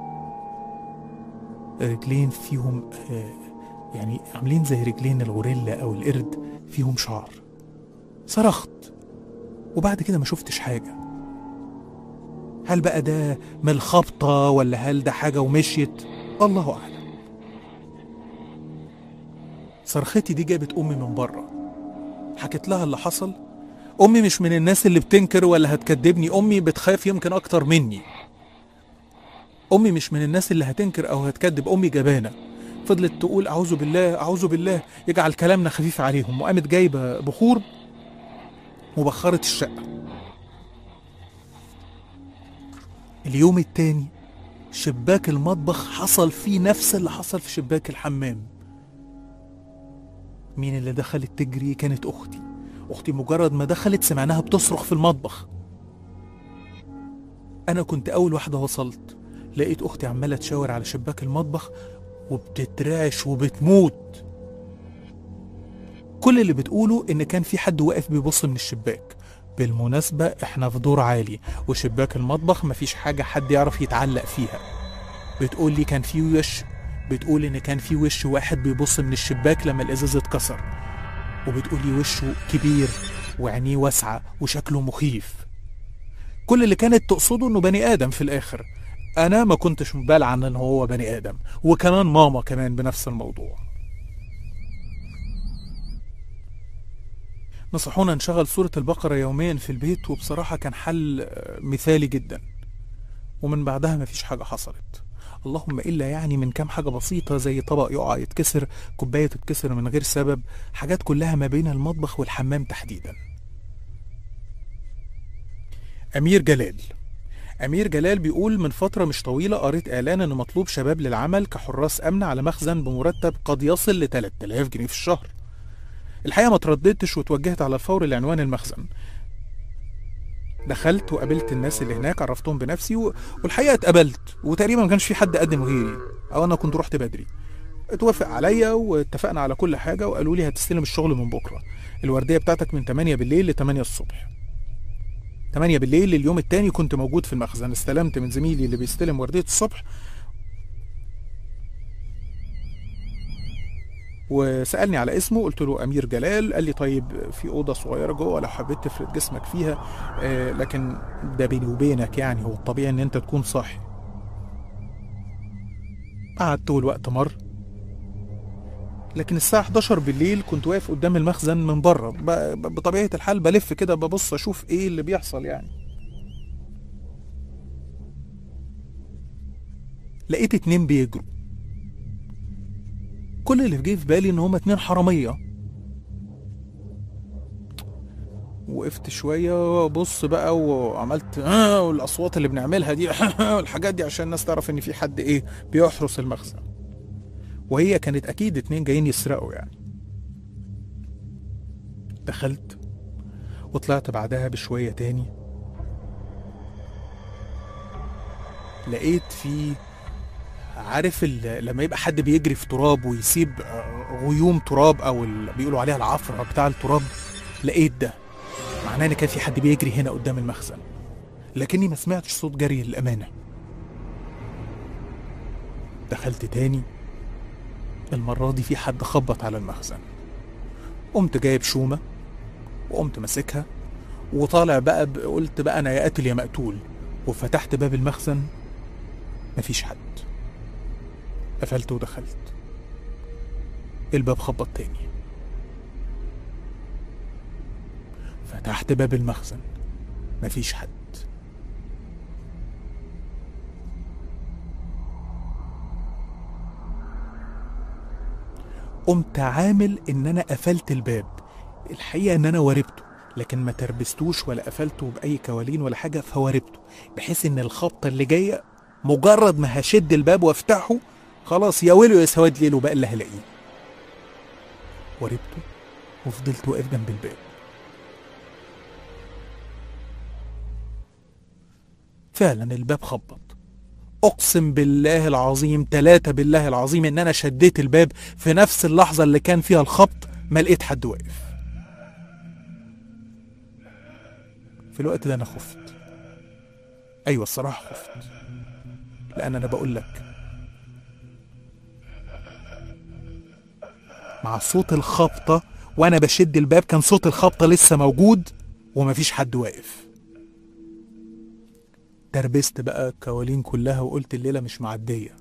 رجلين فيهم آه، يعني عاملين زي رجلين الغوريلا أو القرد فيهم شعر صرخت وبعد كده ما شفتش حاجه هل بقى ده من الخبطة ولا هل ده حاجة ومشيت الله أعلم صرختي دي جابت أمي من بره حكيت لها اللي حصل أمي مش من الناس اللي بتنكر ولا هتكدبني أمي بتخاف يمكن أكتر مني أمي مش من الناس اللي هتنكر أو هتكدب أمي جبانة فضلت تقول أعوذ بالله أعوذ بالله يجعل كلامنا خفيف عليهم وقامت جايبة بخور وبخرت الشقة اليوم التاني شباك المطبخ حصل فيه نفس اللي حصل في شباك الحمام مين اللي دخلت تجري كانت أختي أختي مجرد ما دخلت سمعناها بتصرخ في المطبخ أنا كنت أول واحدة وصلت لقيت أختي عمالة تشاور على شباك المطبخ وبتترعش وبتموت كل اللي بتقوله إن كان في حد واقف بيبص من الشباك بالمناسبة احنا في دور عالي وشباك المطبخ مفيش حاجة حد يعرف يتعلق فيها بتقول لي كان في وش بتقول ان كان في وش واحد بيبص من الشباك لما الازاز اتكسر وبتقول لي وشه كبير وعينيه واسعة وشكله مخيف كل اللي كانت تقصده انه بني ادم في الاخر انا ما كنتش مبالع عن ان هو بني ادم وكمان ماما كمان بنفس الموضوع نصحونا نشغل سورة البقرة يوميا في البيت وبصراحة كان حل آه، مثالي جدا ومن بعدها مفيش حاجة حصلت اللهم إلا يعني من كام حاجة بسيطة زي طبق يقع يتكسر كوباية تتكسر من غير سبب حاجات كلها ما بين المطبخ والحمام تحديدا أمير جلال أمير جلال بيقول من فترة مش طويلة قريت إعلان إن مطلوب شباب للعمل كحراس أمن على مخزن بمرتب قد يصل ل 3000 جنيه في الشهر الحقيقة ما ترددتش وتوجهت على الفور لعنوان المخزن دخلت وقابلت الناس اللي هناك عرفتهم بنفسي و... والحقيقة اتقبلت وتقريبا ما كانش في حد قدم غيري أو أنا كنت رحت بدري اتوافق عليا واتفقنا على كل حاجة وقالوا لي هتستلم الشغل من بكرة الوردية بتاعتك من 8 بالليل ل 8 الصبح 8 بالليل اليوم التاني كنت موجود في المخزن استلمت من زميلي اللي بيستلم وردية الصبح وسألني على اسمه قلت له أمير جلال قال لي طيب في أوضة صغيرة جوه لو حبيت تفرد جسمك فيها آه لكن ده بيني وبينك يعني هو الطبيعي إن أنت تكون صاحي قعدت والوقت مر لكن الساعة 11 بالليل كنت واقف قدام المخزن من بره ب- ب- بطبيعة الحال بلف كده ببص أشوف إيه اللي بيحصل يعني لقيت اتنين بيجروا كل اللي جه في بالي ان هما اتنين حرامية وقفت شوية وبص بقى وعملت آه والأصوات اللي بنعملها دي والحاجات دي عشان الناس تعرف إن في حد إيه بيحرس المخزن وهي كانت أكيد اتنين جايين يسرقوا يعني دخلت وطلعت بعدها بشوية تاني لقيت في عارف ال- لما يبقى حد بيجري في تراب ويسيب آه، غيوم تراب او اللي بيقولوا عليها العفره بتاع التراب لقيت ده معناه ان كان في حد بيجري هنا قدام المخزن لكني ما سمعتش صوت جري للامانه دخلت تاني المره دي في حد خبط على المخزن قمت جايب شومه وقمت ماسكها وطالع بقى ب- قلت بقى انا يا قاتل يا مقتول وفتحت باب المخزن مفيش حد قفلت ودخلت الباب خبط تاني فتحت باب المخزن مفيش حد قمت عامل ان انا قفلت الباب الحقيقه ان انا واربته لكن ما تربستوش ولا قفلته باي كوالين ولا حاجه فواربته بحيث ان الخبطه اللي جايه مجرد ما هشد الباب وافتحه خلاص يا ويله يا سواد ليله بقى اللي هلاقيه وربته وفضلت واقف جنب الباب فعلا الباب خبط اقسم بالله العظيم تلاتة بالله العظيم ان انا شديت الباب في نفس اللحظة اللي كان فيها الخبط ما لقيت حد واقف في الوقت ده انا خفت ايوه الصراحة خفت لان انا بقول لك مع صوت الخبطة وانا بشد الباب كان صوت الخبطة لسه موجود ومفيش حد واقف تربست بقى الكوالين كلها وقلت الليلة مش معدية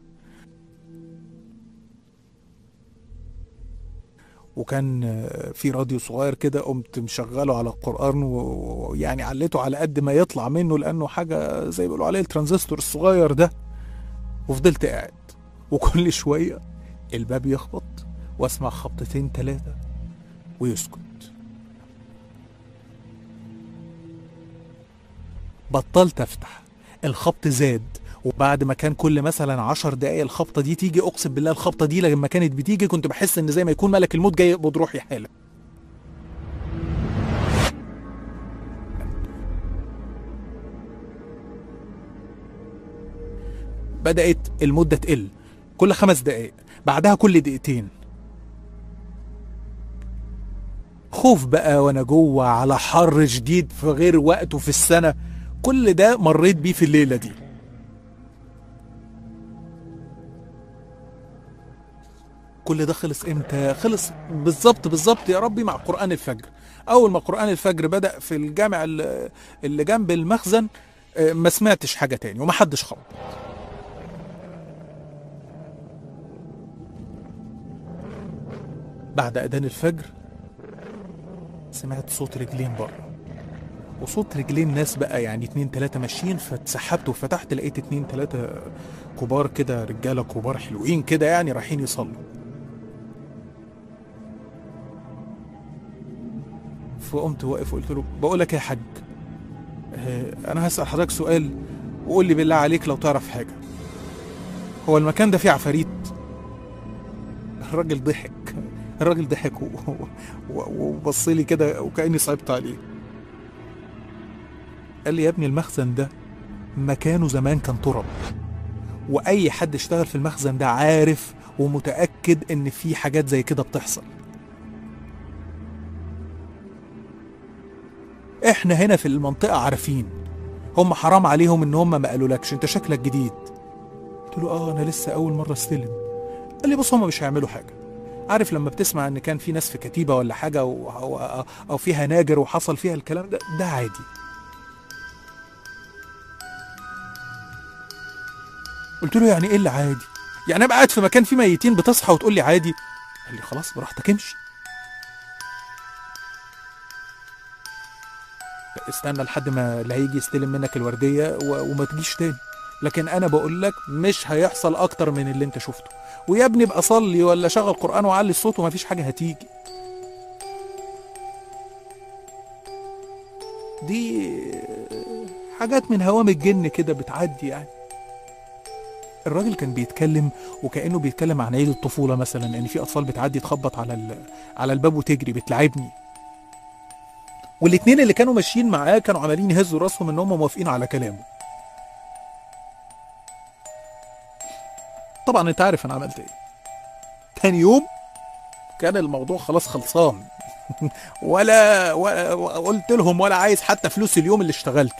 وكان آه، في راديو صغير كده قمت مشغله على القرآن و- ويعني عليته على قد ما يطلع منه لأنه حاجة زي ما بيقولوا عليه الترانزستور الصغير ده وفضلت قاعد وكل شوية الباب يخبط واسمع خبطتين تلاتة ويسكت بطلت افتح الخبط زاد وبعد ما كان كل مثلا عشر دقايق الخبطة دي تيجي أقسم بالله الخبطة دي لما كانت بتيجي كنت بحس إن زي ما يكون ملك الموت جاي يقبض روحي حالا بدأت المدة تقل كل خمس دقايق بعدها كل دقيقتين خوف بقى وانا جوه على حر شديد في غير وقته في السنة كل ده مريت بيه في الليلة دي كل ده خلص امتى خلص بالظبط بالظبط يا ربي مع قرآن الفجر اول ما قرآن الفجر بدأ في الجامع اللي اللي جنب المخزن آه، ما سمعتش حاجة تاني وما حدش خبط بعد أذان الفجر سمعت صوت رجلين بره وصوت رجلين ناس بقى يعني اتنين تلاتة ماشيين فاتسحبت وفتحت لقيت اتنين تلاتة كبار كده رجالة كبار حلوين كده يعني رايحين يصلوا فقمت واقف وقلت له بقول لك يا حاج آه، انا هسأل حضرتك سؤال وقول لي بالله عليك لو تعرف حاجة هو المكان ده فيه عفاريت الراجل ضحك الراجل ضحك و- و- وبص لي كده وكأني صعبت عليه قال لي يا ابني المخزن ده مكانه زمان كان تراب واي حد اشتغل في المخزن ده عارف ومتاكد ان في حاجات زي كده بتحصل احنا هنا في المنطقه عارفين هم حرام عليهم ان هم ما قالولكش انت شكلك جديد قلت له اه انا لسه اول مره استلم قال لي بص هم مش هيعملوا حاجه عارف لما بتسمع ان كان في ناس في كتيبه ولا حاجه او, أو, أو في هناجر وحصل فيها الكلام ده ده عادي قلت له يعني ايه اللي عادي يعني ابقى قاعد في مكان فيه ميتين بتصحى وتقول لي عادي قال لي خلاص براحتك امشي استنى لحد ما اللي هيجي يستلم منك الورديه و... وما تجيش تاني لكن انا بقول لك مش هيحصل اكتر من اللي انت شفته ويا ابني ابقى صلي ولا شغل قران وعلي الصوت ومفيش حاجه هتيجي دي حاجات من هوام الجن كده بتعدي يعني الراجل كان بيتكلم وكانه بيتكلم عن عيد الطفوله مثلا ان في اطفال بتعدي تخبط على ال- على الباب وتجري بتلعبني والاتنين اللي كانوا ماشيين معاه كانوا عمالين يهزوا راسهم ان هم موافقين على كلامه طبعا انت عارف انا عملت ايه تاني يوم كان الموضوع خلاص خلصان ولا, ولا قلت لهم ولا عايز حتى فلوس اليوم اللي اشتغلته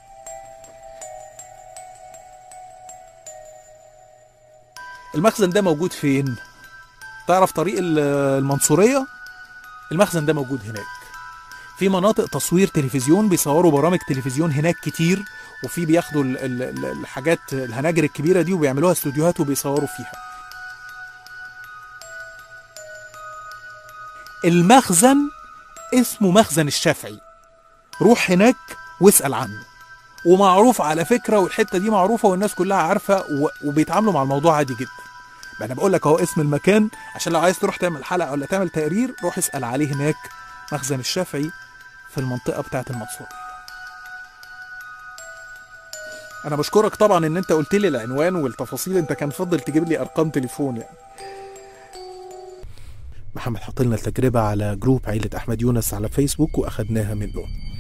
المخزن ده موجود فين تعرف طريق ال- المنصورية المخزن ده موجود هناك في مناطق تصوير تلفزيون بيصوروا برامج تلفزيون هناك كتير وفي بياخدوا ال- ال- ال- الحاجات الهناجر الكبيرة دي وبيعملوها استوديوهات وبيصوروا فيها المخزن اسمه مخزن الشافعي روح هناك واسأل عنه ومعروف على فكرة والحتة دي معروفة والناس كلها عارفة و- وبيتعاملوا مع الموضوع عادي جدا بقى انا بقول لك اهو اسم المكان عشان لو عايز تروح تعمل حلقة ولا تعمل تقرير روح اسأل عليه هناك مخزن الشافعي في المنطقة بتاعة المنصورة انا بشكرك طبعا ان انت قلت لي العنوان والتفاصيل انت كان فضل تجيب لي ارقام تليفون يعني محمد حط لنا التجربة على جروب عيلة أحمد يونس على فيسبوك وأخدناها منه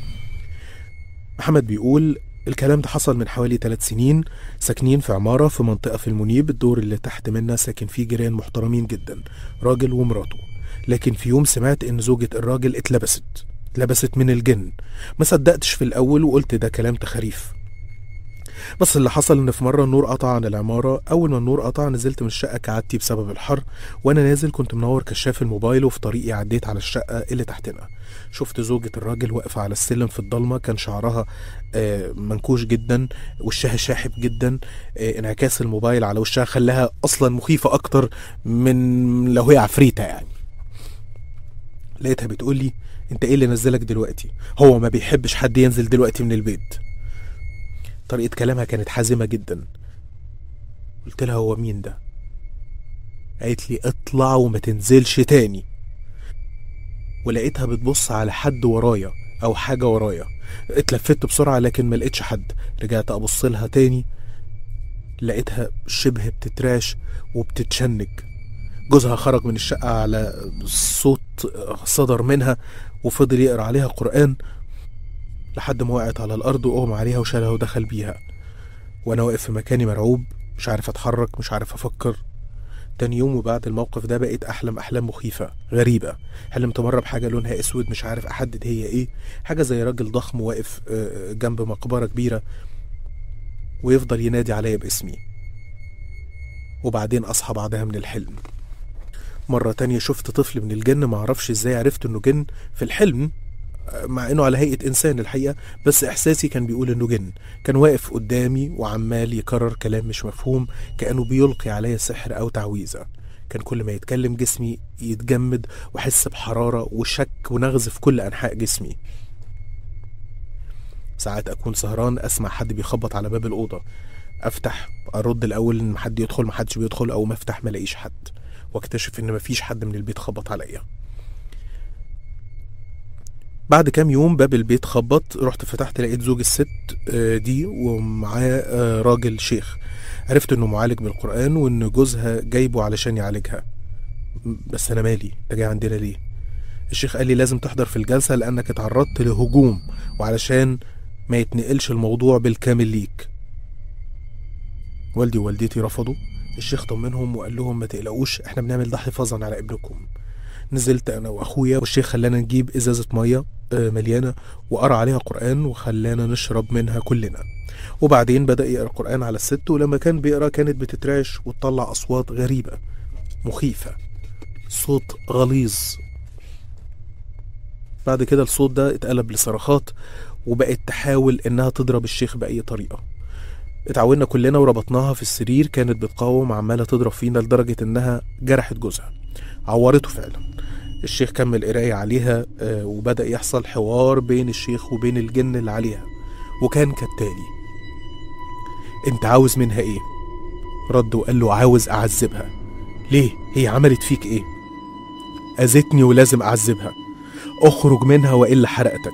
محمد بيقول الكلام ده حصل من حوالي ثلاث سنين ساكنين في عمارة في منطقة في المنيب الدور اللي تحت منا ساكن فيه جيران محترمين جدا راجل ومراته لكن في يوم سمعت إن زوجة الراجل اتلبست اتلبست من الجن ما صدقتش في الأول وقلت ده كلام تخاريف بس اللي حصل ان في مره النور قطع عن العماره اول ما النور قطع نزلت من الشقه كعادتي بسبب الحر وانا نازل كنت منور كشاف الموبايل وفي طريقي عديت على الشقه اللي تحتنا شفت زوجة الراجل واقفة على السلم في الضلمة كان شعرها آه، منكوش جدا وشها شاحب جدا آه، انعكاس الموبايل على وشها خلاها أصلا مخيفة أكتر من لو هي عفريتة يعني لقيتها بتقول لي انت ايه اللي نزلك دلوقتي هو ما بيحبش حد ينزل دلوقتي من البيت طريقة كلامها كانت حازمة جدا قلت لها هو مين ده قالت لي اطلع وما تنزلش تاني ولقيتها بتبص على حد ورايا او حاجة ورايا اتلفت بسرعة لكن ما لقيتش حد رجعت ابص لها تاني لقيتها شبه بتتراش وبتتشنج جوزها خرج من الشقة على صوت صدر منها وفضل يقرأ عليها قرآن لحد ما وقعت على الأرض وأغمى عليها وشالها ودخل بيها وأنا واقف في مكاني مرعوب مش عارف أتحرك مش عارف أفكر تاني يوم وبعد الموقف ده بقيت أحلم أحلام مخيفة غريبة حلمت مرة بحاجة لونها أسود مش عارف أحدد هي إيه حاجة زي راجل ضخم واقف آه، جنب مقبرة كبيرة ويفضل ينادي عليا باسمي وبعدين أصحى بعدها من الحلم مرة تانية شفت طفل من الجن معرفش ازاي عرفت انه جن في الحلم مع انه على هيئة انسان الحقيقة بس احساسي كان بيقول انه جن كان واقف قدامي وعمال يكرر كلام مش مفهوم كأنه بيلقي عليا سحر او تعويذة كان كل ما يتكلم جسمي يتجمد واحس بحرارة وشك ونغز في كل انحاء جسمي ساعات اكون سهران اسمع حد بيخبط على باب الاوضة افتح ارد الاول ان حد يدخل محدش بيدخل او ما افتح ما الاقيش حد واكتشف ان مفيش حد من البيت خبط عليا بعد كام يوم باب البيت خبط رحت فتحت لقيت زوج الست آه، دي ومعاه آه، راجل شيخ عرفت انه معالج بالقرآن وان جوزها جايبه علشان يعالجها بس انا مالي انت جاي عندنا ليه الشيخ قال لي لازم تحضر في الجلسة لانك اتعرضت لهجوم وعلشان ما يتنقلش الموضوع بالكامل ليك والدي ووالدتي رفضوا الشيخ طمنهم وقال لهم ما تقلقوش احنا بنعمل ده حفاظا على ابنكم نزلت انا واخويا والشيخ خلانا نجيب ازازه ميه آه، مليانه وقرا عليها قران وخلانا نشرب منها كلنا وبعدين بدا يقرا القران على الست ولما كان بيقرا كانت بتترعش وتطلع اصوات غريبه مخيفه صوت غليظ بعد كده الصوت ده اتقلب لصرخات وبقت تحاول انها تضرب الشيخ باي طريقه اتعودنا كلنا وربطناها في السرير كانت بتقاوم عماله تضرب فينا لدرجه انها جرحت جوزها عورته فعلا الشيخ كمل قرايه عليها آه، وبدا يحصل حوار بين الشيخ وبين الجن اللي عليها وكان كالتالي انت عاوز منها ايه رد وقال له عاوز اعذبها ليه هي عملت فيك ايه اذتني ولازم اعذبها اخرج منها والا حرقتك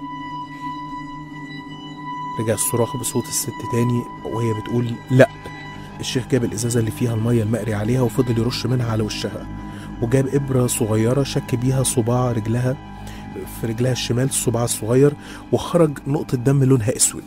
رجع الصراخ بصوت الست تاني وهي بتقول لا الشيخ جاب الازازه اللي فيها الميه المقري عليها وفضل يرش منها على وشها وجاب ابره صغيره شك بيها صباع رجلها في رجلها الشمال الصباع الصغير وخرج نقطه دم لونها اسود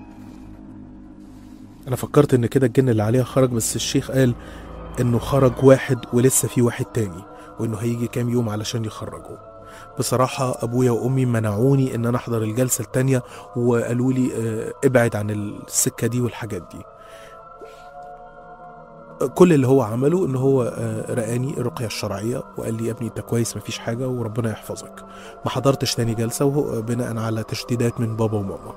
انا فكرت ان كده الجن اللي عليها خرج بس الشيخ قال انه خرج واحد ولسه في واحد تاني وانه هيجي كام يوم علشان يخرجه بصراحة أبويا وأمي منعوني إن أنا أحضر الجلسة التانية وقالوا لي آه، ابعد عن السكة دي والحاجات دي كل اللي هو عمله ان هو آه، رقاني الرقيه الشرعيه وقال لي يا ابني انت كويس مفيش حاجه وربنا يحفظك ما حضرتش تاني جلسه وهو بناء على تشديدات من بابا وماما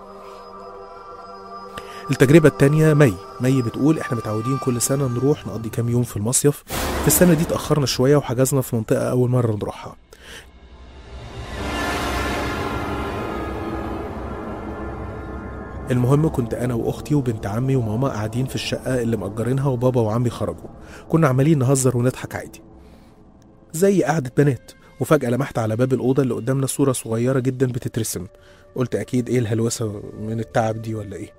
التجربة التانية مي مي بتقول احنا متعودين كل سنة نروح نقضي كام يوم في المصيف في السنة دي اتأخرنا شوية وحجزنا في منطقة أول مرة نروحها المهم كنت انا واختي وبنت عمي وماما قاعدين في الشقه اللي مأجرينها وبابا وعمي خرجوا كنا عمالين نهزر ونضحك عادي زي قعدة بنات وفجأة لمحت على باب الأوضة اللي قدامنا صورة صغيرة جدا بتترسم قلت أكيد إيه الهلوسة من التعب دي ولا إيه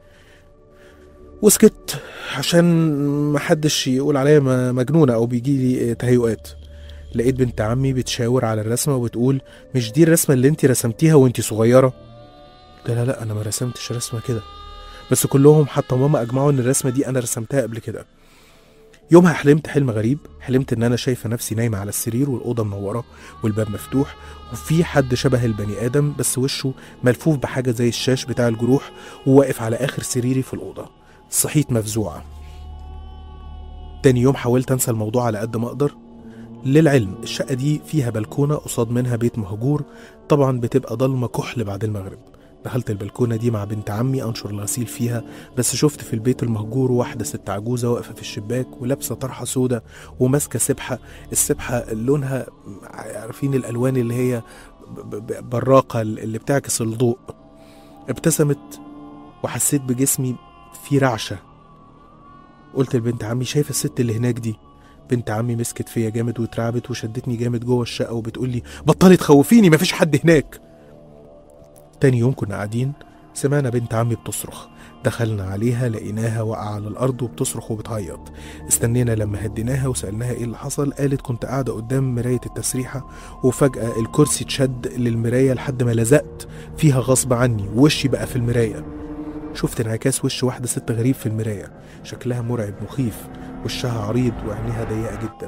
وسكت عشان محدش يقول عليا م- مجنونة أو بيجيلي تهيؤات لقيت بنت عمي بتشاور على الرسمة وبتقول مش دي الرسمة اللي انتي رسمتيها وانتي صغيرة قلت لها لا انا ما رسمتش رسمه كده بس كلهم حتى ماما اجمعوا ان الرسمه دي انا رسمتها قبل كده يومها حلمت حلم غريب حلمت ان انا شايفه نفسي نايمه على السرير والاوضه منوره والباب مفتوح وفي حد شبه البني ادم بس وشه ملفوف بحاجه زي الشاش بتاع الجروح وواقف على اخر سريري في الاوضه صحيت مفزوعه تاني يوم حاولت انسى الموضوع على قد ما اقدر للعلم الشقه دي فيها بلكونه قصاد منها بيت مهجور طبعا بتبقى ضلمه كحل بعد المغرب دخلت البلكونة دي مع بنت عمي أنشر الغسيل فيها بس شفت في البيت المهجور واحدة ست عجوزة واقفة في الشباك ولابسة طرحة سودة وماسكة سبحة السبحة لونها عارفين الألوان اللي هي ب- ب- براقة اللي بتعكس الضوء ابتسمت وحسيت بجسمي في رعشة قلت لبنت عمي شايفة الست اللي هناك دي بنت عمي مسكت فيا جامد واترعبت وشدتني جامد جوه الشقة وبتقولي بطلي تخوفيني مفيش حد هناك تاني يوم كنا قاعدين سمعنا بنت عمي بتصرخ دخلنا عليها لقيناها واقعة على الأرض وبتصرخ وبتعيط استنينا لما هديناها وسألناها ايه اللي حصل قالت كنت قاعدة قدام مراية التسريحة وفجأة الكرسي اتشد للمراية لحد ما لزقت فيها غصب عني ووشي بقى في المراية شفت انعكاس وش واحدة ست غريب في المراية شكلها مرعب مخيف وشها عريض وعينيها ضيقة جدا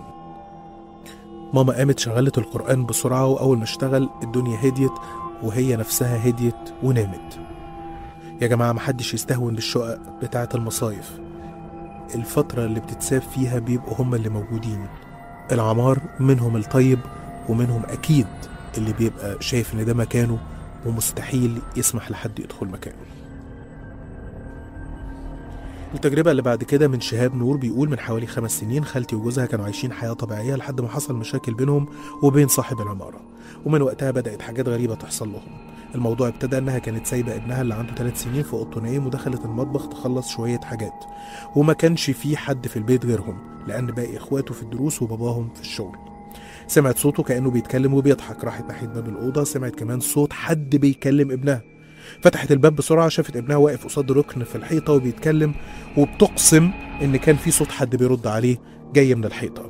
ماما قامت شغلت القرآن بسرعة وأول ما اشتغل الدنيا هديت وهي نفسها هديت ونامت يا جماعة محدش يستهون بالشقق بتاعة المصايف الفترة اللي بتتساب فيها بيبقوا هم اللي موجودين العمار منهم الطيب ومنهم أكيد اللي بيبقى شايف إن ده مكانه ومستحيل يسمح لحد يدخل مكانه التجربة اللي بعد كده من شهاب نور بيقول من حوالي خمس سنين خالتي وجوزها كانوا عايشين حياة طبيعية لحد ما حصل مشاكل بينهم وبين صاحب العمارة ومن وقتها بدأت حاجات غريبة تحصل لهم الموضوع ابتدى انها كانت سايبة ابنها اللي عنده ثلاث سنين في اوضته نايم ودخلت المطبخ تخلص شوية حاجات وما كانش في حد في البيت غيرهم لأن باقي اخواته في الدروس وباباهم في الشغل سمعت صوته كأنه بيتكلم وبيضحك راحت ناحية باب الأوضة سمعت كمان صوت حد بيكلم ابنها فتحت الباب بسرعة شافت ابنها واقف قصاد ركن في الحيطة وبيتكلم وبتقسم إن كان في صوت حد بيرد عليه جاي من الحيطة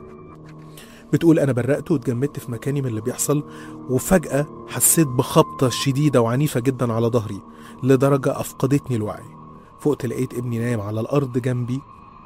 بتقول أنا برقت واتجمدت في مكاني من اللي بيحصل وفجأة حسيت بخبطة شديدة وعنيفة جدا على ظهري لدرجة أفقدتني الوعي فقت لقيت ابني نايم على الأرض جنبي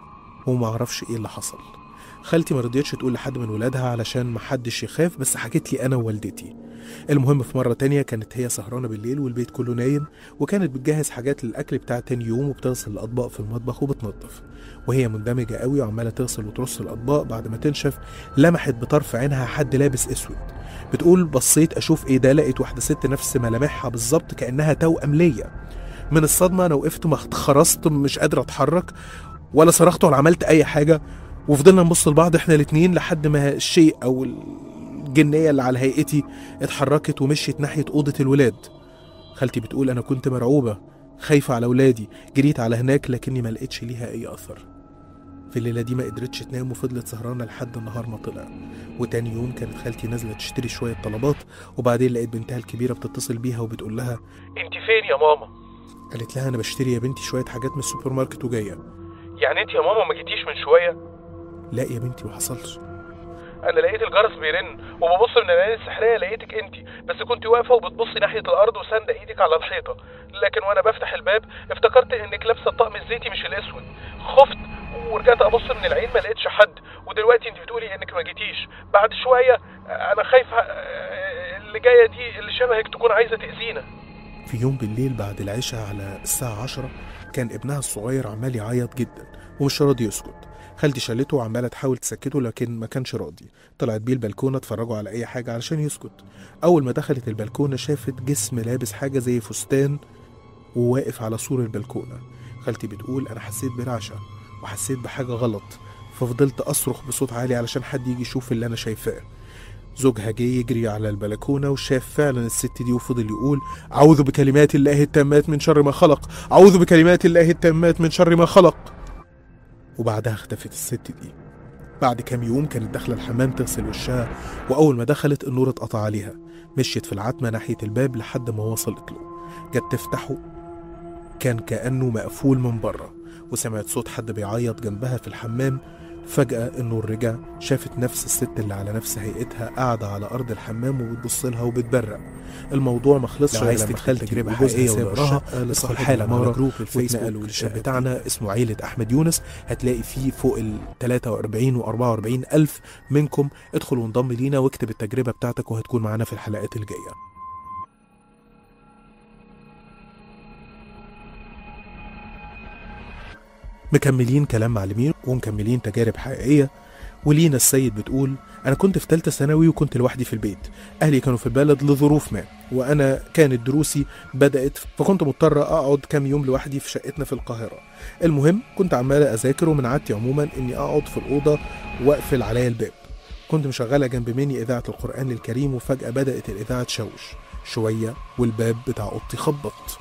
وما اعرفش ايه اللي حصل خالتي ما رضيتش تقول لحد من ولادها علشان ما حدش يخاف بس حكت لي انا ووالدتي المهم في مرة تانية كانت هي سهرانة بالليل والبيت كله نايم وكانت بتجهز حاجات للأكل بتاع تاني يوم وبتغسل الأطباق في المطبخ وبتنظف وهي مندمجة قوي وعمالة تغسل وترص الأطباق بعد ما تنشف لمحت بطرف عينها حد لابس أسود بتقول بصيت أشوف إيه ده لقيت واحدة ست نفس ملامحها بالظبط كأنها توأم ليا من الصدمة أنا وقفت ما اتخرست مش قادر أتحرك ولا صرخت ولا عملت أي حاجة وفضلنا نبص لبعض احنا الاتنين لحد ما الشيء أو الجنية اللي على هيئتي اتحركت ومشيت ناحية أوضة الولاد خالتي بتقول أنا كنت مرعوبة خايفة على ولادي جريت على هناك لكني ما لقيتش ليها أي أثر في الليلة دي ما قدرتش تنام وفضلت سهرانة لحد النهار ما طلع وتاني يوم كانت خالتي نازلة تشتري شوية طلبات وبعدين لقيت بنتها الكبيرة بتتصل بيها وبتقول لها انت فين يا ماما قالت لها أنا بشتري يا بنتي شوية حاجات من السوبر ماركت وجاية يعني انت يا ماما ما جيتيش من شويه لا يا بنتي ما حصلش انا لقيت الجرس بيرن وببص من العين السحريه لقيتك انت بس كنت واقفه وبتبصي ناحيه الارض وساندة ايدك على الحيطه لكن وانا بفتح الباب افتكرت انك لابسه الطقم الزيتي مش الاسود خفت ورجعت ابص من العين ما لقيتش حد ودلوقتي انت بتقولي انك ما جيتيش بعد شويه انا خايفه آه، اللي جايه دي اللي شبهك تكون عايزه تاذينا في يوم بالليل بعد العشاء على الساعة عشرة كان ابنها الصغير عمال يعيط جدا ومش راضي يسكت خالتي شالته وعمالة تحاول تسكته لكن ما كانش راضي طلعت بيه البلكونة اتفرجوا على أي حاجة علشان يسكت أول ما دخلت البلكونة شافت جسم لابس حاجة زي فستان وواقف على سور البلكونة خالتي بتقول أنا حسيت برعشة وحسيت بحاجة غلط ففضلت أصرخ بصوت عالي علشان حد يجي يشوف اللي أنا شايفاه زوجها جه يجري على البلكونة وشاف فعلا الست دي وفضل يقول أعوذ بكلمات الله التامات من شر ما خلق أعوذ بكلمات الله التامات من شر ما خلق وبعدها اختفت الست دي بعد كام يوم كانت داخلة الحمام تغسل وشها وأول ما دخلت النور اتقطع عليها مشيت في العتمة ناحية الباب لحد ما وصلت له جت تفتحه كان كأنه مقفول من بره وسمعت صوت حد بيعيط جنبها في الحمام فجأة النور رجع شافت نفس الست اللي على نفس هيئتها قاعدة على أرض الحمام وبتبص لها وبتبرق الموضوع ما خلصش لو عايز لما تتخيل خالتي تجربة وجوزها حقيقية ساب وراها، الشقة ادخل لصاحب حالا على العمارة جروب واتنقل الفيسبوك والشاب بتاعنا اسمه عيلة أحمد يونس هتلاقي فيه فوق ال 43 و 44 ألف منكم ادخل وانضم لينا واكتب التجربة بتاعتك وهتكون معانا في الحلقات الجاية مكملين كلام معلمين ومكملين تجارب حقيقية ولينا السيد بتقول أنا كنت في ثالثة ثانوي وكنت لوحدي في البيت أهلي كانوا في البلد لظروف ما وأنا كانت دروسي بدأت فكنت مضطر أقعد كام يوم لوحدي في شقتنا في القاهرة المهم كنت عمال أذاكر ومن عادتي عموما إني أقعد في الأوضة وأقفل عليا الباب كنت مشغلة جنب مني إذاعة القرآن الكريم وفجأة بدأت الإذاعة تشوش شوية والباب بتاع أوضتي خبط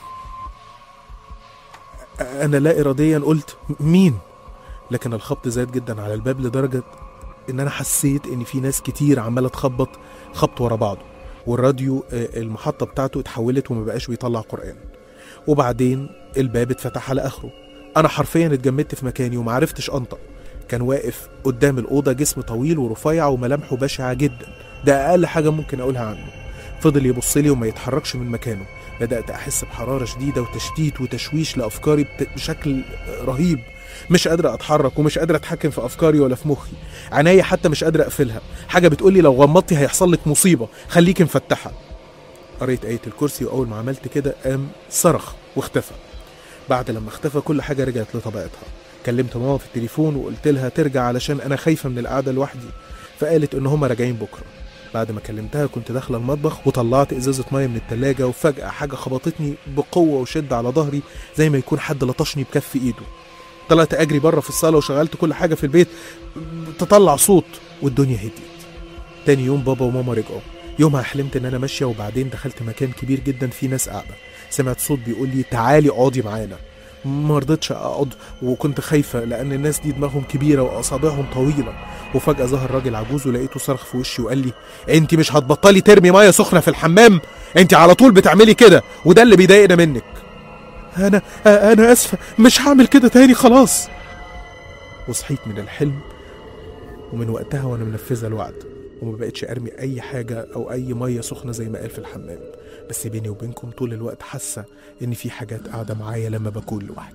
أنا لا إراديا قلت مين لكن الخبط زاد جدا على الباب لدرجة إن أنا حسيت إن في ناس كتير عمالة تخبط خبط ورا بعضه والراديو آه، المحطة بتاعته اتحولت وما بقاش بيطلع قرآن وبعدين الباب اتفتح على آخره أنا حرفيا اتجمدت في مكاني ومعرفتش أنطق كان واقف قدام الأوضة جسم طويل ورفيع وملامحه بشعة جدا ده أقل حاجة ممكن أقولها عنه فضل يبص لي وما يتحركش من مكانه بدأت أحس بحرارة شديدة وتشتيت وتشويش لأفكاري بت- بشكل رهيب مش قادرة أتحرك ومش قادرة أتحكم في أفكاري ولا في مخي عينيا حتى مش قادرة أقفلها حاجة بتقولي لو غمضتي هيحصل لك مصيبة خليكي مفتحة قريت آية الكرسي وأول ما عملت كده قام صرخ واختفى بعد لما اختفى كل حاجة رجعت لطبيعتها كلمت ماما في التليفون وقلت لها ترجع علشان أنا خايفة من القعدة لوحدي فقالت إن هما راجعين بكرة بعد ما كلمتها كنت داخلة المطبخ وطلعت إزازة مية من التلاجة وفجأة حاجة خبطتني بقوة وشدة على ظهري زي ما يكون حد لطشني بكف إيده طلعت أجري بره في الصالة وشغلت كل حاجة في البيت تطلع صوت والدنيا هديت تاني يوم بابا وماما رجعوا يومها حلمت ان انا ماشيه وبعدين دخلت مكان كبير جدا فيه ناس قاعده سمعت صوت بيقول لي تعالي اقعدي معانا ما رضيتش اقعد وكنت خايفه لان الناس دي دماغهم كبيره واصابعهم طويله وفجاه ظهر راجل عجوز ولقيته صرخ في وشي وقال لي انت مش هتبطلي ترمي ميه سخنه في الحمام انت على طول بتعملي كده وده اللي بيضايقنا منك انا انا اسفه مش هعمل كده تاني خلاص وصحيت من الحلم ومن وقتها وانا منفذه الوعد وما بقتش ارمي اي حاجه او اي ميه سخنه زي ما قال في الحمام بس بيني وبينكم طول الوقت حاسه ان في حاجات قاعده معايا لما بكون لوحدي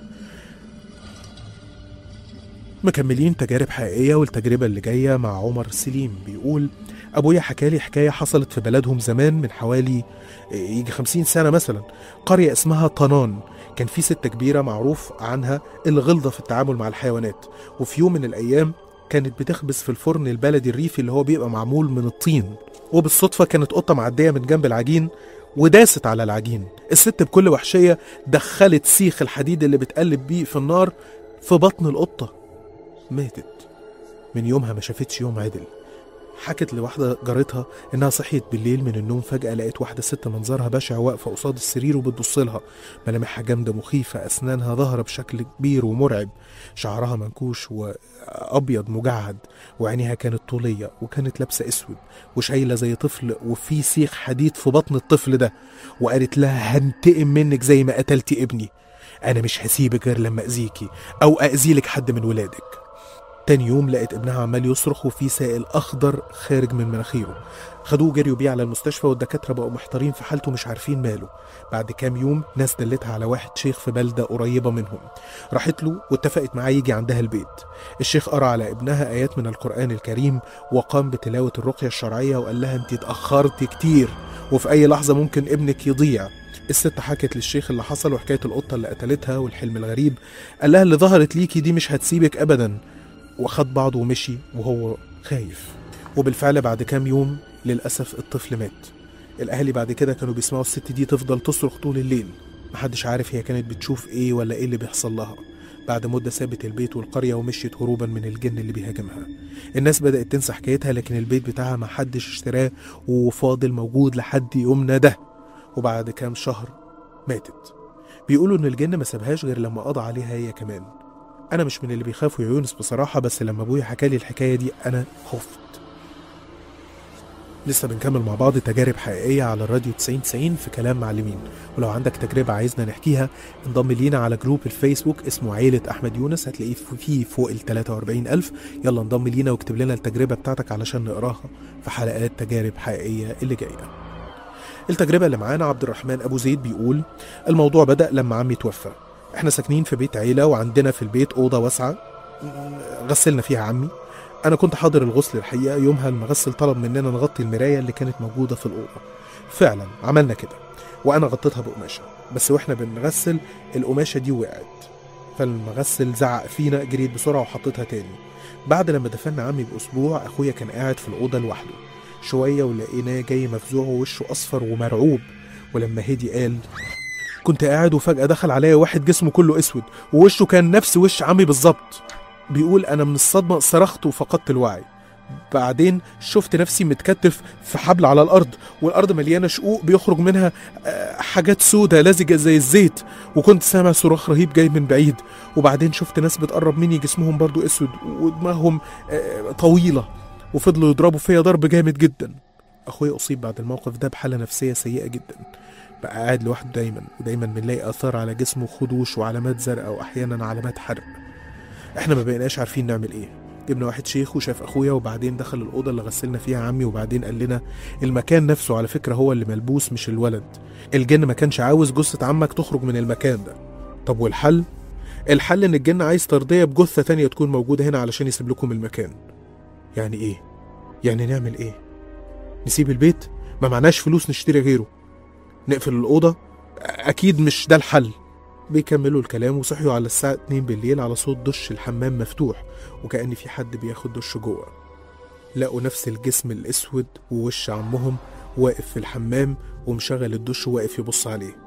مكملين تجارب حقيقيه والتجربه اللي جايه مع عمر سليم بيقول ابويا حكالي حكايه حصلت في بلدهم زمان من حوالي يجي خمسين سنه مثلا قريه اسمها طنان كان في ست كبيره معروف عنها الغلظه في التعامل مع الحيوانات وفي يوم من الايام كانت بتخبز في الفرن البلدي الريفي اللي هو بيبقى معمول من الطين وبالصدفه كانت قطه معديه من جنب العجين وداست على العجين الست بكل وحشيه دخلت سيخ الحديد اللي بتقلب بيه في النار في بطن القطه ماتت من يومها ما شافتش يوم عدل حكت لواحدة جارتها إنها صحيت بالليل من النوم فجأة لقيت واحدة ست منظرها بشع واقفة قصاد السرير وبتبص لها ملامحها جامدة مخيفة أسنانها ظاهرة بشكل كبير ومرعب شعرها منكوش وأبيض مجعد وعينيها كانت طولية وكانت لابسة أسود وشايلة زي طفل وفي سيخ حديد في بطن الطفل ده وقالت لها هنتقم منك زي ما قتلتي ابني أنا مش هسيبك غير لما أذيكي أو أذيلك حد من ولادك تاني يوم لقيت ابنها عمال يصرخ وفي سائل اخضر خارج من مناخيره خدوه جريوا بيه على المستشفى والدكاتره بقوا محتارين في حالته مش عارفين ماله بعد كام يوم ناس دلتها على واحد شيخ في بلده قريبه منهم راحت له واتفقت معاه يجي عندها البيت الشيخ قرا على ابنها ايات من القران الكريم وقام بتلاوه الرقيه الشرعيه وقال لها انت اتاخرت كتير وفي اي لحظه ممكن ابنك يضيع الست حكت للشيخ اللي حصل وحكايه القطه اللي قتلتها والحلم الغريب قال لها اللي ظهرت ليكي دي مش هتسيبك ابدا وخد بعضه ومشي وهو خايف وبالفعل بعد كام يوم للأسف الطفل مات الأهالي بعد كده كانوا بيسمعوا الست دي تفضل تصرخ طول الليل محدش عارف هي كانت بتشوف ايه ولا ايه اللي بيحصل لها بعد مدة سابت البيت والقرية ومشيت هروبا من الجن اللي بيهاجمها الناس بدأت تنسى حكايتها لكن البيت بتاعها محدش اشتراه وفاضل موجود لحد يومنا ده وبعد كام شهر ماتت بيقولوا ان الجن ما سابهاش غير لما قضى عليها هي كمان انا مش من اللي بيخافوا يا يونس بصراحه بس لما ابويا حكى لي الحكايه دي انا خفت لسه بنكمل مع بعض تجارب حقيقيه على الراديو 90 90 في كلام معلمين ولو عندك تجربه عايزنا نحكيها انضم لينا على جروب الفيسبوك اسمه عيله احمد يونس هتلاقيه فيه فوق ال 43000 يلا انضم لينا واكتب لنا التجربه بتاعتك علشان نقراها في حلقات تجارب حقيقيه اللي جايه التجربه اللي معانا عبد الرحمن ابو زيد بيقول الموضوع بدا لما عمي توفى احنا ساكنين في بيت عيله وعندنا في البيت اوضه واسعه غسلنا فيها عمي انا كنت حاضر الغسل الحقيقه يومها المغسل طلب مننا نغطي المرايه اللي كانت موجوده في الاوضه فعلا عملنا كده وانا غطيتها بقماشه بس واحنا بنغسل القماشه دي وقعت فالمغسل زعق فينا جريت بسرعه وحطيتها تاني بعد لما دفنا عمي باسبوع اخويا كان قاعد في الاوضه لوحده شويه ولقيناه جاي مفزوع ووشه اصفر ومرعوب ولما هدي قال كنت قاعد وفجأة دخل عليا واحد جسمه كله اسود ووشه كان نفس وش عمي بالظبط بيقول انا من الصدمة صرخت وفقدت الوعي بعدين شفت نفسي متكتف في حبل على الارض والارض مليانه شقوق بيخرج منها آه، حاجات سودة لزجه زي الزيت وكنت سامع صراخ رهيب جاي من بعيد وبعدين شفت ناس بتقرب مني جسمهم برضو اسود ودماغهم آه، طويله وفضلوا يضربوا فيا ضرب جامد جدا اخويا اصيب بعد الموقف ده بحاله نفسيه سيئه جدا بقى قاعد لوحده دايما ودايما بنلاقي اثار على جسمه خدوش وعلامات زرقاء واحيانا علامات حرق احنا ما بقيناش عارفين نعمل ايه جبنا واحد شيخ وشاف اخويا وبعدين دخل الاوضه اللي غسلنا فيها عمي وبعدين قال لنا المكان نفسه على فكره هو اللي ملبوس مش الولد الجن ما كانش عاوز جثه عمك تخرج من المكان ده طب والحل الحل ان الجن عايز ترضيه بجثه تانية تكون موجوده هنا علشان يسيب لكم المكان يعني ايه يعني نعمل ايه نسيب البيت ما معناش فلوس نشتري غيره نقفل الأوضة أكيد مش ده الحل بيكملوا الكلام وصحيوا على الساعة 2 بالليل على صوت دش الحمام مفتوح وكأن في حد بياخد دش جوه لقوا نفس الجسم الأسود ووش عمهم واقف في الحمام ومشغل الدش وواقف يبص عليه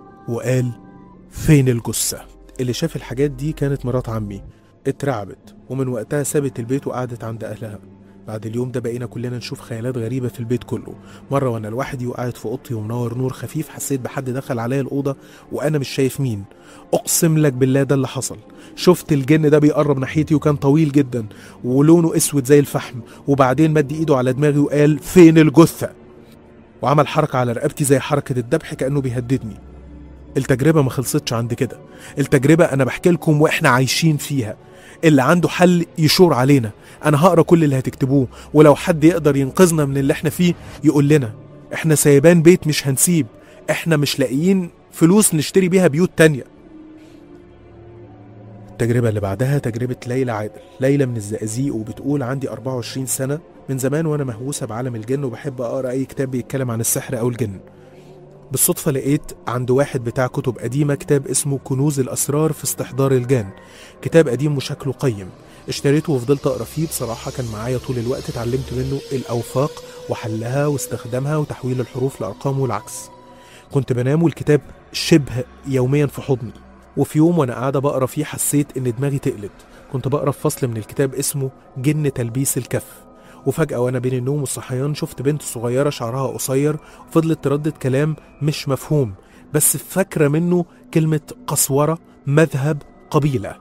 وقال فين الجثة اللي شاف الحاجات دي كانت مرات عمي اترعبت ومن وقتها سابت البيت وقعدت عند أهلها بعد اليوم ده بقينا كلنا نشوف خيالات غريبة في البيت كله مرة وأنا لوحدي وقاعد في أوضتي ومنور نور خفيف حسيت بحد دخل عليا الأوضة وأنا مش شايف مين أقسم لك بالله ده اللي حصل شفت الجن ده بيقرب ناحيتي وكان طويل جدا ولونه أسود زي الفحم وبعدين مد إيده على دماغي وقال فين الجثة وعمل حركة على رقبتي زي حركة الذبح كأنه بيهددني التجربة ما خلصتش عند كده التجربة أنا بحكي لكم وإحنا عايشين فيها اللي عنده حل يشور علينا أنا هقرا كل اللي هتكتبوه ولو حد يقدر ينقذنا من اللي إحنا فيه يقول لنا إحنا سايبان بيت مش هنسيب إحنا مش لاقيين فلوس نشتري بيها بيوت تانية التجربة اللي بعدها تجربة ليلى عادل ليلى من الزقازيق وبتقول عندي 24 سنة من زمان وأنا مهووسة بعالم الجن وبحب أقرأ أي كتاب بيتكلم عن السحر أو الجن بالصدفة لقيت عند واحد بتاع كتب قديمة كتاب اسمه كنوز الأسرار في استحضار الجان كتاب قديم وشكله قيم اشتريته وفضلت أقرأ فيه بصراحة كان معايا طول الوقت اتعلمت منه الأوفاق وحلها واستخدامها وتحويل الحروف لأرقام والعكس كنت بنام والكتاب شبه يوميا في حضني وفي يوم وانا قاعدة بقرا فيه حسيت ان دماغي تقلت كنت بقرا في فصل من الكتاب اسمه جن تلبيس الكف وفجأة وأنا بين النوم والصحيان شفت بنت صغيرة شعرها قصير وفضلت تردد كلام مش مفهوم بس فاكرة منه كلمة قسورة مذهب قبيلة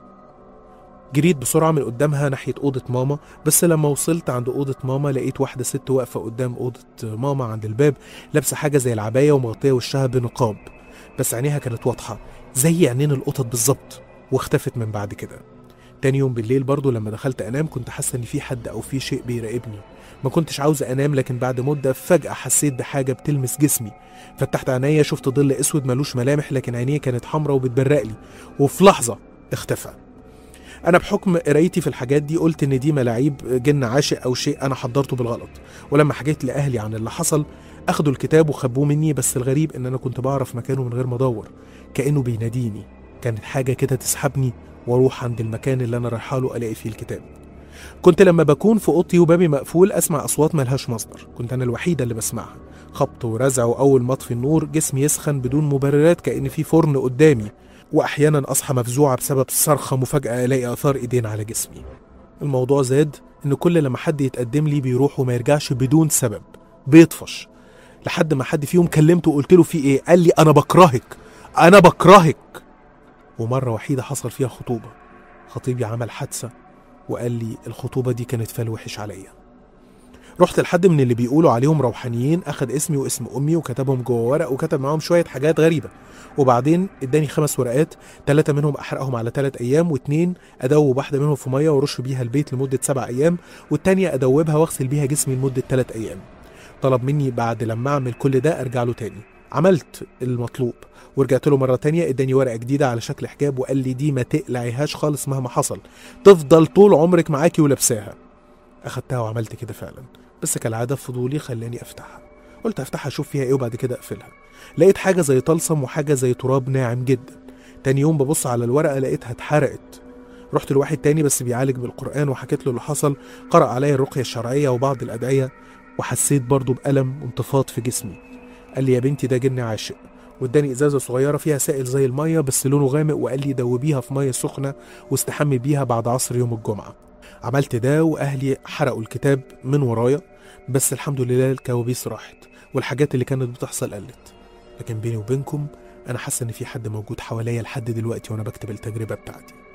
جريت بسرعة من قدامها ناحية أوضة ماما بس لما وصلت عند أوضة ماما لقيت واحدة ست واقفة قدام أوضة ماما عند الباب لابسة حاجة زي العباية ومغطية وشها بنقاب بس عينيها كانت واضحة زي عينين القطط بالظبط واختفت من بعد كده تاني يوم بالليل برضه لما دخلت انام كنت حاسه ان في حد او في شيء بيراقبني ما كنتش عاوز انام لكن بعد مده فجاه حسيت بحاجه بتلمس جسمي فتحت عينيا شفت ظل اسود ملوش ملامح لكن عينيه كانت حمراء وبتبرق لي وفي لحظه اختفى انا بحكم قرايتي في الحاجات دي قلت ان دي ملاعيب جن عاشق او شيء انا حضرته بالغلط ولما حكيت لاهلي عن اللي حصل اخدوا الكتاب وخبوه مني بس الغريب ان انا كنت بعرف مكانه من غير ما ادور كانه بيناديني كانت حاجه كده تسحبني واروح عند المكان اللي انا رايحه له الاقي فيه الكتاب كنت لما بكون في اوضتي وبابي مقفول اسمع اصوات ملهاش مصدر كنت انا الوحيده اللي بسمعها خبط ورزع واول ما اطفي النور جسمي يسخن بدون مبررات كان في فرن قدامي واحيانا اصحى مفزوعه بسبب صرخه مفاجاه الاقي اثار ايدين على جسمي الموضوع زاد ان كل لما حد يتقدم لي بيروح وما يرجعش بدون سبب بيطفش لحد ما حد فيهم كلمته وقلت له في ايه قال لي انا بكرهك انا بكرهك ومرة وحيدة حصل فيها خطوبة خطيبي عمل حادثة وقال لي الخطوبة دي كانت فال وحش عليا رحت لحد من اللي بيقولوا عليهم روحانيين اخد اسمي واسم امي وكتبهم جوه ورق وكتب معاهم شويه حاجات غريبه وبعدين اداني خمس ورقات ثلاثه منهم احرقهم على ثلاث ايام واثنين ادوب واحده منهم في ميه وارش بيها البيت لمده سبع ايام والتانيه ادوبها واغسل بيها جسمي لمده ثلاث ايام طلب مني بعد لما اعمل كل ده ارجع له تاني عملت المطلوب ورجعت له مره تانية اداني ورقه جديده على شكل حجاب وقال لي دي ما تقلعيهاش خالص مهما حصل تفضل طول عمرك معاكي ولابساها اخدتها وعملت كده فعلا بس كالعاده فضولي خلاني افتحها قلت افتحها اشوف فيها ايه وبعد كده اقفلها لقيت حاجه زي طلسم وحاجه زي تراب ناعم جدا تاني يوم ببص على الورقه لقيتها اتحرقت رحت لواحد تاني بس بيعالج بالقرآن وحكيت له اللي حصل قرأ عليا الرقية الشرعية وبعض الأدعية وحسيت برضه بألم وانتفاض في جسمي قال لي يا بنتي ده جن عاشق واداني ازازه صغيره فيها سائل زي الميه بس لونه غامق وقال لي دوبيها في ميه سخنه واستحمي بيها بعد عصر يوم الجمعه عملت ده واهلي حرقوا الكتاب من ورايا بس الحمد لله الكوابيس راحت والحاجات اللي كانت بتحصل قلت لكن بيني وبينكم انا حاسه ان في حد موجود حواليا لحد دلوقتي وانا بكتب التجربه بتاعتي